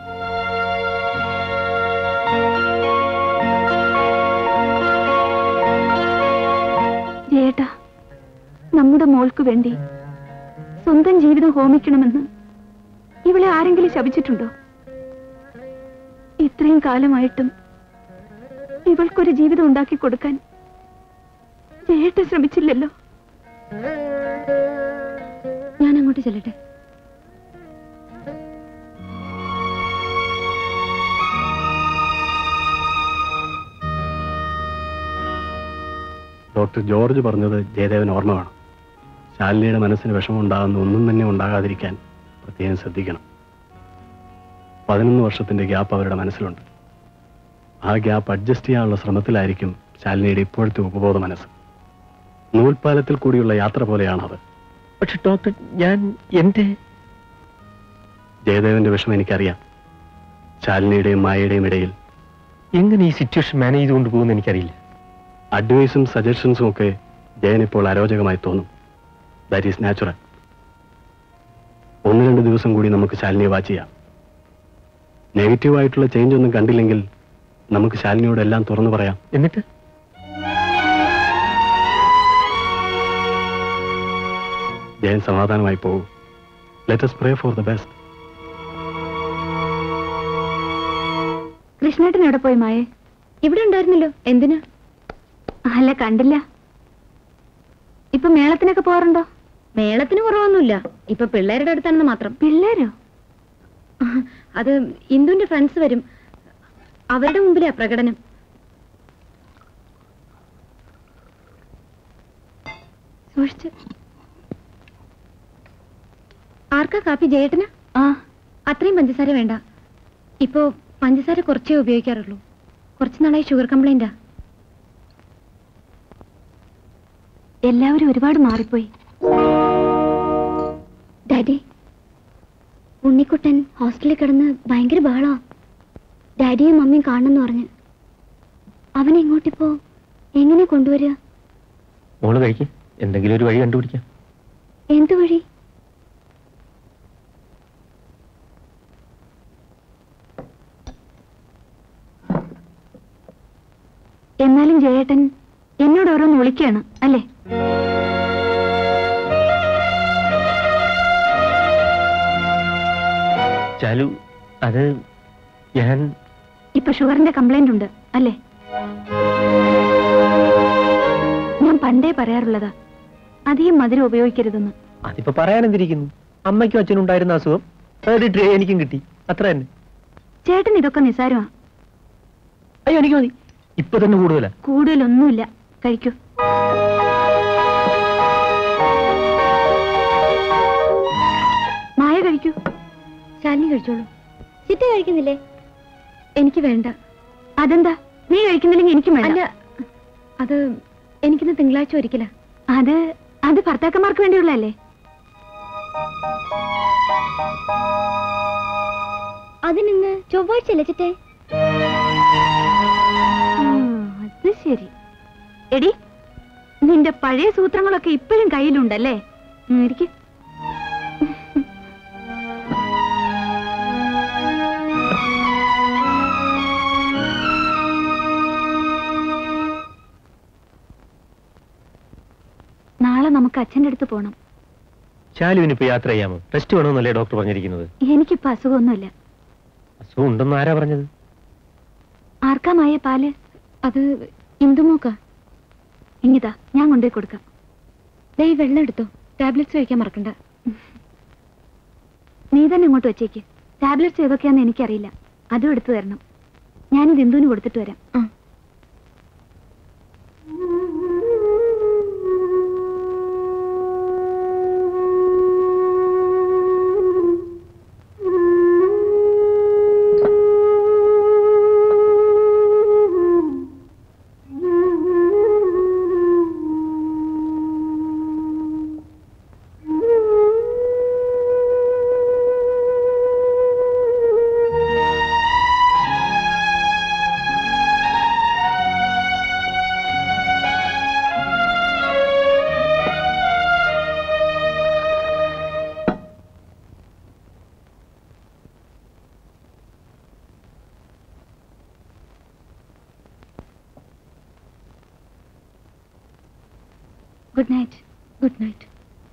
B: ജയേട്ടാ നമ്മുടെ മോൾക്ക് വേണ്ടി സ്വന്തം ജീവിതം ഹോമിക്കണമെന്ന് ഇവളെ ആരെങ്കിലും ശപിച്ചിട്ടുണ്ടോ ഇത്രയും കാലമായിട്ടും ഇവൾക്കൊരു ജീവിതം ഉണ്ടാക്കി കൊടുക്കാൻ ജയേട്ട ശ്രമിച്ചില്ലല്ലോ ഞാൻ അങ്ങോട്ട് ചെല്ലട്ടെ
F: ഡോക്ടർ ജോർജ് പറഞ്ഞത് ജയദേവൻ ഓർമ്മ വേണം ശാലിനിയുടെ മനസ്സിന് വിഷമമുണ്ടാകുന്ന ഒന്നും തന്നെ ഉണ്ടാകാതിരിക്കാൻ പ്രത്യേകം ശ്രദ്ധിക്കണം പതിനൊന്ന് വർഷത്തിന്റെ ഗ്യാപ്പ് അവരുടെ മനസ്സിലുണ്ട് ആ ഗ്യാപ്പ് അഡ്ജസ്റ്റ് ചെയ്യാനുള്ള ശ്രമത്തിലായിരിക്കും ശാലിനിയുടെ ഇപ്പോഴത്തെ ഉപബോധ മനസ്സ് നൂൽപ്പാലത്തിൽ കൂടിയുള്ള യാത്ര പോലെയാണത്
D: പക്ഷെ ഡോക്ടർ ഞാൻ എന്റെ
F: ജയദേവന്റെ വിഷമം എനിക്കറിയാം ശാലിനിയുടെയും മായയുടെയും ഇടയിൽ
D: എങ്ങനെ ഈ സിറ്റുവേഷൻ മാനേജ് ചെയ്തുകൊണ്ട് പോകുമെന്ന് എനിക്കറിയില്ല
F: അഡ്വൈസും സജഷൻസും ഒക്കെ ജയൻ ഇപ്പോൾ അരോചകമായി തോന്നും ദാറ്റ് ഈസ് നാച്ചുറൽ ഒന്ന് രണ്ട് ദിവസം കൂടി നമുക്ക് ശാലിനിയെ വാച്ച് ചെയ്യാം നെഗറ്റീവായിട്ടുള്ള ചേഞ്ച് ഒന്നും കണ്ടില്ലെങ്കിൽ നമുക്ക് ശാലിനിയോട് എല്ലാം തുറന്നു പറയാം
D: എന്നിട്ട്
F: ജയൻ സമാധാനമായി പോകും let us pray for the best
B: കൃഷ്ണേട്ടൻ എവിടെ പോയി മായേ ഇവിടെ ഉണ്ടായിരുന്നല്ലോ എന്തിനാ അല്ല കണ്ടില്ല ഇപ്പൊ മേളത്തിനൊക്കെ പോകാറുണ്ടോ
A: മേളത്തിന് കുറവൊന്നുമില്ല ഇപ്പൊ പിള്ളേരുടെ അടുത്താണെന്ന് മാത്രം
B: പിള്ളേരോ
A: അത് ഇന്ദുവിന്റെ ഫ്രണ്ട്സ് വരും അവരുടെ മുമ്പിലാ പ്രകടനം
B: സൂക്ഷിച്ച്
A: ആർക്കാ കാപ്പി ജയേട്ടന്
B: ആ
A: അത്രയും പഞ്ചസാര വേണ്ട ഇപ്പോ പഞ്ചസാര കുറച്ചേ ഉപയോഗിക്കാറുള്ളൂ കുറച്ച് നാളായി ഷുഗർ കംപ്ലൈന്റാ
B: എല്ലാവരും ഒരുപാട് മാറിപ്പോയി
A: ഡാഡി ഉണ്ണിക്കുട്ടൻ ഹോസ്റ്റലിൽ കിടന്ന് ഭയങ്കര ബഹളാ ഡാഡിയും മമ്മിയും കാണണമെന്ന് പറഞ്ഞ് അവനെ ഇങ്ങോട്ടിപ്പോ എങ്ങനെ കൊണ്ടുവരിക
D: മോള് കഴിക്ക് എന്തെങ്കിലും ഒരു വഴി കണ്ടുപിടിക്കാം
A: എന്തു വഴി
B: എന്നാലും ജയേട്ടൻ എന്നോട് ഓരോന്ന് വിളിക്കുകയാണ് അല്ലേ
D: ചാലു അത് ഞാൻ
B: ഇപ്പൊ ഷുഗറിന്റെ കംപ്ലൈന്റ് ഉണ്ട് അല്ലേ ഞാൻ പണ്ടേ പറയാറുള്ളതാ അധികം മധുരം ഉപയോഗിക്കരുതെന്ന്
D: അതിപ്പോ പറയാനെന്തിരിക്കുന്നു അമ്മയ്ക്കും അച്ഛനും ഉണ്ടായിരുന്ന അസുഖം തേർഡ് ട്രേ എനിക്കും കിട്ടി അത്ര തന്നെ
B: ചേട്ടൻ ഇതൊക്കെ നിസാരമാ
D: അയ്യോ എനിക്ക് മതി ഇപ്പൊ തന്നെ കൂടുതലാ
B: കൂടുതലൊന്നുമില്ല കഴിക്കൂ മായ കഴിക്കൂ
A: ശാലിനി കഴിച്ചോളൂ ചിറ്റ കഴിക്കുന്നില്ലേ എനിക്ക് വേണ്ട
B: അതെന്താ നീ കഴിക്കുന്നില്ലെങ്കിൽ എനിക്കും വേണ്ട
A: അല്ല അത് എനിക്കിന്ന് തിങ്കളാഴ്ച ഒരിക്കലാ
B: അത് അത് ഭർത്താക്കന്മാർക്ക് വേണ്ടിയുള്ളതല്ലേ
A: അതിനിന്ന് ചൊവ്വാഴ്ച അല്ലേ ചിറ്റേ
B: ആ, അത് ശരി എടി നിന്റെ പഴയ സൂത്രങ്ങളൊക്കെ ഇപ്പോഴും കയ്യിലുണ്ടല്ലേ ഉം, ഇരിക്ക് നാളെ നമുക്ക് അച്ഛൻ്റെ അടുത്ത് പോണം
D: ശാലുവിന് ഇപ്പൊ യാത്ര ചെയ്യാമോ റെസ്റ്റ് വേണമെന്നല്ലേ ഡോക്ടർ പറഞ്ഞിരിക്കുന്നത്
B: എനിക്കിപ്പോ അസുഖമൊന്നുമില്ല
D: അസുഖം ഉണ്ടെന്ന് ആരാ പറഞ്ഞത്
B: ആർക്കാമായ പാല്
A: അത് ഇന്ദുമോക്ക
B: ഇങ്ങിതാ ഞാൻ കൊണ്ടുപോയി കൊടുക്കാം
A: ദേ ഈ വെള്ളം എടുത്തോ ടാബ്ലറ്റ്സ് കഴിക്കാൻ മറക്കണ്ട
B: നീ തന്നെ ഇങ്ങോട്ട് വെച്ചേക്ക് ടാബ്ലറ്റ്സ് ഏതൊക്കെയാന്ന് എനിക്കറിയില്ല അതും എടുത്തു തരണം ഞാനിത് ഇന്ദുവിന് കൊടുത്തിട്ട് വരാം
A: ആ ഗുഡ് നൈറ്റ് ഗുഡ് നൈറ്റ്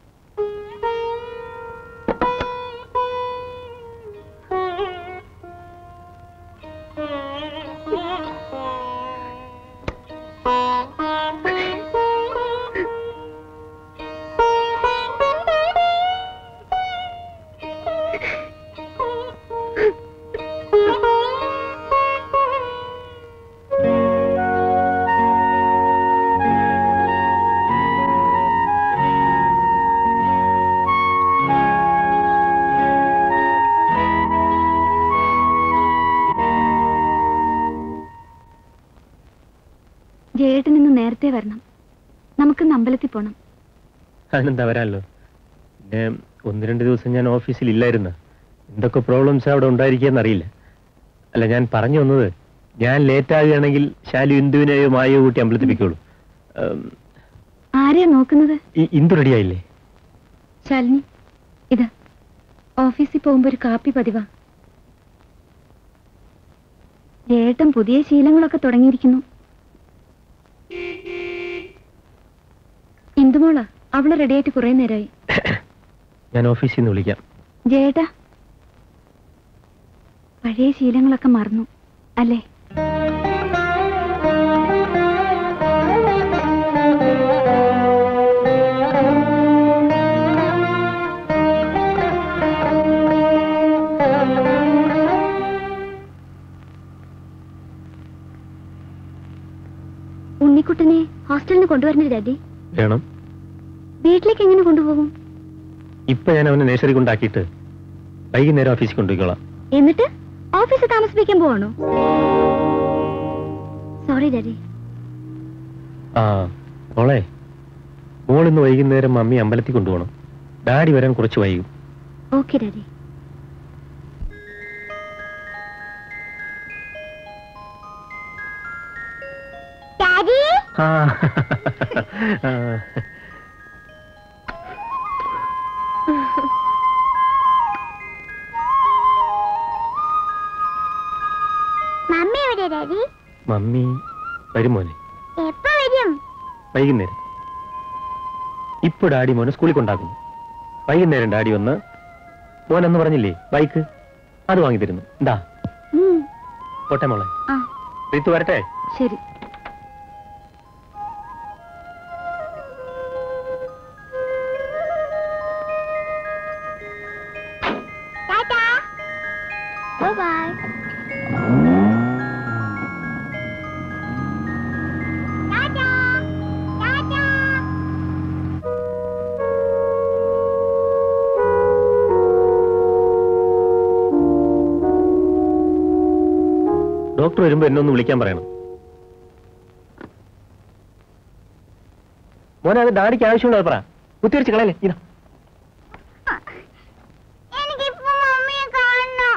A: ജയേട്ടൻ ഇന്ന് നേരത്തെ വരണം നമുക്കിന്ന് അമ്പലത്തിൽ പോണം
D: അതിനെന്താ വരാമല്ലോ പിന്നെ ഒന്ന് രണ്ട് ദിവസം ഞാൻ ഓഫീസിൽ ഇല്ലായിരുന്നു എന്തൊക്കെ പ്രോബ്ലംസ് അവിടെ ഉണ്ടായിരിക്കുകയെന്ന് അറിയില്ല അല്ല ഞാൻ പറഞ്ഞു വന്നത് ഞാൻ ലേറ്റ് ആകുകയാണെങ്കിൽ ശാലു ഇന്ദുവിനെയോ മായോ കൂട്ടി അമ്പലത്തിൽ പൊയ്ക്കോളൂ ഉം,
A: ആരെയാ നോക്കുന്നത്
D: ഈ ഇന്ദു റെഡിയായില്ലേ
A: ശാലിനി ഇത് ഓഫീസിൽ പോകുമ്പോ ഒരു കാപ്പി പതിവാ ജയേട്ടൻ പുതിയ ശീലങ്ങളൊക്കെ തുടങ്ങിയിരിക്കുന്നു ഇന്ദുമോളാ അവള് റെഡിയായിട്ട് കുറെ നേരമായി
D: ഞാൻ ഓഫീസിൽ നിന്ന് വിളിക്കാം
A: ജയേട്ടാ പഴയ ശീലങ്ങളൊക്കെ മറന്നു അല്ലേ ഉണ്ണിക്കുട്ടനെ ഹോസ്റ്റലിൽ നിന്ന് കൊണ്ടുവരണേ ഡാഡി
D: വേണം
A: വീട്ടിലേക്ക് എങ്ങനെ കൊണ്ടുപോകും
D: ഇപ്പൊ ഞാൻ അവനെ നേഴ്സറി കൊണ്ടാക്കിയിട്ട് വൈകുന്നേരം ഓഫീസിൽ കൊണ്ടുപോയിക്കോളാം
A: എന്നിട്ട് ഓഫീസിൽ താമസിപ്പിക്കാൻ പോവാണോ സോറി ഡാഡി
D: ആ മോളെ മോൾ ഇന്ന് വൈകുന്നേരം മമ്മി അമ്പലത്തിൽ കൊണ്ടുപോകണം ഡാഡി വരാൻ കുറച്ച് വൈകും
A: ഓക്കെ ഡാഡി
C: ഡാഡി
D: ആ ആ.
C: മമ്മി എവിടെ ഡാഡി
D: മമ്മി വരും മോനെ
C: എപ്പോ വരും
D: വൈകുന്നേരം ഇപ്പൊ ഡാഡി മോനെ സ്കൂളിൽ കൊണ്ടാക്കുന്നു വൈകുന്നേരം ഡാഡി വന്ന് മോനെന്ന് പറഞ്ഞില്ലേ ബൈക്ക് അത് വാങ്ങി തരുന്നു എന്താ
A: ഉം,
D: പോട്ടെ മോളെ
A: ആ
D: റിത്തു വരട്ടെ
A: ശരി
C: tata bye tata tata
D: doctor വരുമ്പോ എന്നെ ഒന്ന് വിളിക്കാൻ പറയണം മോനെ അത് ഡാഡിക്ക് ആവശ്യമുള്ളത് പറ കുത്തിവരിച്ച് കളയല്ലേ ഇതാ
C: എനിക്കിപ്പോ മമ്മിയെ കാണണം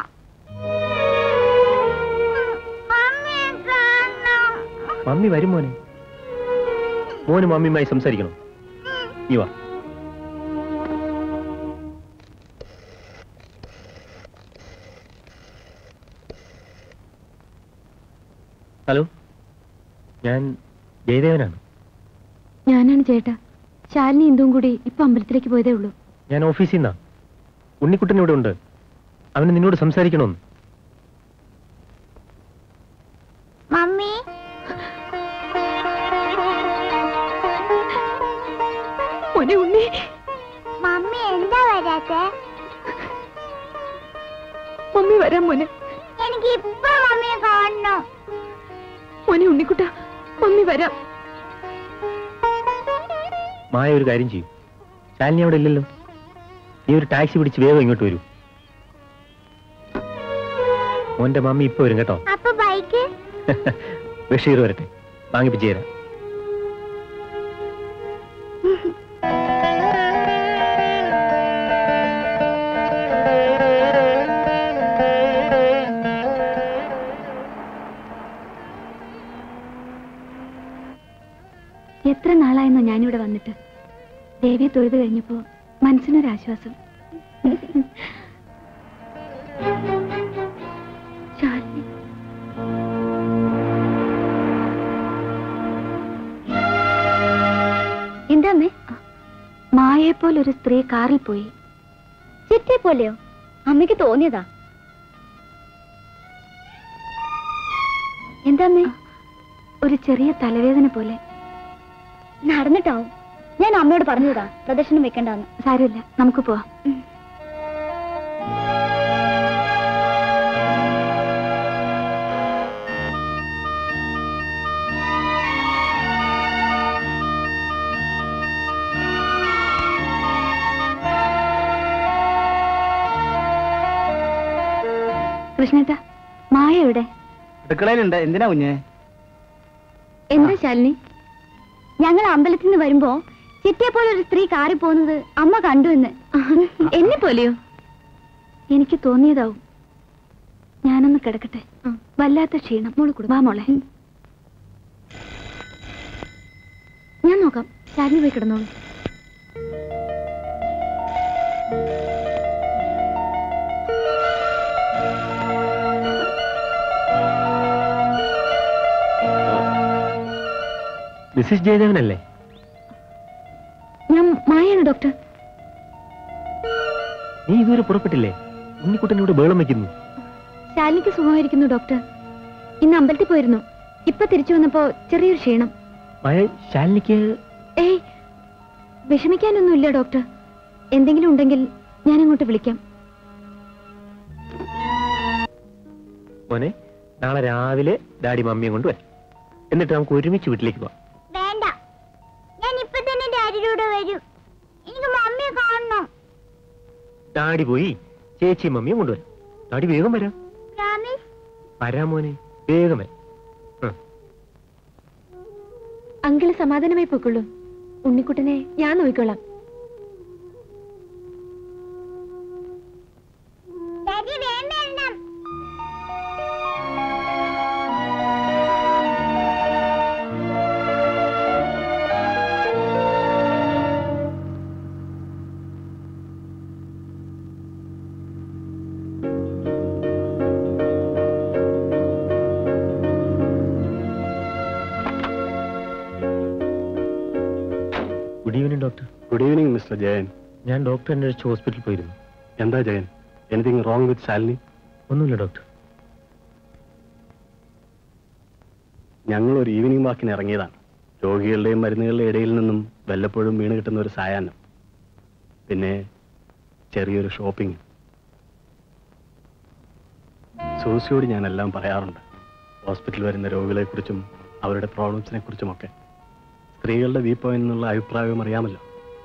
C: മമ്മിയെ കാണണം
D: മമ്മി വരും മോനെ മോന് മമ്മിയുമായി സംസാരിക്കണം നീ വാ ഹലോ ഞാൻ ജയദേവനാണ്
A: ഞാനാണ് ചേട്ടാ ശാലിനി ഇന്ദുവും കൂടി ഇപ്പൊ അമ്പലത്തിലേക്ക് പോയതേ ഉള്ളൂ
D: ഞാൻ ഓഫീസിൽ നിന്നാ ഉണ്ണിക്കുട്ടൻ ഇവിടെ ഉണ്ട് അവന് നിന്നോട് സംസാരിക്കണമെന്ന്
C: മമ്മി
A: മോനെ ഉണ്ണി
C: മമ്മി എന്താ വരാത്തെ
A: മമ്മി വരാം മോനെ
C: എനിക്ക് ഇപ്പൊ മമ്മിയെ കാണണം
A: മോനെ ഉണ്ണിക്കുട്ട മമ്മി വരാം
D: മായ ഒരു കാര്യം ചെയ്യും ശാലിനി അവിടെ ഇല്ലല്ലോ നീ ഒരു ടാക്സി പിടിച്ച് വേഗം ഇങ്ങോട്ട് വരൂ മോന്റെ മമ്മി ഇപ്പൊ വരും കേട്ടോ
C: അപ്പൊ ബൈക്ക്
D: ബഷീർ വരട്ടെ വാങ്ങിപ്പിച്ചു തരാം
A: എത്ര നാളായെന്നോ ഞാനിവിടെ വന്നിട്ട് ദേവിയെ തൊഴുത് കഴിഞ്ഞപ്പോ മനസ്സിനൊരാശ്വാസം ശാലിനി എന്താ അമ്മേ മായയെ പോലെ ഒരു സ്ത്രീ കാറിൽ പോയി ചിറ്റയെ പോലെയോ അമ്മയ്ക്ക് തോന്നിയതാ എന്താമ്മേ ഒരു ചെറിയ തലവേദന പോലെ നടന്നിട്ടാവും ഞാൻ അമ്മയോട് പറഞ്ഞതാ പ്രദർശനം വെക്കണ്ടെന്ന് സാരമില്ല നമുക്ക് പോവാം കൃഷ്ണേട്ട മായ എവിടെ
E: അടുക്കളയിലുണ്ട് എന്തിനാ കുഞ്ഞേ
A: എന്താ ശാലിനി ഞങ്ങൾ അമ്പലത്തിൽ നിന്ന് വരുമ്പോ ചിറ്റയെ പോലെ ഒരു സ്ത്രീ കാറി പോകുന്നത് അമ്മ കണ്ടു എന്ന് എന്നെ പോലെയോ എനിക്ക് തോന്നിയതാവും ഞാനൊന്ന് കിടക്കട്ടെ വല്ലാത്ത ക്ഷീണം മോള് കൊടു വാ മോളെ ഞാൻ നോക്കാം ശാലിനി പോയി കിടന്നോളൂ
D: മിസ്സിസ് ജയദേവനല്ലേ
A: ഞാൻ മായാണ് ഡോക്ടർ
D: നീ ഇതുവരെ പുറപ്പെട്ടില്ലേ ഉണ്ണിക്കുട്ടനോട് ബേളം വെക്കുന്നു
A: ശാലിനിക്ക് സുഖമായിരിക്കുന്നു ഡോക്ടർ ഇന്ന് അമ്പലത്തിൽ പോയിരുന്നു ഇപ്പൊ തിരിച്ചു വന്നപ്പോ ചെറിയൊരു ക്ഷീണം
D: മായ ശാലിനിക്ക്
A: ഏയ് വിഷമിക്കാനൊന്നുമില്ല ഡോക്ടർ എന്തെങ്കിലും ഉണ്ടെങ്കിൽ ഞാൻ അങ്ങോട്ട് വിളിക്കാം
D: മോനെ നാളെ രാവിലെ ഡാഡി മമ്മിയും കൊണ്ട് വരാം എന്നിട്ട് നമുക്ക് ഒരുമിച്ച് വീട്ടിലേക്ക് പോവാം
C: വേണ്ട ഞാൻ ഇപ്പൊ തന്നെ ഡാഡിയുടെ കൂടെ വരും എനിക്ക് മമ്മിയെ കാണണം
D: ഡാഡി പോയി ചേച്ചിയും മമ്മിയും കൊണ്ടുവരാം ഡാഡി വേഗം വരാം
C: പ്രോമിസ്
D: വരാം മോനെ വേഗം വരാം ആ.
A: അങ്കിള് സമാധാനമായി പോയിക്കൊള്ളൂ ഉണ്ണിക്കുട്ടനെ ഞാൻ നോക്കിക്കോളാം
C: ഡാഡി വേഗം വരണം
D: good evening doctor
F: good evening mister Jayan
D: ഞാൻ ഡോക്ടർ അന്വേഷിച്ച് ഹോസ്പിറ്റലിൽ പോയിരുന്നു
F: എന്താ Jayan anything wrong with Shalini
D: ഒന്നുമില്ല ഡോക്ടർ
F: ഞങ്ങൾ ഒരു ഈവനിങ് വാക്കിന് ഇറങ്ങിയതാണ് രോഗികളുടെയും മരുന്നുകളുടെ ഇടയിൽ നിന്നും വല്ലപ്പോഴും വീണ് കിട്ടുന്ന ഒരു സായാഹ്നം പിന്നെ ചെറിയൊരു ഷോപ്പിംഗ് സൂസിയോട് ഞാൻ എല്ലാം പറയാറുണ്ട് ഹോസ്പിറ്റലിൽ വരുന്ന രോഗികളെക്കുറിച്ചും അവരുടെ പ്രോബ്ലംസിനെ കുറിച്ചുമൊക്കെ സ്ത്രീകളുടെ വ്യൂ പോയിന്റ് എന്നുള്ള അഭിപ്രായവും അറിയാമല്ലോ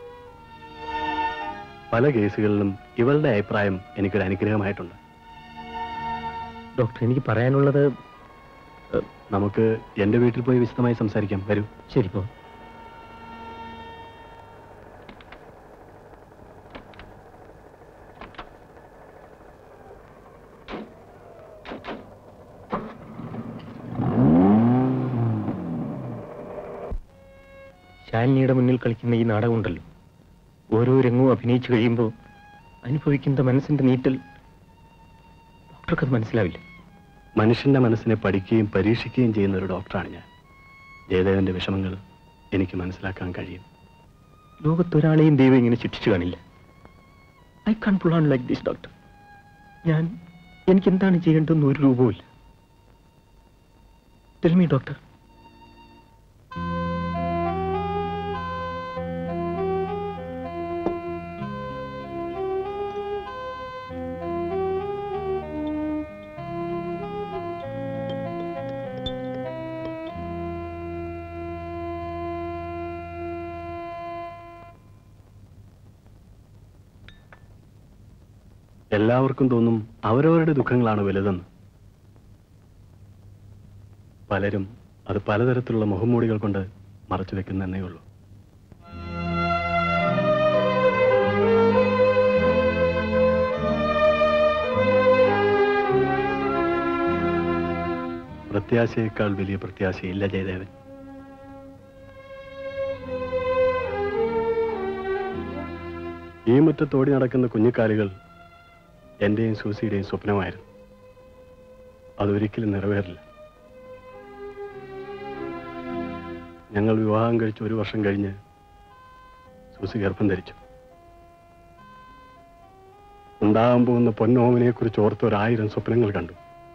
F: പല കേസുകളിലും ഇവളുടെ അഭിപ്രായം എനിക്കൊരു അനുഗ്രഹമായിട്ടുണ്ട്
D: ഡോക്ടർ എനിക്ക് പറയാനുള്ളത്
F: നമുക്ക് എന്റെ വീട്ടിൽ പോയി വിശദമായി സംസാരിക്കാം വരൂ
D: ശരി പോ ശാലിനിയുടെ മുന്നിൽ കളിക്കുന്ന ഈ നാടകമുണ്ടല്ലോ ഓരോ രംഗവും അഭിനയിച്ചു കഴിയുമ്പോൾ അനുഭവിക്കുന്ന മനസ്സിന്റെ നീറ്റൽ ഡോക്ടർക്കത് മനസ്സിലാവില്ല
F: മനുഷ്യന്റെ മനസ്സിനെ പഠിക്കുകയും പരീക്ഷിക്കുകയും ചെയ്യുന്ന ഒരു ഡോക്ടറാണ് ഞാൻ ജയദേവന്റെ വിഷമങ്ങൾ എനിക്ക് മനസ്സിലാക്കാൻ കഴിയും
D: ലോകത്തൊരാളെയും ദൈവം ഇങ്ങനെ ശിക്ഷിച്ചു കാണില്ല I can't pull on like this doctor ഞാൻ എനിക്ക് എന്താണ് ചെയ്യേണ്ടതെന്ന് ഒരു രൂപവുമില്ല ടെൽ മീ ഡോക്ടർ
F: എല്ലാവർക്കും തോന്നും അവരവരുടെ ദുഃഖങ്ങളാണ് വലുതെന്ന് പലരും അത് പലതരത്തിലുള്ള മുഖംമൂടികൾ കൊണ്ട് മറച്ചു വെക്കുന്നേ ഉള്ളൂ പ്രത്യാശയേക്കാൾ വലിയ പ്രത്യാശയില്ല ജയദേവൻ ഈ മുറ്റത്തോടി നടക്കുന്ന കുഞ്ഞുകാലുകൾ എന്റെയും സൂസിയുടെയും സ്വപ്നമായിരുന്നു അതൊരിക്കലും നിറവേറില്ല ഞങ്ങൾ വിവാഹം കഴിച്ച് ഒരു വർഷം കഴിഞ്ഞ് സൂസി ഗർഭം ധരിച്ചു ഉണ്ടാകാൻ പോകുന്ന പൊന്നോമനെ കുറിച്ച് ഓർത്ത് ഒരായിരം സ്വപ്നങ്ങൾ കണ്ടു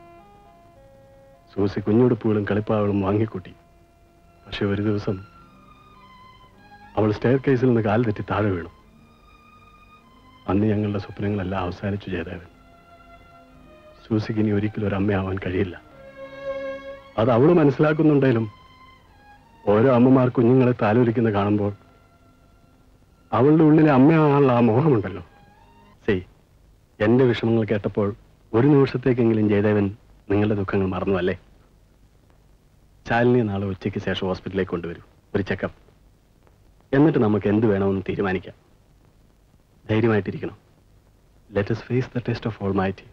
F: സൂസി കുഞ്ഞുടുപ്പുകളും കളിപ്പാവകളും വാങ്ങിക്കൂട്ടി പക്ഷെ ഒരു ദിവസം അവൾ സ്റ്റെയർ കേസിൽ നിന്ന് കാൽ തെറ്റി താഴെ വീണു അന്ന് ഞങ്ങളുടെ സ്വപ്നങ്ങളെല്ലാം അവസാനിച്ചു ജയദേവൻ സൂസിക്ക് ഇനി ഒരിക്കലും ഒരു അമ്മയാവാൻ കഴിയില്ല അത് അവള് മനസ്സിലാക്കുന്നുണ്ടെങ്കിലും ഓരോ അമ്മമാർ കുഞ്ഞുങ്ങളെ താലോലിക്കുന്ന കാണുമ്പോൾ അവളുടെ ഉള്ളിലെ അമ്മയാണുള്ള ആ മോഹമുണ്ടല്ലോ സേ എന്റെ വിഷമങ്ങൾ കേട്ടപ്പോൾ ഒരു നിമിഷത്തേക്കെങ്കിലും ജയദേവൻ നിങ്ങളുടെ ദുഃഖങ്ങൾ മറന്നു അല്ലേ ശാലിനി നാളെ ഉച്ചയ്ക്ക് ശേഷം ഹോസ്പിറ്റലിലേക്ക് കൊണ്ടുവരൂ ഒരു ചെക്കപ്പ് എന്നിട്ട് നമുക്ക് എന്ത് വേണമെന്ന് തീരുമാനിക്കാം ധൈര്യമായിട്ടിരിക്കണം let us face the test of almighty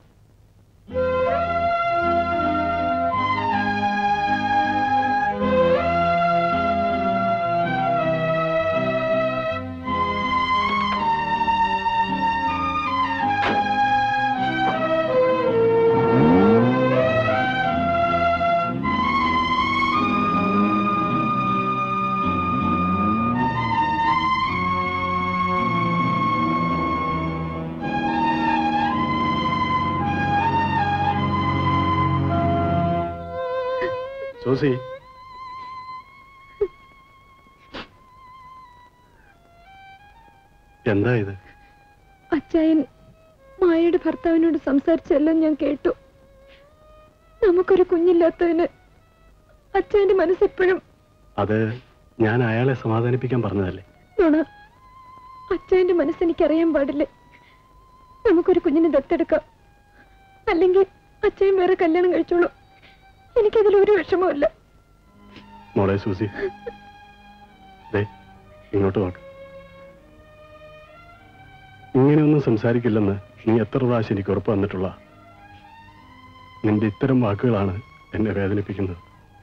F: Susie എന്താ ഇത്
B: അച്ചായൻ മായയുടെ ഭർത്താവിനോട് സംസാരിച്ചെല്ലാം ഞാൻ കേട്ടു നമുക്കൊരു കുഞ്ഞില്ലാത്തതിന് അച്ചായന്റെ മനസ്സെപ്പോഴും
F: അത് ഞാൻ അയാളെ സമാധാനിപ്പിക്കാൻ പറഞ്ഞതല്ലേ
B: നുണ അച്ചായന്റെ മനസ്സെനിക്കറിയാൻ പാടില്ലേ നമുക്കൊരു കുഞ്ഞിനെ ദത്തെടുക്കാം അല്ലെങ്കിൽ അച്ചായൻ വേറെ കല്യാണം കഴിച്ചോളൂ എനിക്കതിൽ ഒരു വിഷമമില്ല
F: മോളെ സൂസി ദേ ഇങ്ങോട്ട് നോക്ക് ഇങ്ങനെയൊന്നും സംസാരിക്കില്ലെന്ന് നീ എത്ര പ്രാവശ്യം എനിക്ക് ഉറപ്പ് വന്നിട്ടുള്ള നിന്റെ ഇത്തരം വാക്കുകളാണ് എന്നെ വേദനിപ്പിക്കുന്നത്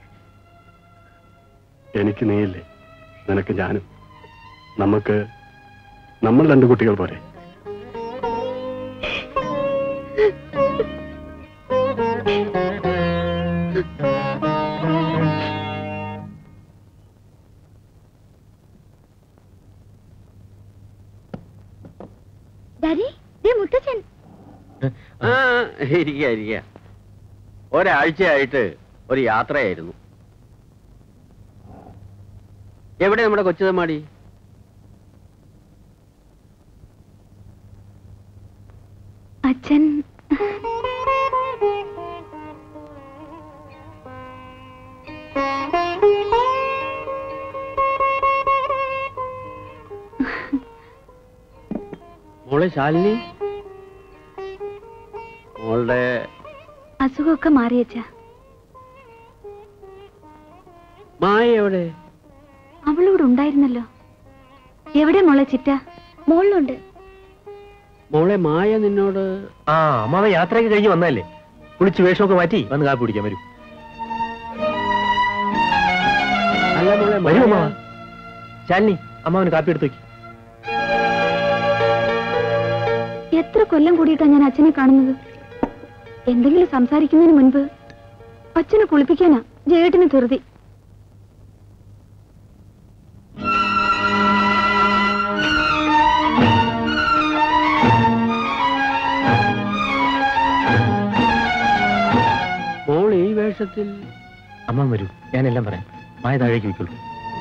F: എനിക്ക് നീയില്ലേ നിനക്ക് ഞാനും നമുക്ക് നമ്മൾ രണ്ട് കുട്ടികൾ പോരെ
A: ഡാഡി ദേ മുത്തച്ഛൻ
I: ആ ഇരിക്കുക ഇരിക്കുക ഒരാഴ്ചയായിട്ട് ഒരു യാത്രയായിരുന്നു എവിടെ നമ്മുടെ കൊച്ചുതമാടി
A: അച്ഛൻ
I: മോളെ ശാലിനി മോളുടെ
A: അസുഖമൊക്കെ മാറിയച്ചാ
I: മായ എവിടെ
A: അവളിവിടെ ഉണ്ടായിരുന്നല്ലോ എവിടെ മോളെ ചിറ്റ മോളിലുണ്ട്
I: മോളെ മായ നിന്നോട്
D: ആ അമ്മാവ യാത്രയൊക്കെ കഴിഞ്ഞ് വന്നതല്ലേ കുളിച്ച് വേഷമൊക്കെ മാറ്റി വന്ന് കാപ്പി കുടിക്കാൻ വരൂ
I: അല്ല മോളെ
D: വരൂ
I: മായ.
D: അമ്മാവ ശാലിനി അമ്മാവന് കാപ്പി എടുത്തു വെക്ക്
A: എത്ര കൊല്ലം കൂടിയിട്ടാ ഞാൻ അച്ഛനെ കാണുന്നത് എന്തെങ്കിലും സംസാരിക്കുന്നതിന് മുൻപ് അച്ഛനെ കുളിപ്പിക്കാനാ ജയേട്ടന് ധൃതി
I: മോൾ ഈ വേഷത്തിൽ
D: അമ്മ വരൂ ഞാനെല്ലാം പറയാം മായ താഴേക്ക് വെക്കുള്ളൂ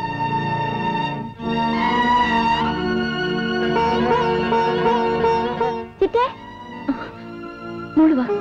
A: ചിറ്റേ മോള് വാ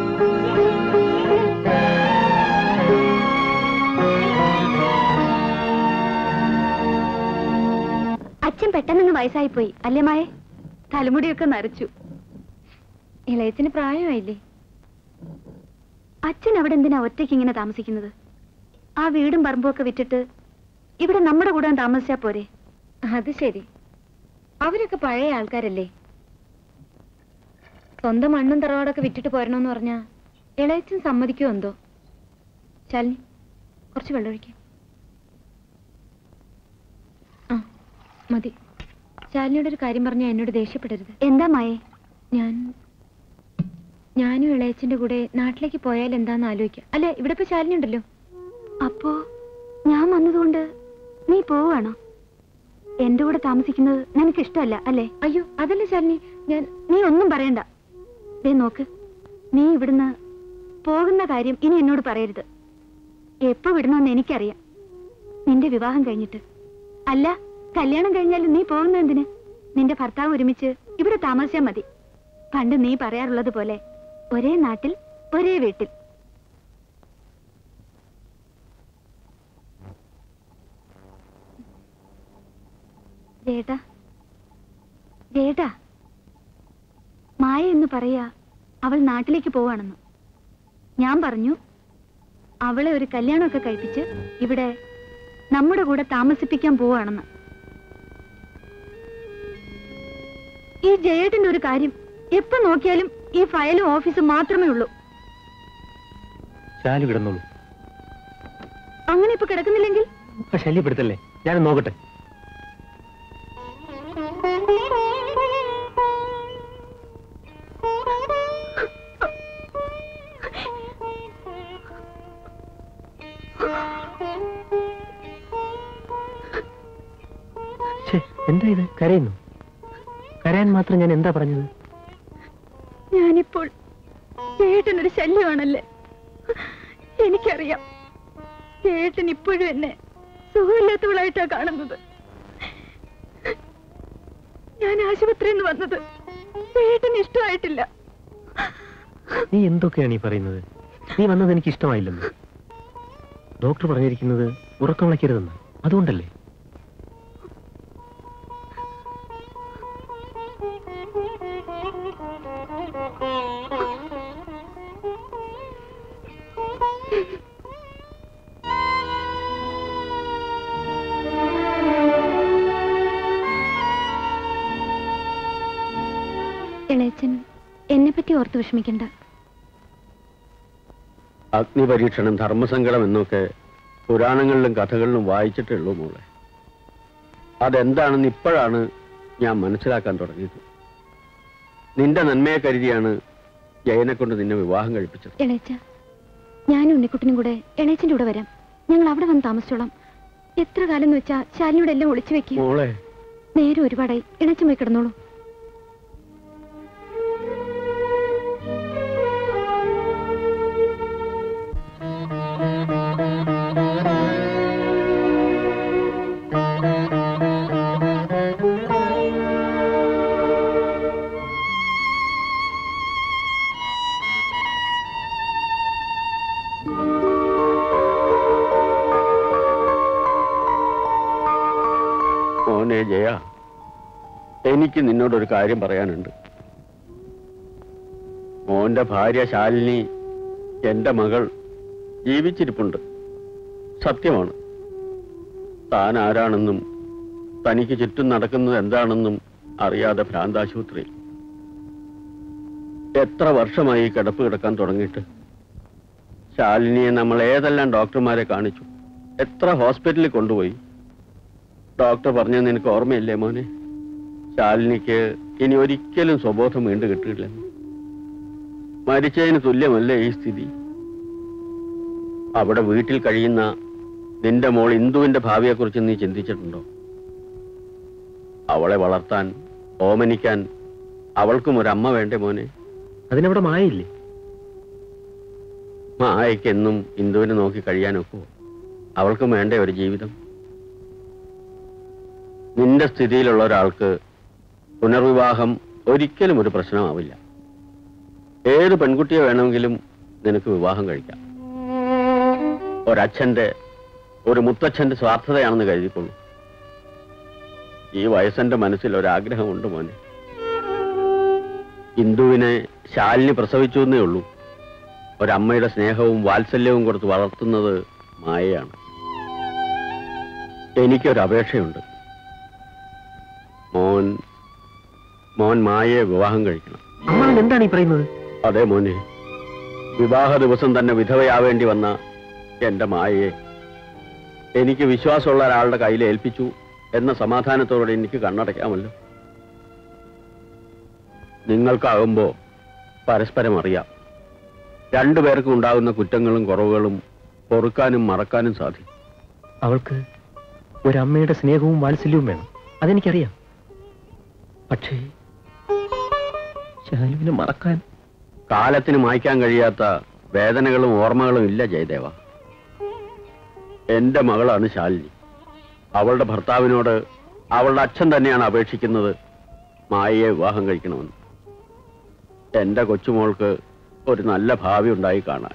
A: അച്ഛൻ പെട്ടെന്ന് വയസ്സായി പോയി അല്ലേ മായെ തലമുടിയൊക്കെ നരച്ചു ഇളയത്തിന് പ്രായമായില്ലേ അച്ഛൻ അവിടെ എന്തിനാ ഒറ്റയ്ക്ക് ഇങ്ങനെ താമസിക്കുന്നത് ആ വീടും പറമ്പും ഒക്കെ വിറ്റിട്ട് ഇവിടെ നമ്മുടെ കൂടെ താമസിച്ചാ പോരെ
B: അത് ശരി അവരൊക്കെ പഴയ ആൾക്കാരല്ലേ സ്വന്തം മണ്ണും തറവാടൊക്കെ വിറ്റിട്ട് പോരണമെന്ന് പറഞ്ഞാ ഇളയച്ചൻ സമ്മതിക്കുമോ എന്തോ ശാലിനി കുറച്ച് വെള്ളം ഒഴിക്കാം ആ മതി ശാലിനിയോട് ഒരു കാര്യം പറഞ്ഞാൽ എന്നോട് ദേഷ്യപ്പെടരുത്
A: എന്താ മായേ
B: ഞാൻ ഞാനും ഇളയച്ചന്റെ കൂടെ നാട്ടിലേക്ക് പോയാൽ എന്താന്ന് ആലോചിക്കാം അല്ലെ ഇവിടെ ഇപ്പൊ ശാലിനി ഉണ്ടല്ലോ
A: അപ്പോ ഞാൻ വന്നതുകൊണ്ട് നീ പോവാണോ എന്റെ കൂടെ താമസിക്കുന്നത് നിനക്ക് ഇഷ്ടമല്ല അല്ലേ അയ്യോ അതല്ല ശാലിനി ഞാൻ നീ ഒന്നും പറയണ്ട ദേ നോക്ക് നീ ഇവിടുന്ന് പോകുന്ന കാര്യം ഇനി എന്നോട് പറയരുത് എപ്പോ വിടണമെന്ന് എനിക്കറിയാം നിന്റെ വിവാഹം കഴിഞ്ഞിട്ട് അല്ല കല്യാണം കഴിഞ്ഞാലും നീ പോകുന്ന എന്തിന് നിന്റെ ഭർത്താവ് ഒരുമിച്ച് ഇവിടെ താമസിച്ചാൽ മതി പണ്ട് നീ പറയാറുള്ളത് പോലെ ഒരേ നാട്ടിൽ ഒരേ വീട്ടിൽ ജേട്ടാ ജേട്ടാ മായ എന്ന് പറയാ അവൾ നാട്ടിലേക്ക് പോവാണെന്ന് ഞാൻ പറഞ്ഞു അവളെ ഒരു കല്യാണമൊക്കെ കഴിപ്പിച്ച് ഇവിടെ നമ്മുടെ കൂടെ താമസിപ്പിക്കാൻ പോവാണെന്ന് ഈ ജയേട്ടന്റെ ഒരു കാര്യം എപ്പോ നോക്കിയാലും ഈ ഫയലും ഓഫീസും മാത്രമേ ഉള്ളൂ
D: ശാലു കിടന്നോളൂ
A: അങ്ങനെ ഇപ്പൊ കിടക്കുന്നില്ലെങ്കിൽ
D: ആ ശല്യപ്പെടുത്തല്ലേ ഞാൻ നോക്കട്ടെ ഛെ, എന്താ ഇത് കരയുന്നു കരയാൻ മാത്രം ഞാൻ എന്താ പറഞ്ഞത്
A: ഞാനിപ്പോൾ ചേട്ടനൊരു ശല്യമാണല്ലേ എനിക്കറിയാം ചേട്ടൻ ഇപ്പോഴും എന്നെ സുഖമില്ലാത്തവളായിട്ടാ കാണുന്നത് ഞാൻ ആശുപത്രിയിൽ നിന്ന് വന്നത് ചേട്ടന് ഇഷ്ടമായിട്ടില്ല
D: നീ എന്തൊക്കെയാണ് ഈ പറയുന്നത് നീ വന്നത് എനിക്ക് ഇഷ്ടമായില്ലെന്ന് ഡോക്ടർ പറഞ്ഞിരിക്കുന്നത് ഉറക്കം വിളക്കരുതെന്ന് അതുകൊണ്ടല്ലേ
A: ഇളയച്ചൻ എന്നെ പറ്റി ഓർത്ത് വിഷമിക്കണ്ട
I: അഗ്നിപരീക്ഷണം ധർമ്മസങ്കടം എന്നൊക്കെ പുരാണങ്ങളിലും കഥകളിലും വായിച്ചിട്ടേ ഉള്ളൂ മോളെ അതെന്താണെന്ന് ഇപ്പോഴാണ് ഞാൻ മനസ്സിലാക്കാൻ തുടങ്ങിയത് നിന്റെ നന്മയെ കരുതിയാണ് ജയനെ കൊണ്ട് നിന്നെ വിവാഹം കഴിപ്പിച്ചത്
A: ഇളയച്ച ഞാനും ഉണ്ണിക്കുട്ടനും കൂടെ ഇളയച്ചന്റെ കൂടെ വരാം ഞങ്ങൾ അവിടെ വന്ന് താമസിച്ചോളാം എത്ര കാലം എന്ന് വെച്ചാ ശാലിനിയോട് എല്ലാം ഒളിച്ചു വെക്കുക
I: മോളെ
A: നേരെ ഒരുപാടായി ഇളയച്ചൻ പോയി കിടന്നോളൂ
I: മോനെ ജയ എനിക്ക് നിന്നോടൊരു കാര്യം പറയാനുണ്ട് മോന്റെ ഭാര്യ ശാലിനി എന്റെ മകൾ ജീവിച്ചിരിപ്പുണ്ട് സത്യമാണ് താൻ ആരാണെന്നും തനിക്ക് ചുറ്റും നടക്കുന്നത് എന്താണെന്നും അറിയാതെ ഭ്രാന്താശുപത്രി എത്ര വർഷമായി ഈ കിടപ്പ് കിടക്കാൻ തുടങ്ങിയിട്ട് ശാലിനിയെ നമ്മൾ ഏതെല്ലാം ഡോക്ടർമാരെ കാണിച്ചു എത്ര ഹോസ്പിറ്റലിൽ കൊണ്ടുപോയി ഡോക്ടർ പറഞ്ഞത് നിനക്ക് ഓർമ്മയില്ലേ മോനെ ശാലിനിക്ക് ഇനി ഒരിക്കലും സ്വബോധം വീണ്ടും കിട്ടില്ല മരിച്ചതിന് തുല്യമല്ലേ ഈ സ്ഥിതി അവിടെ വീട്ടിൽ കഴിയുന്ന നിന്റെ മോൾ ഇന്ദുവിന്റെ ഭാവിയെക്കുറിച്ച് നീ ചിന്തിച്ചിട്ടുണ്ടോ അവളെ വളർത്താൻ ഓമനിക്കാൻ അവൾക്കും ഒരമ്മ വേണ്ടേ മോനെ
D: അതിനവിടെ മായയില്ലേ
I: മായയ്ക്ക് എന്നും ഇന്ദുവിനെ നോക്കി കഴിയാനൊക്കുമോ അവൾക്കും വേണ്ടേ ഒരു ജീവിതം നിന്റെ സ്ഥിതിയിലുള്ള ഒരാൾക്ക് പുനർവിവാഹം ഒരിക്കലും ഒരു പ്രശ്നമാവില്ല ഏത് പെൺകുട്ടിയെ വേണമെങ്കിലും നിനക്ക് വിവാഹം കഴിക്കാം ഒരച്ഛന്റെ ഒരു മുത്തച്ഛന്റെ സ്വാർത്ഥതയാണെന്ന് കരുതിക്കൊള്ളൂ ഈ വയസ്സന്റെ മനസ്സിൽ ഒരാഗ്രഹമുണ്ട് മോനെ ഇന്ദുവിനെ ശാലിനി പ്രസവിച്ചു എന്നേ ഉള്ളൂ ഒരമ്മയുടെ സ്നേഹവും വാത്സല്യവും കൊടുത്ത് വളർത്തുന്നത് മായയാണ് എനിക്കൊരു അപേക്ഷയുണ്ട് മോൻ മോൻ മായയെ വിവാഹം കഴിക്കണം
D: അമ്മാവൻ എന്താണ് ഈ പറയുന്നത്
I: അതെ മോനെ വിവാഹ ദിവസം തന്നെ വിധവയാവേണ്ടി വന്ന എന്റെ മായയെ എനിക്ക് വിശ്വാസമുള്ള ഒരാളുടെ കയ്യിൽ ഏൽപ്പിച്ചു എന്ന സമാധാനത്തോടെ എനിക്ക് കണ്ണടയ്ക്കാമല്ലോ നിങ്ങൾക്കാകുമ്പോ പരസ്പരം അറിയാം രണ്ടുപേർക്കും ഉണ്ടാകുന്ന കുറ്റങ്ങളും കുറവുകളും പൊറുക്കാനും മറക്കാനും സാധിക്കും
D: അവൾക്ക് ഒരമ്മയുടെ സ്നേഹവും വാത്സല്യവും വേണം അതെനിക്കറിയാം പക്ഷേ ശാലുവിനെ മറക്കാൻ
I: കാലത്തിന് മായ്ക്കാൻ കഴിയാത്ത വേദനകളും ഓർമ്മകളും ഇല്ല ജയദേവ എന്റെ മകളാണ് ശാലിനി അവളുടെ ഭർത്താവിനോട് അവളുടെ അച്ഛൻ തന്നെയാണ് അപേക്ഷിക്കുന്നത് മായയെ വിവാഹം കഴിക്കണമെന്ന് എന്റെ കൊച്ചുമോൾക്ക് ഒരു നല്ല ഭാവി ഉണ്ടായി കാണാൻ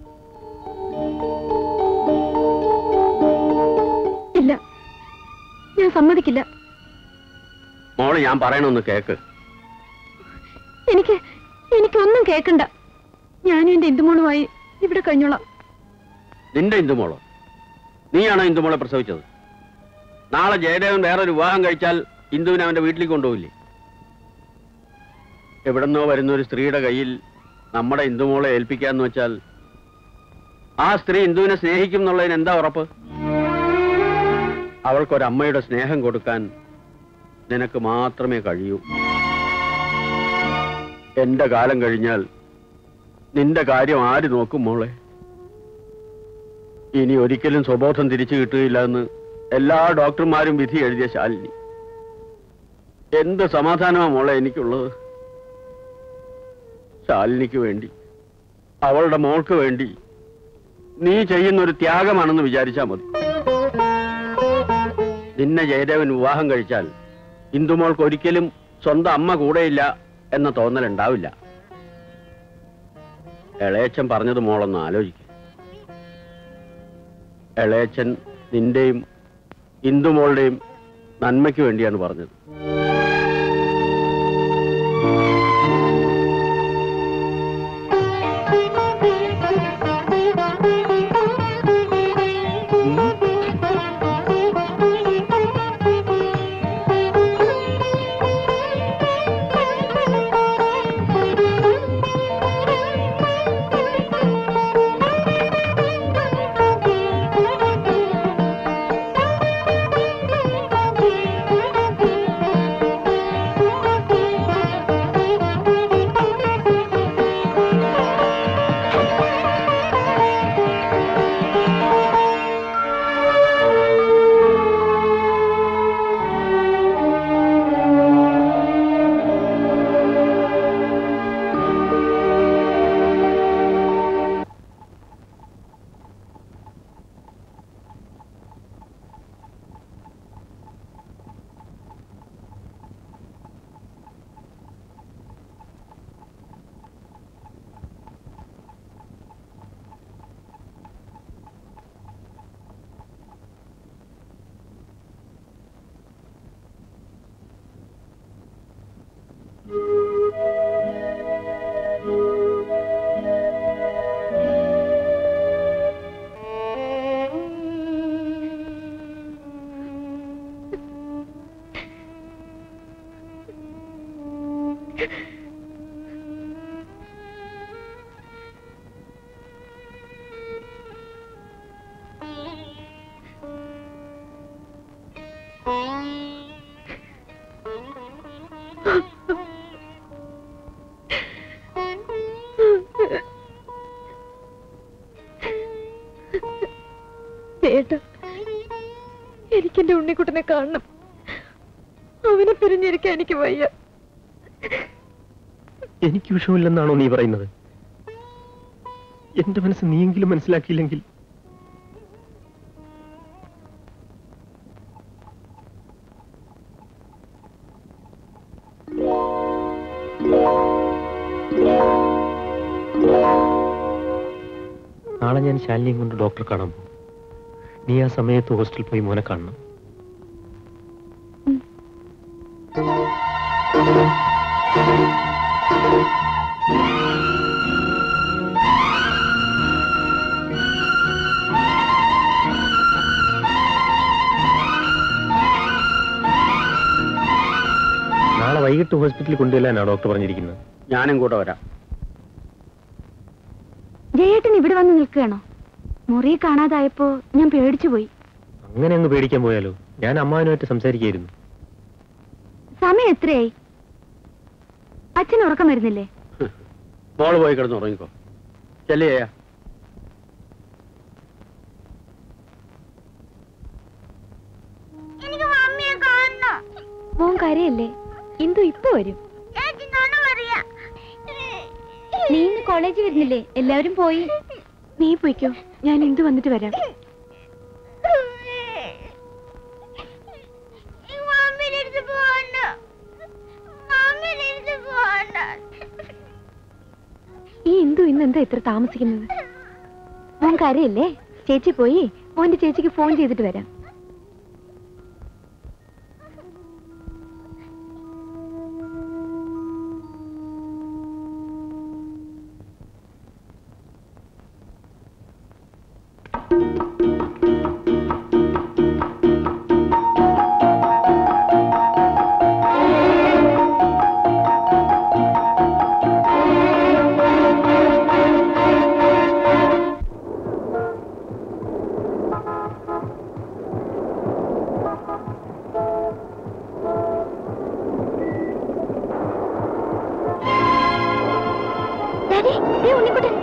B: ഇല്ല ഞാൻ സമ്മതിക്കില്ല
I: മോള് ഞാൻ പറയണമെന്ന് കേക്ക്
B: എനിക്ക് എനിക്കൊന്നും കേൾക്കണ്ട ഞാനും എന്റെ ഇന്ദുമോളുമായി ഇവിടെ കഴിഞ്ഞോളാം
I: നിന്റെ ഇന്ദുമോളോ നീയാണോ ഇന്ദുമോളെ പ്രസവിച്ചത് നാളെ ജയദേവൻ വേറൊരു വിവാഹം കഴിച്ചാൽ ഇന്ദുവിനെ അവന്റെ വീട്ടിലേക്ക് കൊണ്ടുപോയില്ലേ എവിടെന്നോ വരുന്ന ഒരു സ്ത്രീയുടെ കയ്യിൽ നമ്മുടെ ഇന്ദുമോളെ ഏൽപ്പിക്കാന്ന് വെച്ചാൽ ആ സ്ത്രീ ഇന്ദുവിനെ സ്നേഹിക്കും എന്നുള്ളതിന് എന്താ ഉറപ്പ് അവൾക്കൊരമ്മയുടെ സ്നേഹം കൊടുക്കാൻ നിനക്ക് മാത്രമേ കഴിയൂ എന്റെ കാലം കഴിഞ്ഞാൽ നിന്റെ കാര്യം ആര് നോക്കും മോളെ ഇനി ഒരിക്കലും സ്വബോധം തിരിച്ചു കിട്ടുകയില്ല എന്ന് എല്ലാ ഡോക്ടർമാരും വിധി എഴുതിയ ശാലിനി എന്ത് സമാധാനമാ മോളെ എനിക്കുള്ളത് ശാലിനിക്ക് വേണ്ടി അവളുടെ മോൾക്ക് വേണ്ടി നീ ചെയ്യുന്ന ഒരു ത്യാഗമാണെന്ന് വിചാരിച്ചാ മതി നിന്നെ ജയദേവൻ വിവാഹം കഴിച്ചാൽ ഇന്ദുമോൾക്ക് ഒരിക്കലും സ്വന്തം അമ്മ കൂടെയില്ല എന്ന തോന്നലുണ്ടാവില്ല ഇളയച്ചൻ പറഞ്ഞത് മോളൊന്ന് ആലോചിക്കും ഇളയച്ചൻ നിന്റെയും ഇന്ദുമോളുടെയും നന്മയ്ക്ക് വേണ്ടിയാണ് പറഞ്ഞത്
B: ചേട്ടാ എനിക്കെന്റെ ഉണ്ണിക്കുട്ടനെ കാണണം അവനെ പിരിഞ്ഞിരിക്കാൻ എനിക്ക് വയ്യ
D: എനിക്ക് വിഷമില്ലെന്നാണോ നീ പറയുന്നത് എന്റെ മനസ്സ് നീയെങ്കിലും മനസ്സിലാക്കിയില്ലെങ്കിൽ നാളെ ഞാൻ ശാലിനിയും കൊണ്ട് ഡോക്ടറെ കാണാൻ പോകും നീ ആ സമയത്ത് ഹോസ്റ്റലിൽ പോയി മോനെ കാണണം നാളെ വൈകിട്ട് ഹോസ്പിറ്റലിൽ കൊണ്ടുവല്ലാനാണ് ഡോക്ടർ പറഞ്ഞിരിക്കുന്നത്
I: ഞാനും കൂടെ വരാം
A: ജയേട്ടൻ ഇവിടെ വന്ന് നിൽക്കുകയാണോ മുറി കാണാതായപ്പോ ഞാൻ പേടിച്ചു പോയി
D: അങ്ങനെ അങ്ങ് പേടിക്കാൻ പോയാലോ ഞാൻ അമ്മാവനുമായിട്ട് സംസാരിക്കായിരുന്നു
A: സമയം എത്രയായി അച്ഛൻ ഉറക്കം വരുന്നില്ലേ
I: മോള് പോയി കിടന്ന് ഉറങ്ങിക്കോ ചെല്ലിയ
C: എനിക്ക് മമ്മിയെ കാണണം
B: കരയല്ലേ ഇന്ദു ഇപ്പൊ വരും
C: ചേച്ചി നോണ പറയാ
A: നീ ഇന്ന് കോളേജിൽ വരുന്നില്ലേ എല്ലാവരും പോയി
B: നീ പോയിക്കോ ഞാൻ ഇന്ദു വന്നിട്ട് വരാം
C: മമ്മിയുടെ അടുത്ത് പോകണ്ട മമ്മിയുടെ അടുത്ത് പോകണ്ട
B: ഈ ഇന്ദു ഇന്ന് എന്താ ഇത്ര താമസിക്കുന്നത് മോൻ കരയല്ലേ ചേച്ചി പോയി മോന്റെ ചേച്ചിക്ക് ഫോൺ ചെയ്തിട്ട് വരാം
A: ഡാഡി ദേ Unnikuttan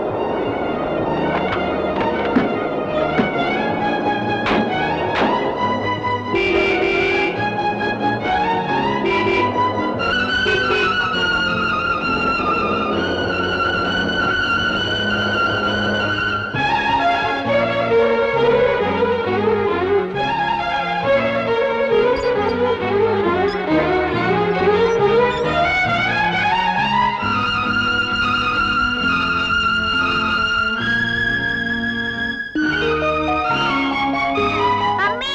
C: mummy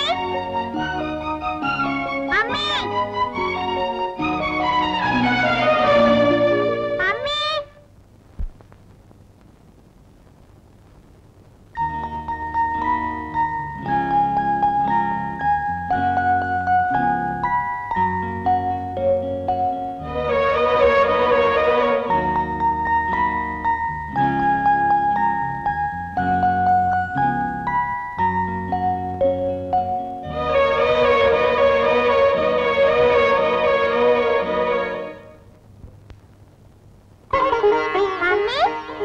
C: mummy mummy mummy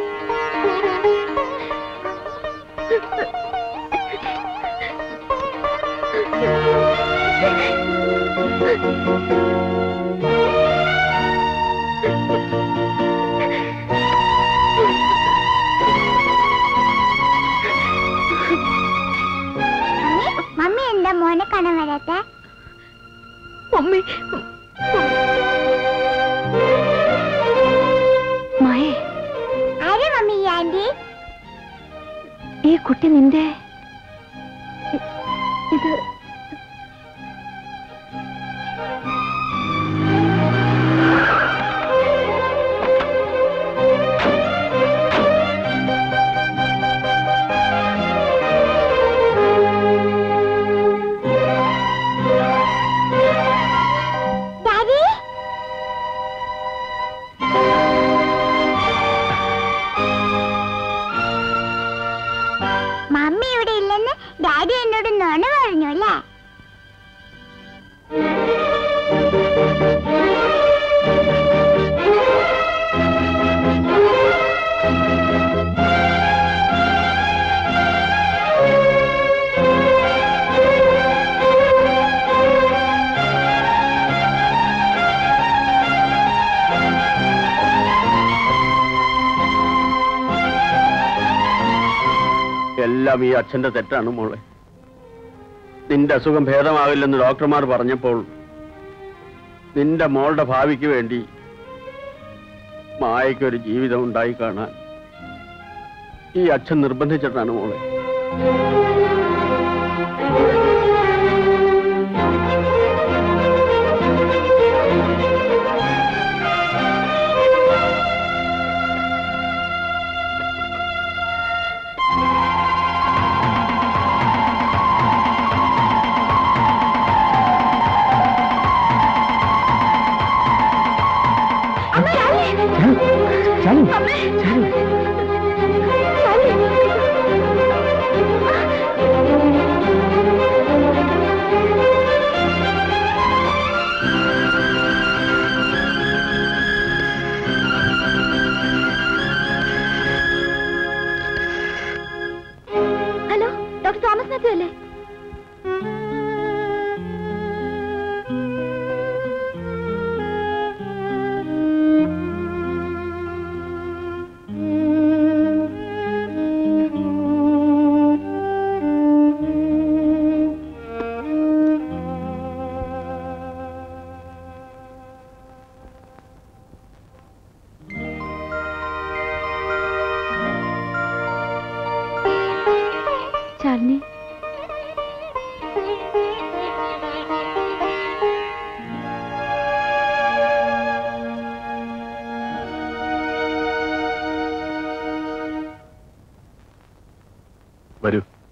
C: mummy എന്താ മോനെ കാണാൻ വരാത്തെ
B: മമ്മി മായേ
C: ആരെ മമ്മി ഈ ആന്റി
B: ഈ കുട്ടി നിന്റെ ഇ- ഇത്
C: ഡാഡി മമ്മി ഇവിടെ ഇല്ലെന്ന് ഡാഡി എന്നോട് നുണ പറഞ്ഞു അല്ലേ
I: എല്ലാം ഈ അച്ഛന്റെ തെറ്റാണ് മോളെ നിന്റെ അസുഖം ഭേദമാവില്ലെന്ന് ഡോക്ടർമാർ പറഞ്ഞപ്പോൾ നിന്റെ മോളുടെ ഭാവിക്ക് വേണ്ടി മായയ്ക്കൊരു ജീവിതം ഉണ്ടായി കാണാൻ ഈ അച്ഛൻ നിർബന്ധിച്ചിട്ടാണ് മോളെ
A: ഹലോ ഡോക്ടർ തോമസ് മാത്യു അല്ലേ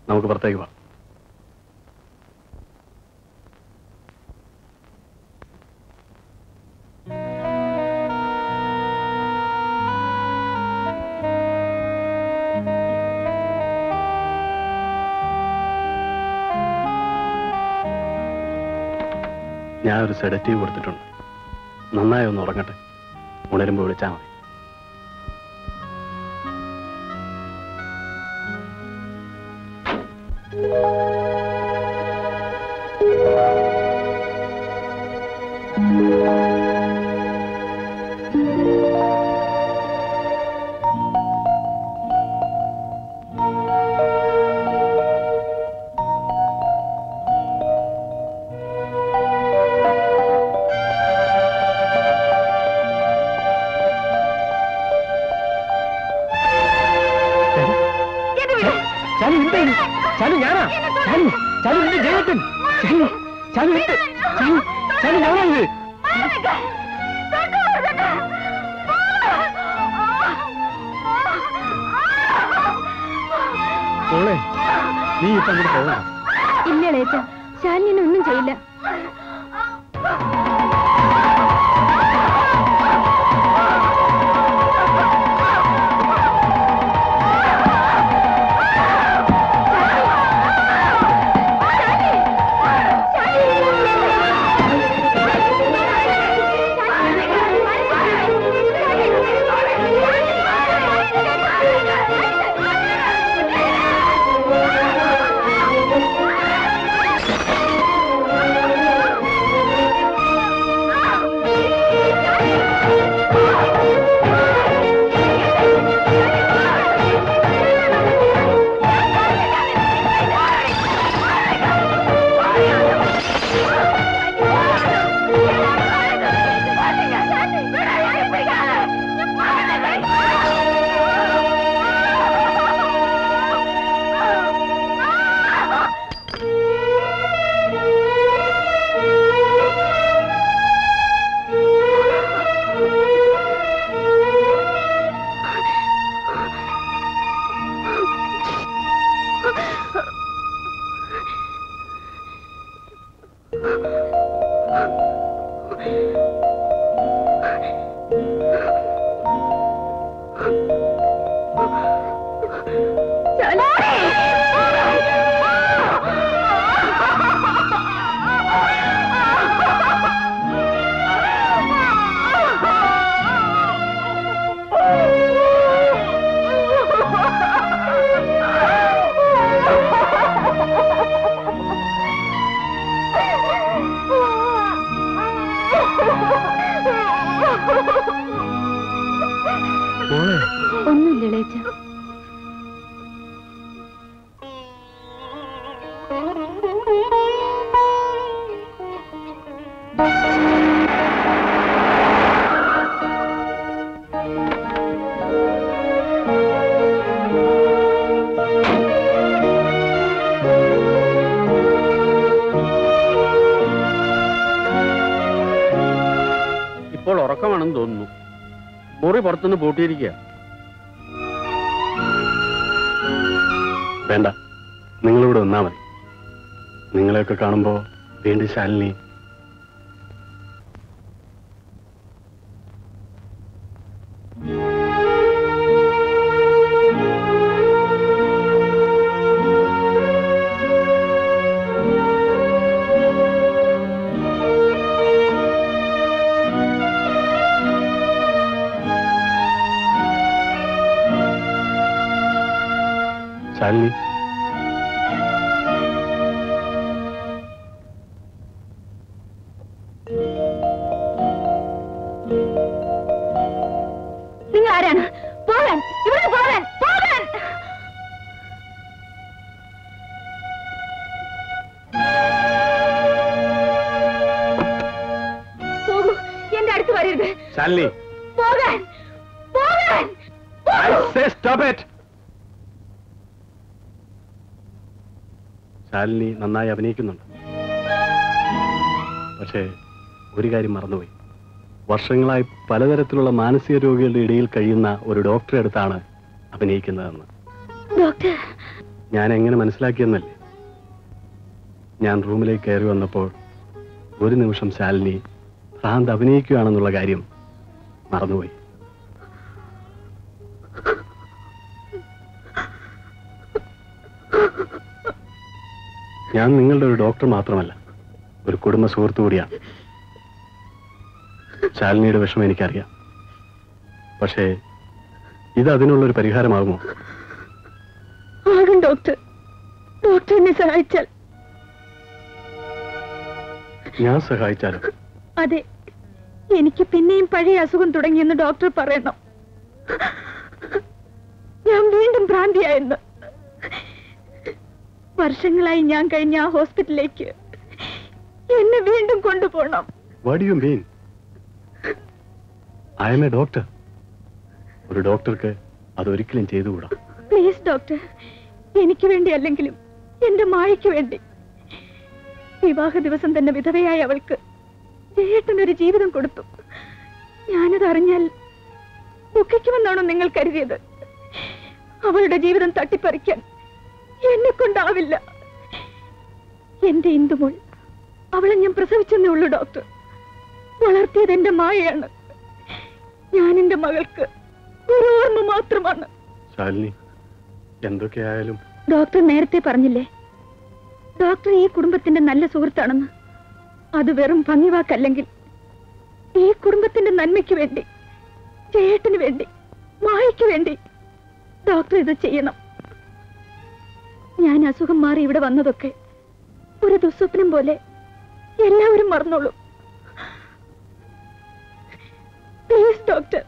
F: നമുക്ക് പുറത്തേക്ക് പോവാം ഞാൻ ഒരു സെഡറ്റീവ് കൊടുത്തിട്ടുണ്ട് നന്നായി ഒന്ന് ഉറങ്ങട്ടെ ഉണരുമ്പോൾ വിളിച്ചാൽ മതി
D: ചാലു എന്താ ഇത്? ചാലു ഞാനാ ചാലു ചാലു എന്റെ ജയത്തൻ ചാലു ചാലു എന്ത് ചാലു ചാലു ഞാനാ ഇത് മോളെ നീ ഇപ്പൊ അങ്ങോട്ട് പോകണം
A: ഇല്ല ഇളയച്ച ശാലിനി ഒന്നും ചെയ്യില്ല
D: മോളെ
A: ഒന്നുമില്ല ഇളയച്ച
I: ഇപ്പോൾ ഉറക്കമാണെന്ന് തോന്നുന്നു മുറി പുറത്തുനിന്ന് പൂട്ടിയിരിക്കുക
F: വേണ്ട നിങ്ങളിവിടെ വന്നാ മതി നിങ്ങളെയൊക്കെ കാണുമ്പോ വീണ്ടും ശാലിനി ശാലിനി
A: നിങ്ങൾ ആരാണ് പോകാൻ ഇവിടെ പോകാൻ പോകാൻ പോകൂ എന്റെ അടുത്ത് വരരുത്
F: ശാലിനി
A: പോകാൻ പോകാൻ
F: I say stop it! Shalini നന്നായി അഭിനയിക്കുന്നുണ്ട് പക്ഷേ ഒരു കാര്യം മറന്നുപോയി വർഷങ്ങളായി പലതരത്തിലുള്ള മാനസിക രോഗികളുടെ ഇടയിൽ കഴിയുന്ന ഒരു ഡോക്ടറെ അടുത്താണ് അഭിനയിക്കുന്നതെന്ന്
A: ഡോക്ടർ
F: ഞാൻ എങ്ങനെ മനസ്സിലാക്കിയെന്നല്ലേ ഞാൻ റൂമിലേക്ക് കയറി വന്നപ്പോൾ ഒരു നിമിഷം ശാലിനി ഭ്രാന്ത് അഭിനയിക്കുകയാണെന്നുള്ള കാര്യം മറന്നുപോയി ഞാൻ നിങ്ങളുടെ ഒരു ഡോക്ടർ മാത്രമല്ല ഒരു കുടുംബ സുഹൃത്തു കൂടിയാണ് ശാലിനിയുടെ വിഷമം എനിക്കറിയാം പക്ഷേ ഇത് അതിനുള്ള ഒരു പരിഹാരമാകുമോ
J: ആകും ഡോക്ടർ ഡോക്ടർ എന്നെ സഹായിച്ചാൽ
F: ഞാൻ സഹായിച്ചാലും
J: അതെ എനിക്ക് പിന്നെയും പഴയ അസുഖം തുടങ്ങിയെന്ന് ഡോക്ടർ പറയണം ഞാൻ വീണ്ടും ഭ്രാന്തിയായെന്ന് വർഷങ്ങളായി ഞാൻ കഴിഞ്ഞ ആ ഹോസ്പിറ്റലിലേക്ക് എന്നെ വീണ്ടും കൊണ്ടുപോകണം
F: what you mean I am a doctor ഒരു ഡോക്ടർക്ക് അതൊരിക്കലും ചെയ്തുകൂടാ
J: പ്ലീസ് ഡോക്ടർ എനിക്ക് വേണ്ടി അല്ലെങ്കിലും എന്റെ മായയ്ക്ക് വേണ്ടി വിവാഹ ദിവസം തന്നെ വിധവയായ അവൾക്ക് ജയേട്ടനൊരു ജീവിതം കൊടുത്തു ഞാനത് അറിഞ്ഞാൽ ദുഃഖിക്കുമെന്നാണോ നിങ്ങൾ കരുതിയത് അവളുടെ ജീവിതം തട്ടിപ്പറിക്കാൻ എന്നെ കൊണ്ടാവില്ല എന്റെ ഇന്ദുമോൾ അവളെ ഞാൻ പ്രസവിച്ചെന്നേ ഉള്ളൂ ഡോക്ടർ വളർത്തിയത് എന്റെ മായയാണ് ഞാൻ എന്റെ മകൾക്ക് ഒരു ഓർമ്മ മാത്രമാണ്
F: ശാലിനി എന്തൊക്കെയായാലും
J: ഡോക്ടർ നേരത്തെ പറഞ്ഞില്ലേ ഡോക്ടർ ഈ കുടുംബത്തിന്റെ നല്ല സുഹൃത്താണെന്ന് അത് വെറും ഭംഗിവാക്കല്ലെങ്കിൽ ഈ കുടുംബത്തിന്റെ നന്മയ്ക്ക് വേണ്ടി ചേട്ടന് വേണ്ടി മായയ്ക്ക് വേണ്ടി ഡോക്ടർ ഇത് ചെയ്യണം ഞാൻ അസുഖം മാറി ഇവിടെ വന്നതൊക്കെ ഒരു ദുസ്വപ്നം പോലെ എല്ലാവരും മറന്നോളൂ പ്ലീസ് ഡോക്ടർ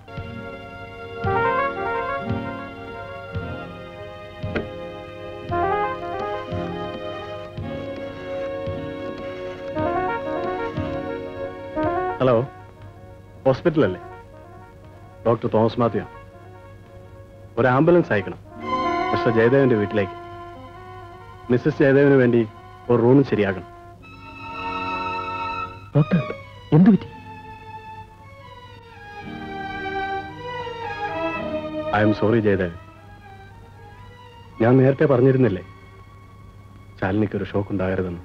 F: ഹലോ ഹോസ്പിറ്റലല്ലേ ഡോക്ടർ തോമസ് മാത്യു ഒരു ആംബുലൻസ് അയക്കണം മിസ്റ്റർ ജയദേവന്റെ വീട്ടിലേക്ക് മിസ്സസ് ജയദേവിന് വേണ്ടി ഒരു റൂം ശരിയാക്കണം
H: ഡോക്ടർ എന്തു പറ്റി
F: ഐ എം സോറി ജയദേവ് ഞാൻ നേരത്തെ പറഞ്ഞിരുന്നില്ലേ ശാലിനിക്ക് ഒരു ഷോക്ക് ഉണ്ടാകരുതെന്ന്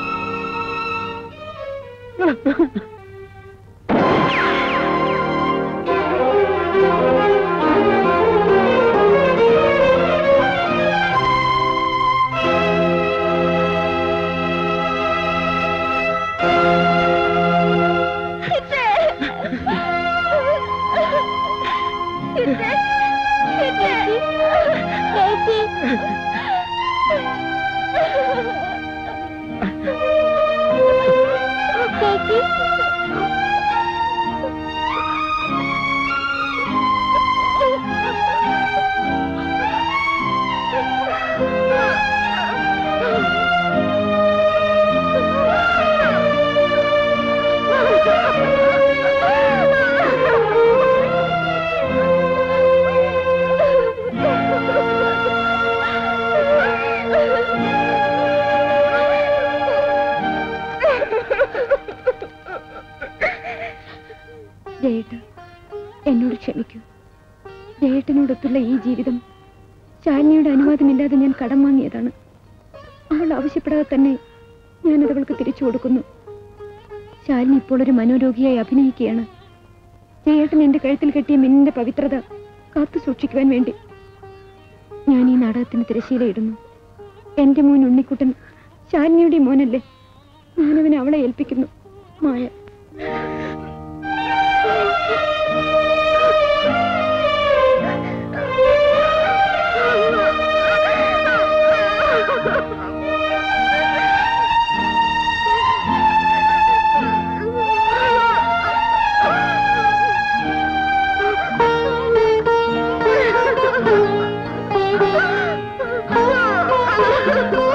J: ജയേട്ട എന്നോട് ക്ഷമിക്കൂ ജയേട്ടനോടൊത്തുള്ള ഈ ജീവിതം ശാലിനിയുടെ അനുവാദമില്ലാതെ ഞാൻ കടം വാങ്ങിയതാണ് അവൾ ആവശ്യപ്പെടാതെ തന്നെ ഞാനത് അവൾക്ക് തിരിച്ചു കൊടുക്കുന്നു ശാലിനി ഇപ്പോൾ ഒരു മനോരോഗിയായി അഭിനയിക്കുകയാണ് ജയേട്ടൻ എന്റെ കഴുത്തിൽ കെട്ടിയ മിന്നിന്റെ പവിത്രത കാത്തു സൂക്ഷിക്കുവാൻ വേണ്ടി ഞാൻ ഈ നാടകത്തിന് തിരശീലയിടുന്നു എന്റെ മോൻ ഉണ്ണിക്കുട്ടൻ ശാലിനിയുടെ മോനല്ലേ ഞാനവനെ അവളെ ഏൽപ്പിക്കുന്നു മായ
C: Oh,